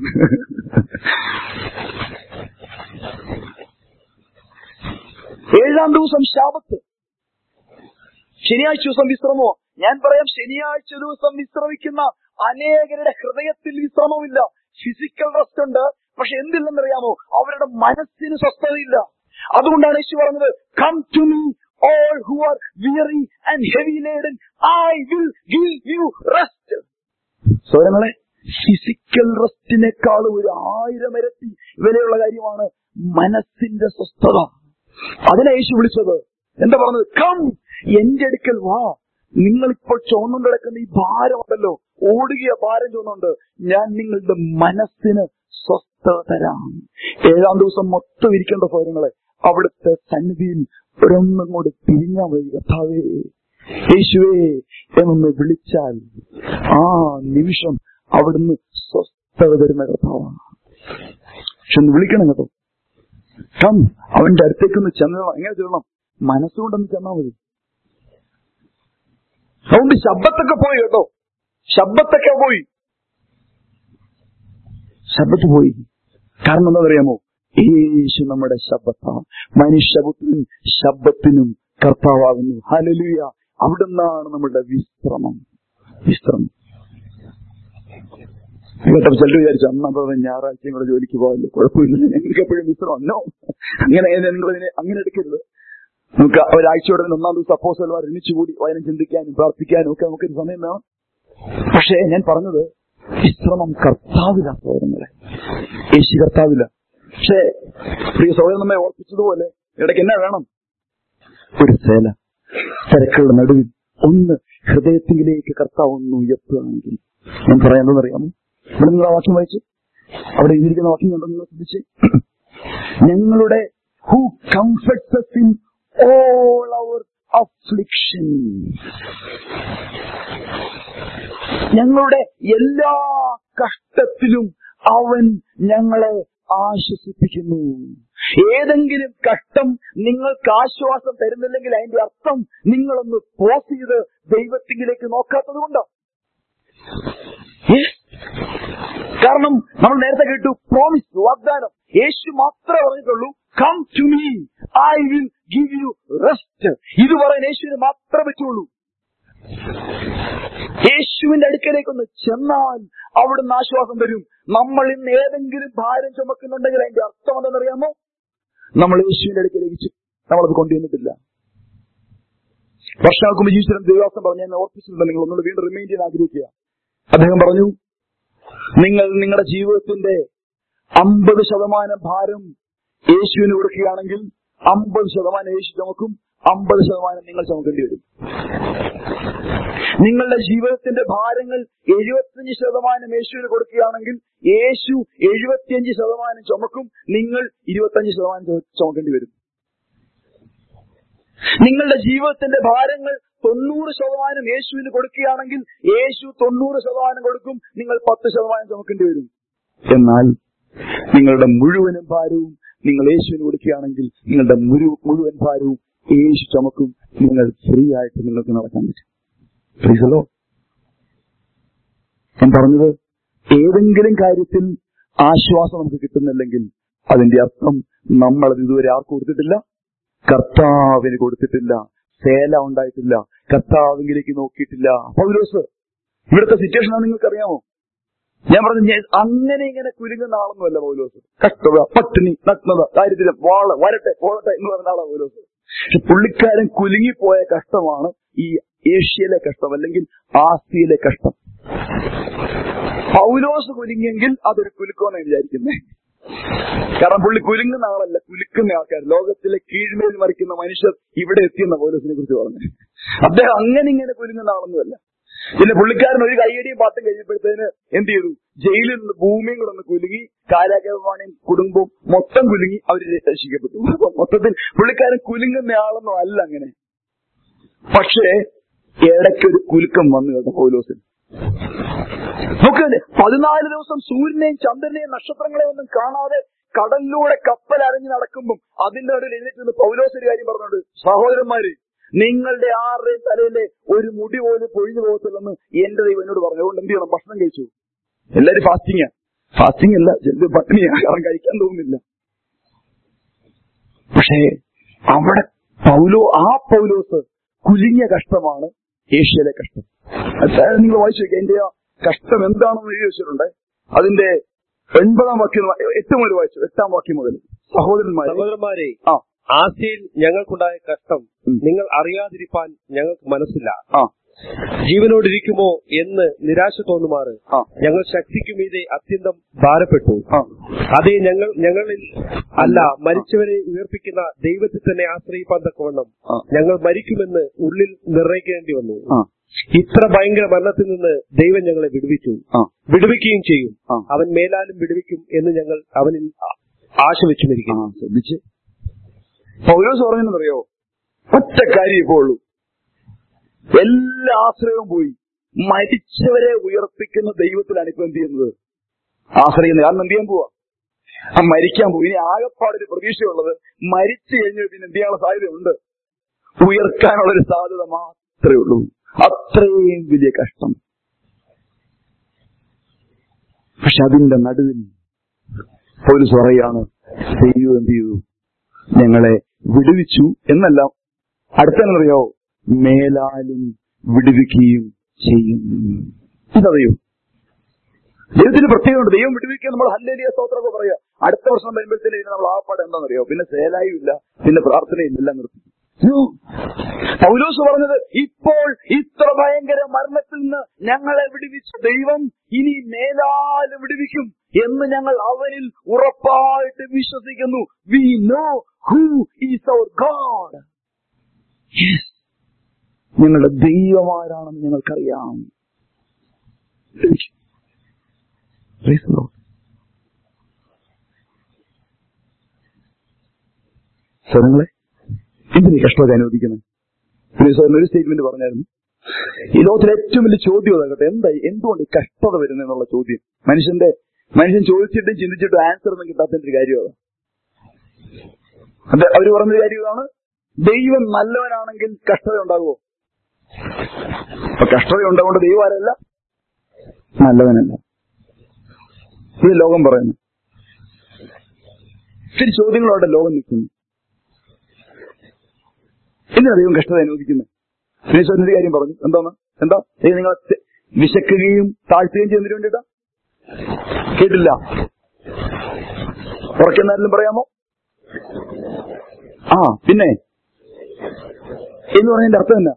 ഏഴാം ദിവസം ശാപത്ത് ശനിയാഴ്ച ദിവസം വിശ്രമമോ ഞാൻ പറയാം ശനിയാഴ്ച ദിവസം വിശ്രമിക്കുന്ന അനേകരുടെ ഹൃദയത്തിൽ വിശ്രമമില്ല ഫിസിക്കൽ റെസ്റ്റ് ഉണ്ട് പക്ഷെ എന്തില്ലെന്നറിയാമോ അവരുടെ മനസ്സിന് സ്വസ്ഥതയില്ല അതുകൊണ്ടാണ് യേശു പറഞ്ഞത് come to me all who are weary and heavy laden I will give you rest സ്വരങ്ങളെ ഫിസിക്കൽ റെസ്റ്റിനേക്കാൾ ഒരു ആയിരം ഇരട്ടി വിലയുള്ള കാര്യമാണ് മനസ്സിന്റെ സ്വസ്ഥത അതിനെ യേശു വിളിച്ചത് എന്താ പറഞ്ഞത് കം എന്റെ അടുക്കൽ വാ നിങ്ങളിപ്പോൾ ചുവന്നുകൊണ്ട് കിടക്കുന്ന ഈ ഭാരമുണ്ടല്ലോ ഓടുകയ ഭാരം ചുവന്നുണ്ട് ഞാൻ നിങ്ങളുടെ മനസ്സിന് സ്വസ്ഥത തരാം ഏഴാം ദിവസം മൊത്തം ഇരിക്കേണ്ട സൗരങ്ങളെ അവിടുത്തെ സന്നിധിയിൽ ഒരൊന്നും കൂടി പിരിഞ്ഞാൽ മതി കർത്താവേ യേശുവേ എന്നൊന്ന് വിളിച്ചാൽ ആ നിമിഷം അവിടുന്ന് സ്വസ്ഥത തരുന്ന കർത്താവാണ് പക്ഷെ ഒന്ന് വിളിക്കണം കേട്ടോ കം അവന്റെ അടുത്തേക്കൊന്ന് ചെന്നണം എങ്ങനെ ചെല്ലണം മനസ്സുകൊണ്ടൊന്ന് ചെന്നാൽ മതി അതുകൊണ്ട് ശബ്ദത്തൊക്കെ പോയി കേട്ടോ ശബ്ദത്തൊക്കെ പോയി ശബ്ദത്ത് പോയി കാരണം എന്താ പറയാമോ യേശു നമ്മുടെ ശബ്ദത്താ മനുഷ്യപുത്രനും ശബ്ദത്തിനും കർത്താവാകുന്നു ഹലലുയ അവിടുന്നാണ് നമ്മുടെ വിശ്രമം വിശ്രമം കേട്ടപ്പോ ചിലർ വിചാരിച്ചു അന്ന് അപ്പൊ ഞായറാഴ്ചയും കൂടെ ജോലിക്ക് പോകാമല്ലോ കുഴപ്പമില്ല ഞങ്ങൾക്ക് എപ്പോഴും വിശ്രമം നോ അങ്ങനെ നിങ്ങൾ അതിനെ അങ്ങനെ എടുക്കരുത് നമുക്ക് ഒരാഴ്ചയോടെ ഒന്നാം ദിവസം അപ്പോസൽമാർ ഒരുമിച്ചുകൂടി വയനം ചിന്തിക്കാനും പ്രാർത്ഥിക്കാനും ഒക്കെ നമുക്കൊരു സമയം വേണം പക്ഷേ ഞാൻ പറഞ്ഞത് വിശ്രമം കർത്താവില്ല സഹോദരങ്ങളെ യേശു കർത്താവില്ല പക്ഷേ പ്രിയ സഹോദരൻ നമ്മെ ഓർപ്പിച്ചതുപോലെ ഇടയ്ക്ക് എന്നാ വേണം ഒരു സേല തിരക്കുകളുടെ നടുവിൽ ഒന്ന് ഹൃദയത്തിലേക്ക് കർത്താവ് ഒന്ന് ഉയർത്തുകയാണെങ്കിൽ ഞാൻ പറയാമെന്ന് അറിയാമോ ഇവിടെ നിങ്ങൾ ആ വാക്യം വായിച്ച് അവിടെ എഴുതിയിരിക്കുന്ന വാക്യം കണ്ടോ നിങ്ങൾ ശ്രദ്ധിച്ച് ഞങ്ങളുടെ who comforts in all our affliction ഞങ്ങളുടെ എല്ലാ കഷ്ടത്തിലും അവൻ ഞങ്ങളെ ആശ്വസിപ്പിക്കുന്നു ഏതെങ്കിലും കഷ്ടം നിങ്ങൾക്ക് ആശ്വാസം തരുന്നില്ലെങ്കിൽ അതിന്റെ അർത്ഥം നിങ്ങളൊന്ന് പോസ് ചെയ്ത് ദൈവത്തിങ്കിലേക്ക് നോക്കാത്തത് കൊണ്ടോ കാരണം നമ്മൾ നേരത്തെ കേട്ടു പ്രോമിസ് വാഗ്ദാനം യേശു മാത്രമേ പറഞ്ഞിട്ടുള്ളൂ come to me I will give you rest ഇത് പറയാൻ യേശുവിന് മാത്രമേ പറ്റുള്ളൂ യേശുവിന്റെ അടുക്കലേക്കൊന്ന് ചെന്നാൽ അവിടുന്ന് ആശ്വാസം തരും നമ്മൾ ഇന്ന് ഏതെങ്കിലും ഭാരം ചുമക്കുന്നുണ്ടെങ്കിൽ അതിന്റെ അർത്ഥം എന്തെന്നറിയാമോ നമ്മൾ യേശുവിന്റെ അടുക്കലേക്ക് ചെ- നമ്മളത് കൊണ്ടുവന്നിട്ടില്ല വർഷങ്ങൾക്ക് മുമ്പ് ജീവിച്ചിരുന്ന ദേവാസം പറഞ്ഞ് ഞാൻ ഓർപ്പിച്ചിട്ടുണ്ട് നിങ്ങൾ ഒന്നുകൂടെ വീണ്ടും റിമൈൻഡ് ചെയ്യാൻ ആഗ്രഹിക്കുക അദ്ദേഹം പറഞ്ഞു നിങ്ങൾ നിങ്ങളുടെ ജീവിതത്തിന്റെ അമ്പത് ശതമാനം ഭാരം യേശുവിന് കൊടുക്കുകയാണെങ്കിൽ അമ്പത് ശതമാനം യേശു ചുമക്കും അമ്പത് ശതമാനം നിങ്ങൾ ചുമക്കേണ്ടി വരും നിങ്ങളുടെ ജീവിതത്തിന്റെ ഭാരങ്ങൾ എഴുപത്തിയഞ്ച് ശതമാനം യേശുവിന് കൊടുക്കുകയാണെങ്കിൽ യേശു എഴുപത്തിയഞ്ച് ശതമാനം ചുമക്കും നിങ്ങൾ ഇരുപത്തിയഞ്ച് ശതമാനം ചുമ- ചുമക്കേണ്ടി വരും നിങ്ങളുടെ ജീവിതത്തിന്റെ ഭാരങ്ങൾ തൊണ്ണൂറ് ശതമാനം യേശുവിന് കൊടുക്കുകയാണെങ്കിൽ യേശു തൊണ്ണൂറ് ശതമാനം കൊടുക്കും നിങ്ങൾ പത്ത് ശതമാനം ചുമക്കേണ്ടി വരും എന്നാൽ നിങ്ങളുടെ മുഴുവനും ഭാരവും നിങ്ങൾ യേശുവിന് കൊടുക്കുകയാണെങ്കിൽ നിങ്ങളുടെ മുഴു- മുഴുവൻ ഭാരവും യേശു ചുമക്കും നിങ്ങൾ ഫ്രീ ആയിട്ട് നിങ്ങൾക്ക് നടക്കാൻ പറ്റും പ്രീസലോ ഞാൻ പറഞ്ഞത് ഏതെങ്കിലും കാര്യത്തിൽ ആശ്വാസം നമുക്ക് കിട്ടുന്നില്ലെങ്കിൽ അതിന്റെ അർത്ഥം നമ്മൾ അത് ഇതുവരെ ആർക്കും കൊടുത്തിട്ടില്ല കർത്താവിന് കൊടുത്തിട്ടില്ല സേല ഉണ്ടായിട്ടില്ല കർത്താവിലേക്ക് നോക്കിയിട്ടില്ല പൗലോസ് ഇവിടുത്തെ സിറ്റുവേഷൻ നിങ്ങൾക്ക് അറിയാമോ ഞാൻ പറഞ്ഞു ഞാൻ അങ്ങനെ ഇങ്ങനെ കുലുങ്ങുന്ന ആളൊന്നുമല്ല പൗലോസ് കഷ്ടത പട്ടിണി നഗ്നത ദാരിദ്ര്യം വാള് വരട്ടെ പോകട്ടെ എന്ന് പറഞ്ഞ ആളാ പൗലോസ് പക്ഷെ പുള്ളിക്കാരൻ കുലുങ്ങിപ്പോയ കഷ്ടമാണ് ഈ ഏഷ്യയിലെ കഷ്ടം അല്ലെങ്കിൽ ആസിയയിലെ കഷ്ടം പൗലോസ് കുലുങ്ങിയെങ്കിൽ അതൊരു കുലുക്കമെന്ന് വിചാരിക്കുന്നേ കാരണം പുള്ളി കുലുങ്ങുന്ന ആളല്ല കുലുക്കുന്ന ആൾക്കാർ ലോകത്തിലെ കീഴ്മേൽ മറിക്കുന്ന മനുഷ്യർ ഇവിടെ എത്തിയെന്ന പൗലോസിനെ കുറിച്ച് പറഞ്ഞു അദ്ദേഹം അങ്ങനെ ഇങ്ങനെ കുലുങ്ങുന്ന ആളൊന്നുമല്ല പിന്നെ പുള്ളിക്കാരൻ ഒരു കയ്യടിയും പാട്ടും കഴിഞ്ഞപ്പോഴത്തേന് എന്ത് ചെയ്തു ജയിലിൽ നിന്ന് ഭൂമിയും കൂടെ ഒന്ന് കുലുങ്ങി കാലാകവാണിയും കുടുംബവും മൊത്തം കുലുങ്ങി അവർ രക്ഷിക്കപ്പെട്ടു അപ്പൊ മൊത്തത്തിൽ പുള്ളിക്കാരൻ കുലുങ്ങുന്ന ആളൊന്നും അല്ല അങ്ങനെ പക്ഷേ ഇടയ്ക്കൊരു കുലുക്കം വന്നു കേട്ടോ പൗലോസിന് നോക്ക് പതിനാല് ദിവസം സൂര്യനെയും ചന്ദ്രനെയും നക്ഷത്രങ്ങളെയും ഒന്നും കാണാതെ കടലിലൂടെ കപ്പൽ അരഞ്ഞു നടക്കുമ്പം അതിന്റെ നടുവിൽ എഴുന്നേറ്റ് നിന്ന് പൗലോസ് ഒരു കാര്യം പറഞ്ഞുണ്ട് സഹോദരന്മാര് നിങ്ങളുടെ ആരുടെയും തലയിലെ ഒരു മുടി പോലും പൊഴിഞ്ഞു പോകത്തില്ലെന്ന് എന്റെ ദൈവം എന്നോട് പറഞ്ഞു അതുകൊണ്ട് എന്ത് ചെയ്യണം ഭക്ഷണം കഴിച്ചു എല്ലാരും ഫാസ്റ്റിംഗ് ഫാസ്റ്റിംഗ് അല്ല ചിലത് പട്ടിണിയാ കാരണം കഴിക്കാൻ തോന്നുന്നില്ല പക്ഷേ അവിടെ പൗലോ ആ പൗലോസ് കുലിഞ്ഞ കഷ്ടമാണ് ഏഷ്യയിലെ കഷ്ടം അതായത് നിങ്ങൾ വായിച്ചു നോക്കിയ എന്റെ ആ കഷ്ടം എന്താണെന്ന് എഴുതി വെച്ചിട്ടുണ്ട് അതിന്റെ ഒൻപതാം വാക്യം എട്ട് മുതൽ വായിച്ചു എട്ടാം വാക്യം മുതൽ സഹോദരന്മാരെ സഹോദരന്മാരെ ആ ആശയിൽ ഞങ്ങൾക്കുണ്ടായ കഷ്ടം ഉം. നിങ്ങൾ അറിയാതിരിപ്പാൻ ഞങ്ങൾക്ക് മനസ്സില്ല ആ ജീവനോടിരിക്കുമോ എന്ന് നിരാശ തോന്നുമാറ് ആ ഞങ്ങൾ ശക്തിക്ക് മീതെ അത്യന്തം ഭാരപ്പെട്ടു ആ അതേ ഞങ്ങൾ ഞങ്ങളിൽ അല്ല മരിച്ചവരെ ഉയർപ്പിക്കുന്ന ദൈവത്തിൽ തന്നെ ആശ്രയിപ്പാൻ തക്കവണ്ണം ആ. ഞങ്ങൾ മരിക്കുമെന്ന് ഉള്ളിൽ നിർണയിക്കേണ്ടി വന്നു ആ ഇത്ര ഭയങ്കര മരണത്തിൽ നിന്ന് ദൈവം ഞങ്ങളെ വിടുവിച്ചു ആ വിടുവിക്കുകയും ചെയ്യും ആ. അവൻ മേലാലും വിടുവിക്കും എന്ന് ഞങ്ങൾ അവനിൽ ആ- ആശ ആ, വെച്ചുമിരിക്കുന്നു ശ്രദ്ധിച്ച് പൗലോസ് പറഞ്ഞെന്നറിയോ ഒറ്റ കാര്യം ഇപ്പോൾ ഉള്ളൂ എല്ലാ ആശ്രയവും പോയി മരിച്ചവരെ ഉയർപ്പിക്കുന്ന ദൈവത്തിലാണ് ഇപ്പൊ എന്ത് ചെയ്യുന്നത് ആശ്രയിക്കുന്നത് കാരണം എന്ത് ചെയ്യാൻ പോവാ ആ മരിക്കാൻ പോയി ഇനി ആകെപ്പാടൊരു പ്രതീക്ഷയുള്ളത് മരിച്ചു കഴിഞ്ഞാൽ പിന്നെ എന്ത് ചെയ്യാനുള്ള സാധ്യതയുണ്ട് ഉയർക്കാനുള്ള ഒരു സാധ്യത മാത്രമേ ഉള്ളൂ അത്രയും വലിയ കഷ്ടം പക്ഷെ അതിന്റെ നടുവിൽ പോലീസ് പറയാണ് ദൈവം എന്ത് ചെയ്തു ഞങ്ങളെ വിടുവിച്ചു എന്നല്ല അടുത്തറിയോ മേലാലും വിടുവിക്കുകയും ചെയ്യും ഇതറിയോ ദൈവത്തിന് പ്രത്യേകമുണ്ട് ദൈവം വിടുവിക്കുക നമ്മൾ ഹല്ലേലിയ സ്തോത്രമൊക്കെ പറയുക അടുത്ത വർഷം വരുമ്പോഴത്തേന് പിന്നെ നമ്മൾ ആപ്പാട് എന്താണെന്നറിയോ പിന്നെ സേലായും ഇല്ല പിന്നെ പ്രാർത്ഥനയും എല്ലാം നിർത്തി No. പൗലോസ് പറഞ്ഞത് ഇപ്പോൾ ഇത്ര ഭയങ്കര മരണത്തിൽ നിന്ന് ഞങ്ങളെ വിടുവിച്ച ദൈവം ഇനി മേലാല് വിടുവിക്കും എന്ന് ഞങ്ങൾ അവനിൽ ഉറപ്പായിട്ട് വിശ്വസിക്കുന്നു we know who is our God ഞങ്ങളുടെ ദൈവമാരാണെന്ന് ഞങ്ങൾക്കറിയാം Praise the Lord. സ്വരങ്ങളെ എന്തിനീ കഷ്ടത അനുവദിക്കുന്നത് പിന്നെ സാറിന് ഒരു സ്റ്റേറ്റ്മെന്റ് പറഞ്ഞായിരുന്നു ഈ ലോകത്തിലെ ഏറ്റവും വലിയ ചോദ്യം അതാകട്ടെ എന്താ എന്തുകൊണ്ട് ഈ കഷ്ടത വരുന്നത് എന്നുള്ള ചോദ്യം മനുഷ്യന്റെ മനുഷ്യൻ ചോദിച്ചിട്ടും ചിന്തിച്ചിട്ടും ആൻസർ ഒന്നും കിട്ടാത്തതിന്റെ ഒരു കാര്യം അതാ അത് അവര് പറഞ്ഞൊരു കാര്യം ഇതാണ് ദൈവം നല്ലവനാണെങ്കിൽ കഷ്ടത ഉണ്ടാകുമോ അപ്പൊ കഷ്ടത ഉണ്ടാകൊണ്ട് ദൈവം ആരല്ല നല്ലവനല്ല ഇത് ലോകം പറയുന്നു ഇത്തിരി ചോദ്യങ്ങളോടെ ലോകം നിൽക്കുന്നു എന്തിനാ ദൈവം കഷ്ടത അനുവദിക്കുന്നത് ശ്രീശ്വരൻ ഒരു കാര്യം പറഞ്ഞു എന്താണ് എന്താ ദൈവം നിങ്ങളെ തെ- വിശക്കുകയും താഴ്ത്തുകയും ചെയ്യുന്നതിന് വേണ്ടിട്ടാ കേട്ടില്ല ഉറക്കുന്നാരിലും പറയാമോ ആ പിന്നെ എന്ന് പറഞ്ഞതിന്റെ അർത്ഥം എന്നാ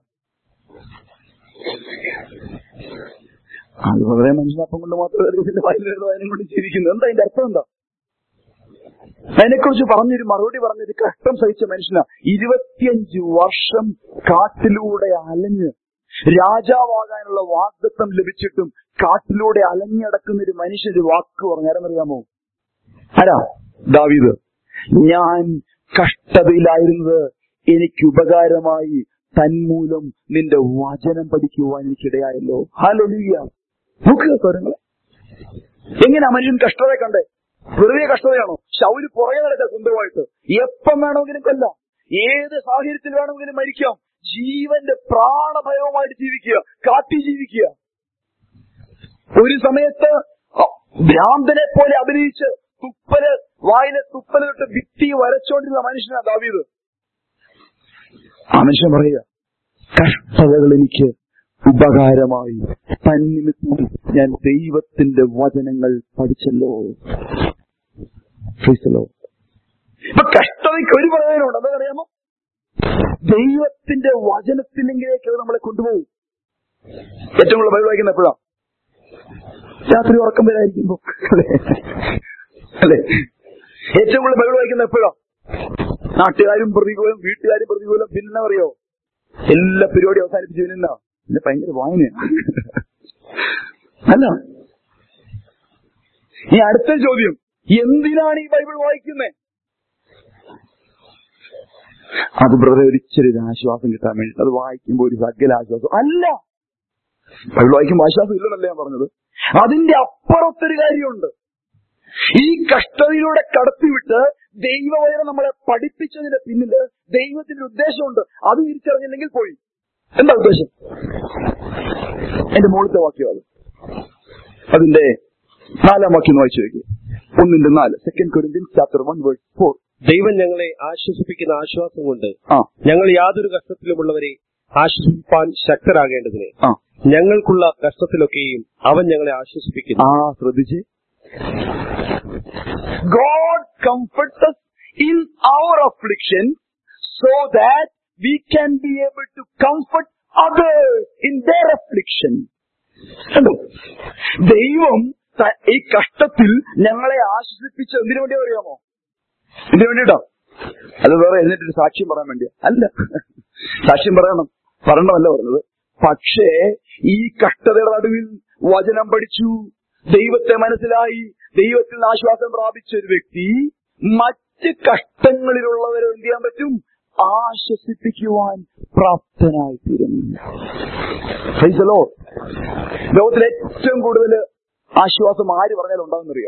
അത് വളരെ മനുഷ്യനപ്പം കൊണ്ട് മാത്രമേ ദൈവത്തിന്റെ വായിലെഴുതുന്നത് അതിനെ കൊണ്ട് ജീവിക്കുന്നു എന്താ അതിന്റെ അർത്ഥം എന്താ അതിനെക്കുറിച്ച് പറഞ്ഞൊരു മറുപടി പറഞ്ഞൊരു കഷ്ടം സഹിച്ച മനുഷ്യനാ ഇരുപത്തിയഞ്ച് വർഷം കാട്ടിലൂടെ അലഞ്ഞ് രാജാവാകാനുള്ള വാഗ്ദത്വം ലഭിച്ചിട്ടും കാട്ടിലൂടെ അലഞ്ഞടക്കുന്ന ഒരു മനുഷ്യര് വാക്ക് പറഞ്ഞു ആരെന്നറിയാമോ ആരാ ദാവീദ് ഞാൻ കഷ്ടതയിലായിരുന്നത് എനിക്ക് ഉപകാരമായി തന്മൂലം നിന്റെ വചനം പഠിക്കുവാൻ എനിക്കിടയായല്ലോ ഹാലൊലിയ നോക്കുക സ്വരങ്ങളെ എങ്ങനെയാ മനുഷ്യൻ കഷ്ടത കണ്ടേ വെറുതെ കഷ്ടതയാണോ ശൗര് പുറകെ നടക്കുക സ്വന്തമായിട്ട് എപ്പം വേണമെങ്കിലും കൊല്ലാം ഏത് സാഹചര്യത്തിൽ വേണമെങ്കിലും മരിക്കാം ജീവന്റെ പ്രാണഭയവുമായിട്ട് ജീവിക്കുക കാട്ടി ജീവിക്കുക ഒരു സമയത്ത് അ- ഭ്രാന്തനെ പോലെ അഭിനയിച്ച് തുപ്പല് വായിലെ തുപ്പല് തൊട്ട് ഭിത്തി വരച്ചോണ്ടിരുന്ന മനുഷ്യനാ ദാവീദ് ആ മനുഷ്യൻ പറയുക കഷ്ടതകൾ എനിക്ക് ഉപകാരമായി തന്നിമിത്തം ഞാൻ ദൈവത്തിന്റെ വചനങ്ങൾ പഠിച്ചല്ലോ Praise the Lord. ഇപ്പൊ കഷ്ടതയ്ക്ക് ഒരു പ്രയോജനമുണ്ട് എന്താ അറിയാമോ ദൈവത്തിന്റെ വചനത്തിലെങ്കിലേക്ക് അത് നമ്മളെ കൊണ്ടുപോകും ഏറ്റവും കൂടുതൽ ബൈബിൾ വായിക്കുന്ന എപ്പോഴാ രാത്രി ഉറക്കം വരായിരിക്കുമ്പോ അല്ലേ അല്ലേ ഏറ്റവും കൂടുതൽ ബൈബിൾ വായിക്കുന്ന എപ്പോഴാ നാട്ടുകാരും പ്രതികൂലം വീട്ടുകാരും പ്രതികൂലം പിന്നെ അറിയോ എല്ലാ പരിപാടി അവസാനിപ്പിച്ചു പിന്നെന്താ പിന്നെ ഭയങ്കര വായനയാണ് അല്ല ഈ അടുത്ത ചോദ്യം എന്തിനാണ് ഈ ബൈബിൾ വായിക്കുന്നത് അത് ബ്രദറെ ഒരിച്ചിരി ഒരു ആശ്വാസം കിട്ടാൻ വേണ്ടി അത് വായിക്കുമ്പോൾ ഒരു സകല ആശ്വാസം അല്ല ബൈബിൾ വായിക്കുമ്പോൾ ആശ്വാസം ഇല്ലെന്നല്ല ഞാൻ പറഞ്ഞത് അതിന്റെ അപ്പുറത്തൊരു കാര്യമുണ്ട് ഈ കഷ്ടതയിലൂടെ കടത്തിവിട്ട് ദൈവവചനം നമ്മളെ പഠിപ്പിച്ചതിന്റെ പിന്നില് ദൈവത്തിന്റെ ഉദ്ദേശമുണ്ട് അത് തിരിച്ചറിഞ്ഞില്ലെങ്കിൽ പോയി എന്താ ഉദ്ദേശം എന്റെ മുകളിലത്തെ വാക്യം അത് അതിന്റെ നാലാം വാക്യം വായിച്ചു നോക്കി ഒന്നിന്റെ നാല് second Corinthian chapter one word four ദൈവം ഞങ്ങളെ ആശ്വസിപ്പിക്കുന്ന ആശ്വാസം കൊണ്ട് ആ ഞങ്ങൾ യാതൊരു കഷ്ടത്തിലുമുള്ളവരെ ആശ്വസിപ്പാൻ ശക്തരാകേണ്ടതിന് ആ ഞങ്ങൾക്കുള്ള കഷ്ടത്തിലൊക്കെയും അവൻ ഞങ്ങളെ ആശ്വസിപ്പിക്കുന്നു ആ ശ്രദ്ധിച്ച് God comforts us in our affliction so that we can be able to comfort others in their affliction. കണ്ടോ ദൈവം ത- ഈ കഷ്ടത്തിൽ ഞങ്ങളെ ആശ്വസിപ്പിച്ച് എന്തിനു വേണ്ടി അറിയാമോ എന്തിനു വേണ്ടിട്ടോ അത് വേറെ എന്നിട്ടൊരു സാക്ഷ്യം പറയാൻ വേണ്ടിയാ അല്ല സാക്ഷ്യം പറയണം പറയണമല്ല പറഞ്ഞത് പക്ഷേ ഈ കഷ്ടതയുടെ നടുവിൽ വചനം പഠിച്ചു ദൈവത്തെ മനസ്സിലായി ദൈവത്തിൽ നിന്ന് ആശ്വാസം പ്രാപിച്ച ഒരു വ്യക്തി മറ്റ് കഷ്ടങ്ങളിലുള്ളവരെ എന്ത് ചെയ്യാൻ പറ്റും ആശ്വസിപ്പിക്കുവാൻ പ്രാപ്തനായി തീരുന്നു Praise the Lord. ലോകത്തിൽ ഏറ്റവും കൂടുതൽ ആശ്വാസം ആര് പറഞ്ഞാലും ഉണ്ടാകുന്നറിയോ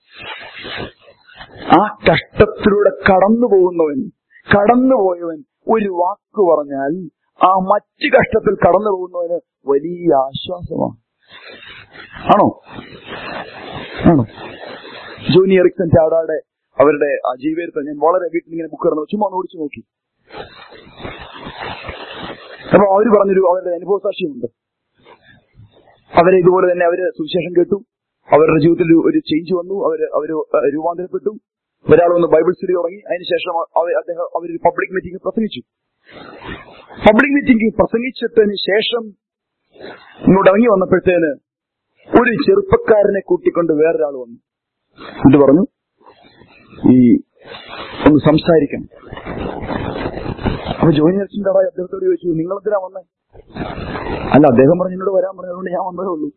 ആ കഷ്ടത്തിലൂടെ കടന്നു പോകുന്നവൻ കടന്നുപോയവൻ ഒരു വാക്ക് പറഞ്ഞാൽ ആ മറ്റ് കഷ്ടത്തിൽ കടന്നു പോകുന്നവന് വലിയ ആശ്വാസമാണ് ആണോ ആണോ ജോനി എറിക്സൺ ചാടാടെ അവരുടെ ആ ജീവിതത്തെ ഞാൻ വളരെ വീട്ടിൽ ഇങ്ങനെ ബുക്ക് ഇറങ്ങുന്നു ചുമ്മാ ഒന്ന് ഓടിച്ചു നോക്കി അപ്പൊ അവര് പറഞ്ഞൊരു അവരുടെ അനുഭവ സാക്ഷ്യമുണ്ട് അവരെ ഇതുപോലെ തന്നെ അവര് സുവിശേഷം കേട്ടു അവരുടെ ജീവിതത്തിൽ ഒരു- ഒരു ചേഞ്ച് വന്നു അവര് അവര് ഏഹ് രൂപാന്തരപ്പെട്ടു ഒരാൾ വന്ന് ബൈബിൾ സ്റ്റഡി തുടങ്ങി അതിനുശേഷം അവ- അദ്ദേഹം അവരൊരു പബ്ലിക് മീറ്റിംഗ് പ്രസംഗിച്ചു പബ്ലിക് മീറ്റിംഗ് പ്രസംഗിച്ചതിന് ശേഷം ഇങ്ങോട്ട് ഇറങ്ങി വന്നപ്പോഴത്തേന് ഒരു ചെറുപ്പക്കാരനെ കൂട്ടിക്കൊണ്ട് വേറൊരാൾ വന്നു എന്നിട്ട് പറഞ്ഞു ഈ ഒന്ന് സംസാരിക്കണം അപ്പൊ ജോയിൻ നഴ്സിന്റെ അവിടെ അദ്ദേഹത്തോട് ചോദിച്ചു നിങ്ങൾ എന്തിനാ വന്നേ അല്ല അദ്ദേഹം പറഞ്ഞു എന്നോട് വരാൻ പറഞ്ഞതുകൊണ്ട് ഞാൻ വന്നതേ ഉള്ളൂ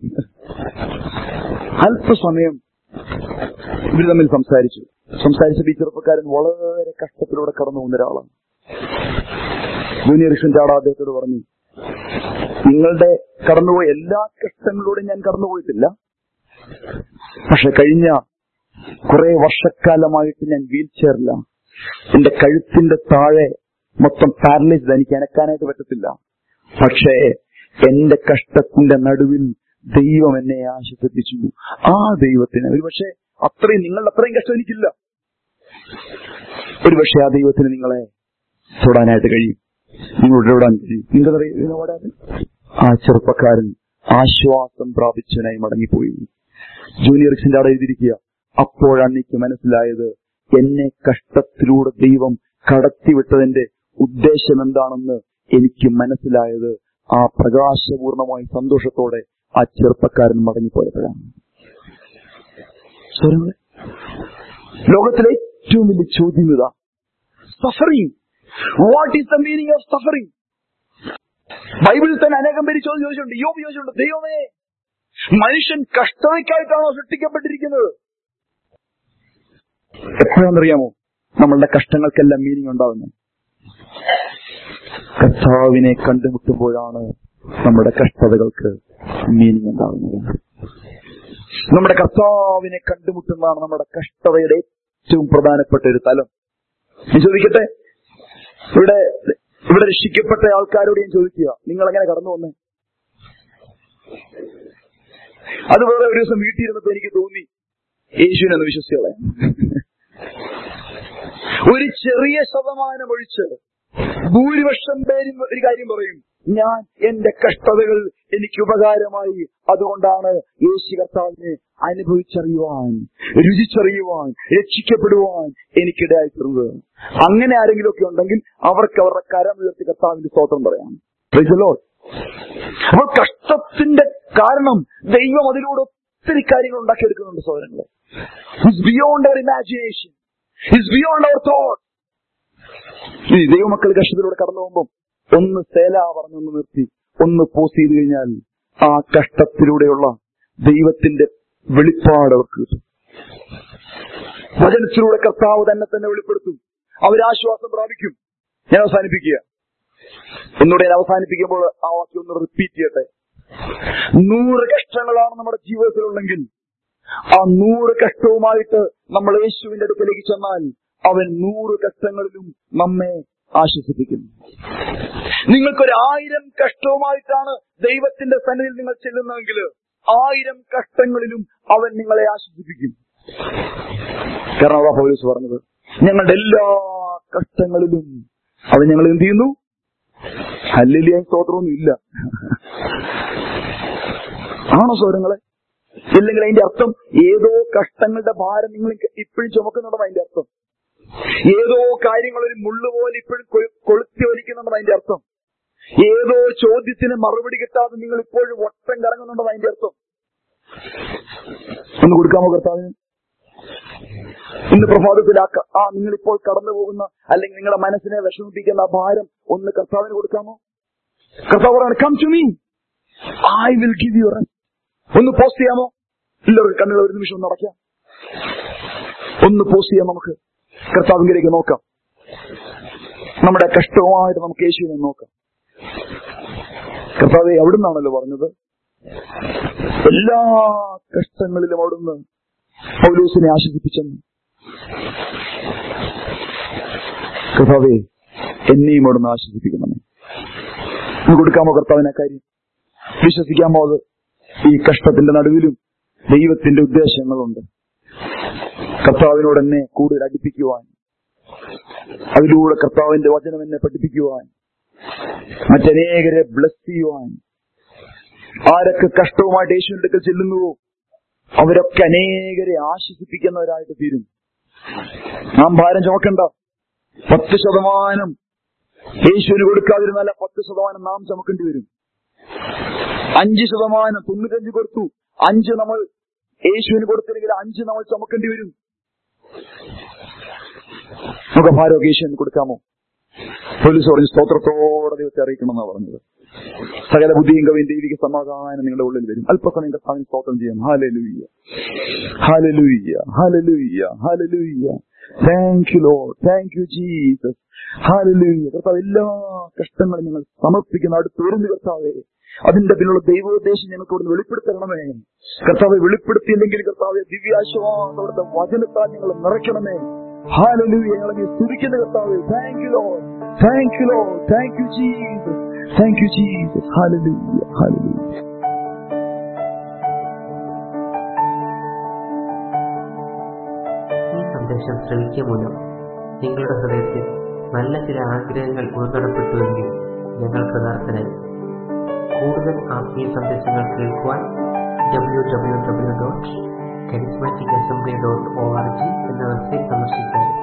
അല്പസമയം ഇവർ തമ്മിൽ സംസാരിച്ചു സംസാരിച്ചപ്പോൾ ഈ ചെറുപ്പക്കാരൻ വളരെ കഷ്ടത്തിലൂടെ കടന്നു പോകുന്ന ഒരാളാണ് ജൂനിയർ കൃഷ്ണൻ ചാട അദ്ദേഹത്തോട് പറഞ്ഞു നിങ്ങളുടെ കടന്നുപോയ എല്ലാ കഷ്ടങ്ങളിലൂടെയും ഞാൻ കടന്നുപോയിട്ടില്ല പക്ഷെ കഴിഞ്ഞ കുറെ വർഷക്കാലമായിട്ട് ഞാൻ വീൽ ചെയറില്ല എന്റെ കഴുത്തിന്റെ താഴെ മൊത്തം പാരലൈസ്ഡ് എനിക്ക് അനക്കാനായിട്ട് പറ്റത്തില്ല പക്ഷേ എന്റെ കഷ്ടത്തിന്റെ നടുവിൽ ദൈവം എന്നെ ആശ്വസിപ്പിച്ചു ആ ദൈവത്തിന് ഒരുപക്ഷെ അത്രയും നിങ്ങളുടെ അത്രയും കഷ്ടം എനിക്കില്ല ഒരുപക്ഷെ ആ ദൈവത്തിന് നിങ്ങളെ തൊടാനായിട്ട് കഴിയും നിങ്ങളോട് ഇടാൻ കഴിയും നിങ്ങളറിയാം ആ ചെറുപ്പക്കാരൻ ആശ്വാസം പ്രാപിച്ചവനായി മടങ്ങിപ്പോയി ജൂനിയർസിന്റെ അവിടെ എഴുതിയിരിക്കുക അപ്പോഴാണ് എനിക്ക് മനസ്സിലായത് എന്നെ കഷ്ടത്തിലൂടെ ദൈവം കടത്തിവിട്ടതിന്റെ ഉദ്ദേശം എന്താണെന്ന് എനിക്ക് മനസ്സിലായത് ആ പ്രകാശപൂർണമായി സന്തോഷത്തോടെ ആ ചെറുപ്പക്കാരൻ മടങ്ങിപ്പോയപ്പോഴാണ് സ്വരങ്ങളെ ലോകത്തിലെ ഏറ്റവും വലിയ ചോദ്യം ഇതാ suffering what is the meaning of suffering ബൈബിളിൽ തന്നെ അനേകം പേര് ചോദ്യം ചോദിച്ചിട്ടുണ്ട് യോബ് ചോദിച്ചിട്ടുണ്ട് ദൈവമേ മനുഷ്യൻ കഷ്ടതയ്ക്കായിട്ടാണോ സൃഷ്ടിക്കപ്പെട്ടിരിക്കുന്നത് എപ്പോഴാണെന്നറിയാമോ നമ്മളുടെ കഷ്ടങ്ങൾക്കെല്ലാം മീനിങ് ഉണ്ടാവുന്നത് കർത്താവിനെ കണ്ടുമുട്ടുമ്പോഴാണ് നമ്മുടെ കഷ്ടതകൾക്ക് മീനിങ് ഉണ്ടാവുന്നത് നമ്മുടെ കർത്താവിനെ കണ്ടുമുട്ടുന്നതാണ് നമ്മുടെ കഷ്ടതയുടെ ഏറ്റവും പ്രധാനപ്പെട്ട ഒരു തലം ഞാൻ ചോദിക്കട്ടെ ഇവിടെ ഇവിടെ രക്ഷിക്കപ്പെട്ട ആൾക്കാരോട് ഞാൻ ചോദിക്കുക നിങ്ങൾ എങ്ങനെ കടന്നു വന്നേ അത് വേറെ ഒരു ദിവസം വീട്ടിൽ ഇരുന്നപ്പോ എനിക്ക് തോന്നി യേശുവിനെന്ന് വിശ്വസിച്ചോളെ ഒരു ചെറിയ ശതമാനം ഒഴിച്ച് ഭൂരിപക്ഷം പേരും ഒരു കാര്യം പറയും ഞാൻ എന്റെ കഷ്ടതകൾ എനിക്ക് ഉപകാരമായി അതുകൊണ്ടാണ് യേശു കർത്താവിനെ അനുഭവിച്ചറിയുവാൻ രുചിച്ചറിയുവാൻ രക്ഷിക്കപ്പെടുവാൻ എനിക്കിടയായി തീർന്നത് അങ്ങനെ ആരെങ്കിലും ഒക്കെ ഉണ്ടെങ്കിൽ അവർക്ക് അവരുടെ കരം ഉയർത്തി കർത്താവിന്റെ സ്തോത്രം പറയാം Praise the Lord. അപ്പോൾ കഷ്ടത്തിന്റെ കാരണം ദൈവം അതിലൂടെ ഒത്തിരി കാര്യങ്ങൾ ഉണ്ടാക്കിയെടുക്കുന്നുണ്ട് സഹോദരങ്ങളെ is beyond our imagination is beyond our thought ഈ ദൈവമക്കൾ കഷ്ടത്തിലൂടെ കടന്നു പോകുമ്പോൾ ഒന്ന് സേല പറഞ്ഞൊന്ന് നിർത്തി ഒന്ന് പോസ് ചെയ്ത് കഴിഞ്ഞാൽ ആ കഷ്ടത്തിലൂടെയുള്ള ദൈവത്തിന്റെ വെളിപ്പാട് അവർക്ക് കിട്ടും വചനത്തിലൂടെ കർത്താവ് തന്നെ തന്നെ വെളിപ്പെടുത്തും അവരാശ്വാസം പ്രാപിക്കും ഞാൻ അവസാനിപ്പിക്കുക ഒന്നുകൂടെ ഞാൻ അവസാനിപ്പിക്കുമ്പോൾ ആ വാക്യം ഒന്ന് റിപ്പീറ്റ് ചെയ്യട്ടെ നൂറ് കഷ്ടങ്ങളാണ് നമ്മുടെ ജീവിതത്തിലുള്ളെങ്കിൽ ആ നൂറ് കഷ്ടവുമായിട്ട് നമ്മൾ യേശുവിന്റെ അടുക്കലേക്ക് ചെന്നാൽ അവൻ നൂറ് കഷ്ടങ്ങളിലും നമ്മെ ആശ്വസിപ്പിക്കും നിങ്ങൾക്കൊരു ആയിരം കഷ്ടവുമായിട്ടാണ് ദൈവത്തിന്റെ സന്നിധിയിൽ നിങ്ങൾ ചെല്ലുന്നതെങ്കിൽ ആയിരം കഷ്ടങ്ങളിലും അവൻ നിങ്ങളെ ആശ്വസിപ്പിക്കും കാരണം അതാ പൗലോസ് പറഞ്ഞത് ഞങ്ങളുടെ എല്ലാ കഷ്ടങ്ങളിലും അവൻ ഞങ്ങൾ എന്ത് ചെയ്യുന്നു ഹല്ലേലിയ സ്തോത്രമൊന്നും ഇല്ല ആണോ സൗരങ്ങളെ ഇല്ലെങ്കിൽ അതിന്റെ അർത്ഥം ഏതോ കഷ്ടങ്ങളുടെ ഭാരം നിങ്ങൾ ഇപ്പോഴും ചുമക്കുന്നുണ്ടെന്ന് അതിന്റെ അർത്ഥം ഏതോ കാര്യങ്ങൾ ഒരു മുള്ളുപോലെ ഇപ്പോഴും കൊ- കൊളുത്തി വലിക്കുന്നുണ്ടെന്ന് അതിന്റെ അർത്ഥം ഏതോ ചോദ്യത്തിന് മറുപടി കിട്ടാതെ നിങ്ങൾ ഇപ്പോഴും ഒട്ടം കറങ്ങുന്നുണ്ടെന്ന് അതിന്റെ അർത്ഥം ഒന്ന് കൊടുക്കാമോ കർത്താവിന് ഇന്ന് പ്രഭാതത്തിൽ ആ ക- ആ നിങ്ങൾ ഇപ്പോൾ കടന്നു പോകുന്ന അല്ലെങ്കിൽ നിങ്ങളുടെ മനസ്സിനെ വിഷമിപ്പിക്കുന്ന ആ ഭാരം ഒന്ന് കർത്താവിന് കൊടുക്കാമോ കർത്താവ് പറയാണ് come to me I will give you rest ഒന്ന് പോസ്റ്റ് ചെയ്യാമോ എല്ലാവർക്കും കണ്ണുകൾ ഒരു നിമിഷം ഒന്ന് അടയ്ക്കാം ഒന്ന് പോസ്റ്റ് ചെയ്യാം നമുക്ക് കർത്താവിലേക്ക് നോക്കാം നമ്മുടെ കഷ്ടവുമായിട്ട് നമുക്ക് യേശുവിനെ നോക്കാം കർത്താവെ അവിടുന്നാണല്ലോ പറഞ്ഞത് എല്ലാ കഷ്ടങ്ങളിലും അവിടുന്ന് പൗലൂസിനെ ആശ്വസിപ്പിച്ചെന്ന് കർത്താവെ എന്നെയും അവിടുന്ന് ആശ്വസിപ്പിക്കണമേ ഒന്ന് കൊടുക്കാമോ കർത്താവിനെ കാര്യം വിശ്വസിക്കാമോ അത് ഈ കഷ്ടത്തിന്റെ നടുവിലും ദൈവത്തിന്റെ ഉദ്ദേശങ്ങളുണ്ട് കർത്താവിനോട് എന്നെ കൂടുതൽ അടുപ്പിക്കുവാൻ അതിലൂടെ കർത്താവിന്റെ വചനം എന്നെ പഠിപ്പിക്കുവാൻ മറ്റനേകരെ ബ്ലസ് ചെയ്യുവാൻ ആരൊക്കെ കഷ്ടവുമായിട്ട് യേശുവിന്റെ അടുക്കൽ ചെല്ലുന്നുവോ അവരൊക്കെ അനേകരെ ആശ്വസിപ്പിക്കുന്നവരായിട്ട് തീരും നാം ഭാരം ചുമക്കണ്ട പത്ത് ശതമാനം യേശുവിന് കൊടുക്കാതിരുന്നല്ല പത്ത് ശതമാനം നാം ചുമക്കേണ്ടി വരും അഞ്ച് ശതമാനം തൊണ്ണൂറ്റഞ്ച് കൊടുത്തു അഞ്ച് നമ്മൾ യേശുവിന് കൊടുത്തില്ലെങ്കിൽ അഞ്ച് നമ്മൾ ചുമക്കേണ്ടി വരും നമുക്ക് ഭാരമൊക്കെ യേശുവിന് കൊടുക്കാമോ പോലീസ് പറഞ്ഞു സ്തോത്രത്തോടെ ദൈവത്തെ അറിയിക്കണമെന്നാണ് പറഞ്ഞത് സകല ബുദ്ധിയും കവിയും ദൈവിക സമാധാനം നിങ്ങളുടെ ഉള്ളിൽ വരും അല്പസമയം കർത്താവിന് സ്തോത്രം ചെയ്യാം hallelujah hallelujah hallelujah hallelujah thank you Lord thank you Jesus hallelujah കർത്താവ് എല്ലാ കഷ്ടങ്ങളും ഞങ്ങൾ സമർപ്പിക്കുന്ന അടുത്ത് വരുന്ന കർത്താവേ അതിന്റെ പിന്നുള്ള ദൈവോദ്ദേശം ഞങ്ങൾക്ക് ഇവിടുന്ന് വെളിപ്പെടുത്തരണമേ കർത്താവെ വെളിപ്പെടുത്തിയില്ലെങ്കിൽ കർത്താവെ ദിവ്യാശ്വാസം അവിടുത്തെ വചനത്താൽ ഞങ്ങൾ നിറയ്ക്കണമേ ഹാലലൂയ ഞങ്ങളെ സ്തുതിക്കുന്ന കർത്താവെ thank you Lord thank you Lord thank you Jesus thank you Jesus hallelujah hallelujah ഈ സന്ദേശം ശ്രവിക്കുക മൂലം നിങ്ങളുടെ ഹൃദയത്തിൽ നല്ല ചില ആഗ്രഹങ്ങൾ ഉൾനടപ്പെട്ടുവെങ്കിൽ ഞങ്ങൾ കൃതാർത്ഥനായി കൂടുതൽ ആത്മീയ സന്ദേശങ്ങൾ കേൾക്കുവാൻ W W W dot charismatic assembly dot O R G എന്ന വെബ്സൈറ്റ് സന്ദർശിച്ചാൽ